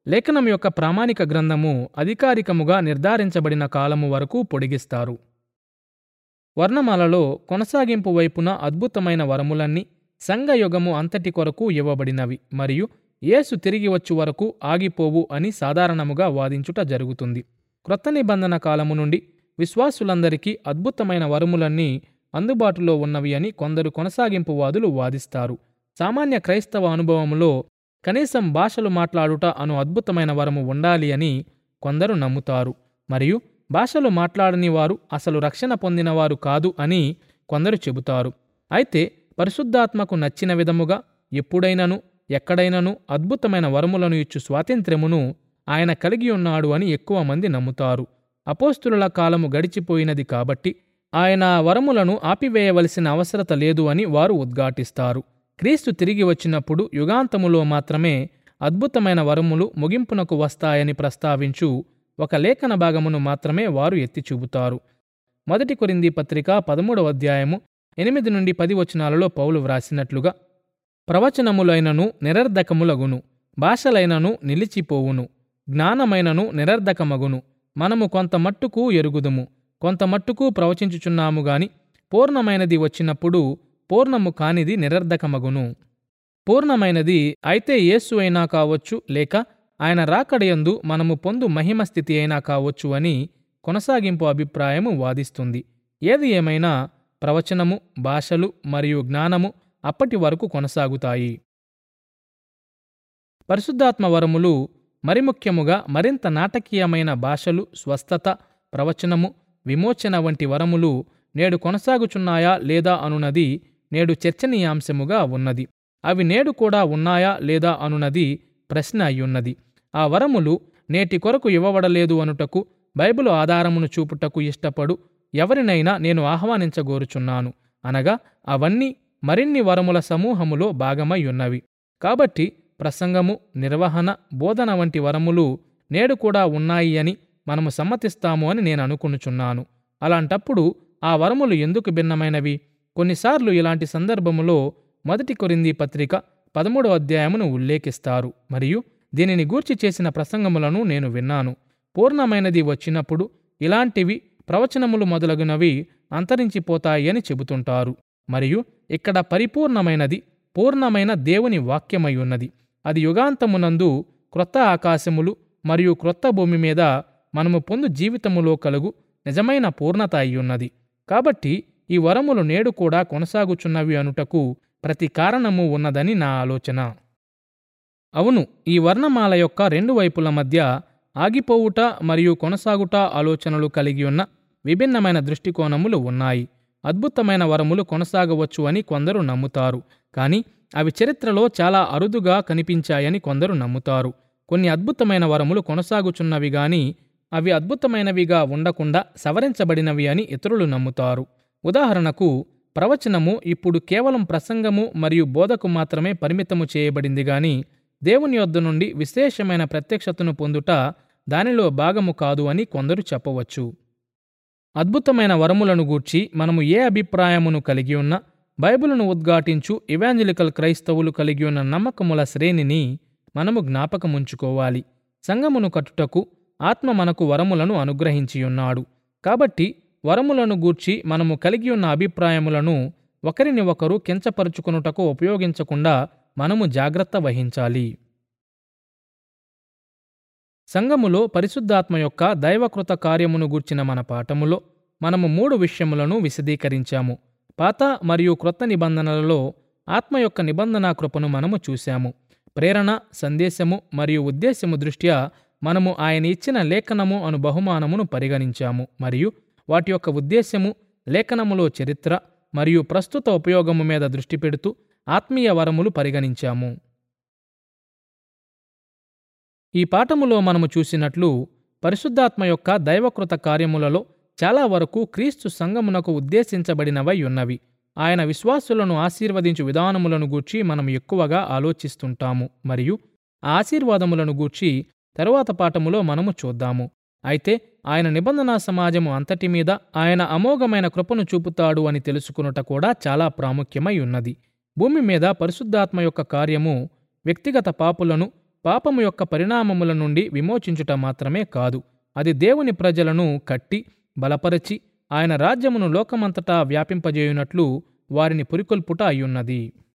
లేఖనం యొక్క ప్రామాణిక గ్రంథము అధికారికముగా నిర్ధారించబడిన కాలము వరకు పొడిగిస్తారు వర్ణమాలలో కొనసాగింపు వైపున అద్భుతమైన వరములన్నీ సంఘయుగము అంతటి కొరకు ఇవ్వబడినవి మరియు యేసు తిరిగి వచ్చు వరకు ఆగిపోవు అని సాధారణముగా వాదించుట జరుగుతుంది క్రొత్త నిబంధన కాలము నుండి విశ్వాసులందరికీ అద్భుతమైన వరములన్నీ అందుబాటులో ఉన్నవి అని కొందరు కొనసాగింపు వాదులు వాదిస్తారు సామాన్య క్రైస్తవ అనుభవములో కనీసం భాషలు మాట్లాడుట అను అద్భుతమైన వరము ఉండాలి అని కొందరు నమ్ముతారు మరియు భాషలు మాట్లాడని వారు అసలు రక్షణ పొందినవారు కాదు అని కొందరు చెబుతారు అయితే పరిశుద్ధాత్మకు నచ్చిన విధముగా ఎప్పుడైనను ఎక్కడైనను అద్భుతమైన వరములను ఇచ్చు స్వాతంత్ర్యమును ఆయన కలిగి ఉన్నాడు అని ఎక్కువ మంది నమ్ముతారు అపోస్తుల కాలము గడిచిపోయినది కాబట్టి ఆయన ఆ వరములను ఆపివేయవలసిన అవసరత లేదు అని వారు ఉద్ఘాటిస్తారు క్రీస్తు తిరిగి వచ్చినప్పుడు యుగాంతములో మాత్రమే అద్భుతమైన వరములు ముగింపునకు వస్తాయని ప్రస్తావించు ఒక లేఖన భాగమును మాత్రమే వారు ఎత్తి చూపుతారు మొదటి కొరింది పత్రిక పదమూడవ అధ్యాయము ఎనిమిది నుండి పది వచనాలలో పౌలు వ్రాసినట్లుగా ప్రవచనములైనను నిరర్ధకములగును భాషలైనను నిలిచిపోవును జ్ఞానమైనను నిరర్ధకమగును మనము కొంత మట్టుకు ఎరుగుదుము కొంత మట్టుకు ప్రవచించుచున్నాము గాని పూర్ణమైనది వచ్చినప్పుడు పూర్ణము కానిది నిరర్ధకమగును పూర్ణమైనది అయితే యేసు అయినా కావచ్చు లేక ఆయన రాకడయందు మనము పొందు మహిమ స్థితి అయినా కావచ్చు అని కొనసాగింపు అభిప్రాయము వాదిస్తుంది ఏది ఏమైనా ప్రవచనము భాషలు మరియు జ్ఞానము అప్పటి వరకు కొనసాగుతాయి పరిశుద్ధాత్మ వరములు మరి ముఖ్యముగా మరింత నాటకీయమైన భాషలు స్వస్థత ప్రవచనము విమోచన వంటి వరములు నేడు కొనసాగుచున్నాయా లేదా అనునది నేడు చర్చనీయాంశముగా ఉన్నది అవి నేడు కూడా ఉన్నాయా లేదా అనునది ప్రశ్న అయ్యున్నది ఆ వరములు నేటి కొరకు ఇవ్వబడలేదు అనుటకు బైబిలు ఆధారమును చూపుటకు ఇష్టపడు ఎవరినైనా నేను ఆహ్వానించగోరుచున్నాను అనగా అవన్నీ మరిన్ని వరముల సమూహములో భాగమై ఉన్నవి కాబట్టి ప్రసంగము నిర్వహణ బోధన వంటి వరములు నేడు కూడా ఉన్నాయి అని మనము సమ్మతిస్తాము అని నేను అనుకునుచున్నాను అలాంటప్పుడు ఆ వరములు ఎందుకు భిన్నమైనవి కొన్నిసార్లు ఇలాంటి సందర్భములో మొదటి కొరింది పత్రిక పదమూడవ అధ్యాయమును ఉల్లేఖిస్తారు మరియు దీనిని గూర్చి చేసిన ప్రసంగములను నేను విన్నాను పూర్ణమైనది వచ్చినప్పుడు ఇలాంటివి ప్రవచనములు మొదలగునవి అంతరించిపోతాయి అని చెబుతుంటారు మరియు ఇక్కడ పరిపూర్ణమైనది పూర్ణమైన దేవుని వాక్యమై ఉన్నది అది యుగాంతమునందు క్రొత్త ఆకాశములు మరియు క్రొత్త భూమి మీద మనము పొందు జీవితములో కలుగు నిజమైన పూర్ణత అయ్యున్నది కాబట్టి ఈ వరములు నేడు కూడా కొనసాగుచున్నవి అనుటకు ప్రతి కారణము ఉన్నదని నా ఆలోచన అవును ఈ వర్ణమాల యొక్క రెండు వైపుల మధ్య ఆగిపోవుట మరియు కొనసాగుట ఆలోచనలు కలిగి ఉన్న విభిన్నమైన దృష్టికోణములు ఉన్నాయి అద్భుతమైన వరములు కొనసాగవచ్చు అని కొందరు నమ్ముతారు కానీ అవి చరిత్రలో చాలా అరుదుగా కనిపించాయని కొందరు నమ్ముతారు కొన్ని అద్భుతమైన వరములు కొనసాగుచున్నవి గాని అవి అద్భుతమైనవిగా ఉండకుండా సవరించబడినవి అని ఇతరులు నమ్ముతారు ఉదాహరణకు ప్రవచనము ఇప్పుడు కేవలం ప్రసంగము మరియు బోధకు మాత్రమే పరిమితము చేయబడింది గాని దేవుని యొద్ద నుండి విశేషమైన ప్రత్యక్షతను పొందుట దానిలో భాగము కాదు అని కొందరు చెప్పవచ్చు అద్భుతమైన వరములను గూర్చి మనము ఏ అభిప్రాయమును కలిగి ఉన్నా బైబిలును ఉద్ఘాటించు ఇవాంజలికల్ క్రైస్తవులు కలిగి ఉన్న నమ్మకముల శ్రేణిని మనము జ్ఞాపకముంచుకోవాలి సంఘమును కట్టుటకు ఆత్మ మనకు వరములను అనుగ్రహించియున్నాడు కాబట్టి వరములను గూర్చి మనము కలిగి ఉన్న అభిప్రాయములను ఒకరిని ఒకరు కించపరుచుకొనుటకు ఉపయోగించకుండా మనము జాగ్రత్త వహించాలి సంఘములో పరిశుద్ధాత్మ యొక్క దైవకృత కార్యమును గూర్చిన మన పాఠములో మనము మూడు విషయములను విశదీకరించాము పాత మరియు క్రొత్త నిబంధనలలో ఆత్మ యొక్క నిబంధనా కృపను మనము చూశాము ప్రేరణ సందేశము మరియు ఉద్దేశ్యము దృష్ట్యా మనము ఆయన ఇచ్చిన లేఖనము అను బహుమానమును పరిగణించాము మరియు వాటి యొక్క ఉద్దేశ్యము లేఖనములో చరిత్ర మరియు ప్రస్తుత ఉపయోగము మీద దృష్టి పెడుతూ ఆత్మీయ వరములు పరిగణించాము ఈ పాఠములో మనము చూసినట్లు పరిశుద్ధాత్మ యొక్క దైవకృత కార్యములలో చాలా వరకు క్రీస్తు సంగమునకు ఉద్దేశించబడినవై ఉన్నవి ఆయన విశ్వాసులను ఆశీర్వదించు విధానములను గూర్చి మనం ఎక్కువగా ఆలోచిస్తుంటాము మరియు ఆ ఆశీర్వాదములను గూర్చి తరువాత పాఠములో మనము చూద్దాము అయితే ఆయన నిబంధనా సమాజము అంతటి మీద ఆయన అమోఘమైన కృపను చూపుతాడు అని తెలుసుకునుట కూడా చాలా ప్రాముఖ్యమై ఉన్నది భూమి మీద పరిశుద్ధాత్మ యొక్క కార్యము వ్యక్తిగత పాపులను పాపము యొక్క పరిణామముల నుండి విమోచించుట మాత్రమే కాదు అది దేవుని ప్రజలను కట్టి బలపరచి ఆయన రాజ్యమును లోకమంతటా వ్యాపింపజేయునట్లు వారిని పురికొల్పుట అయ్యున్నది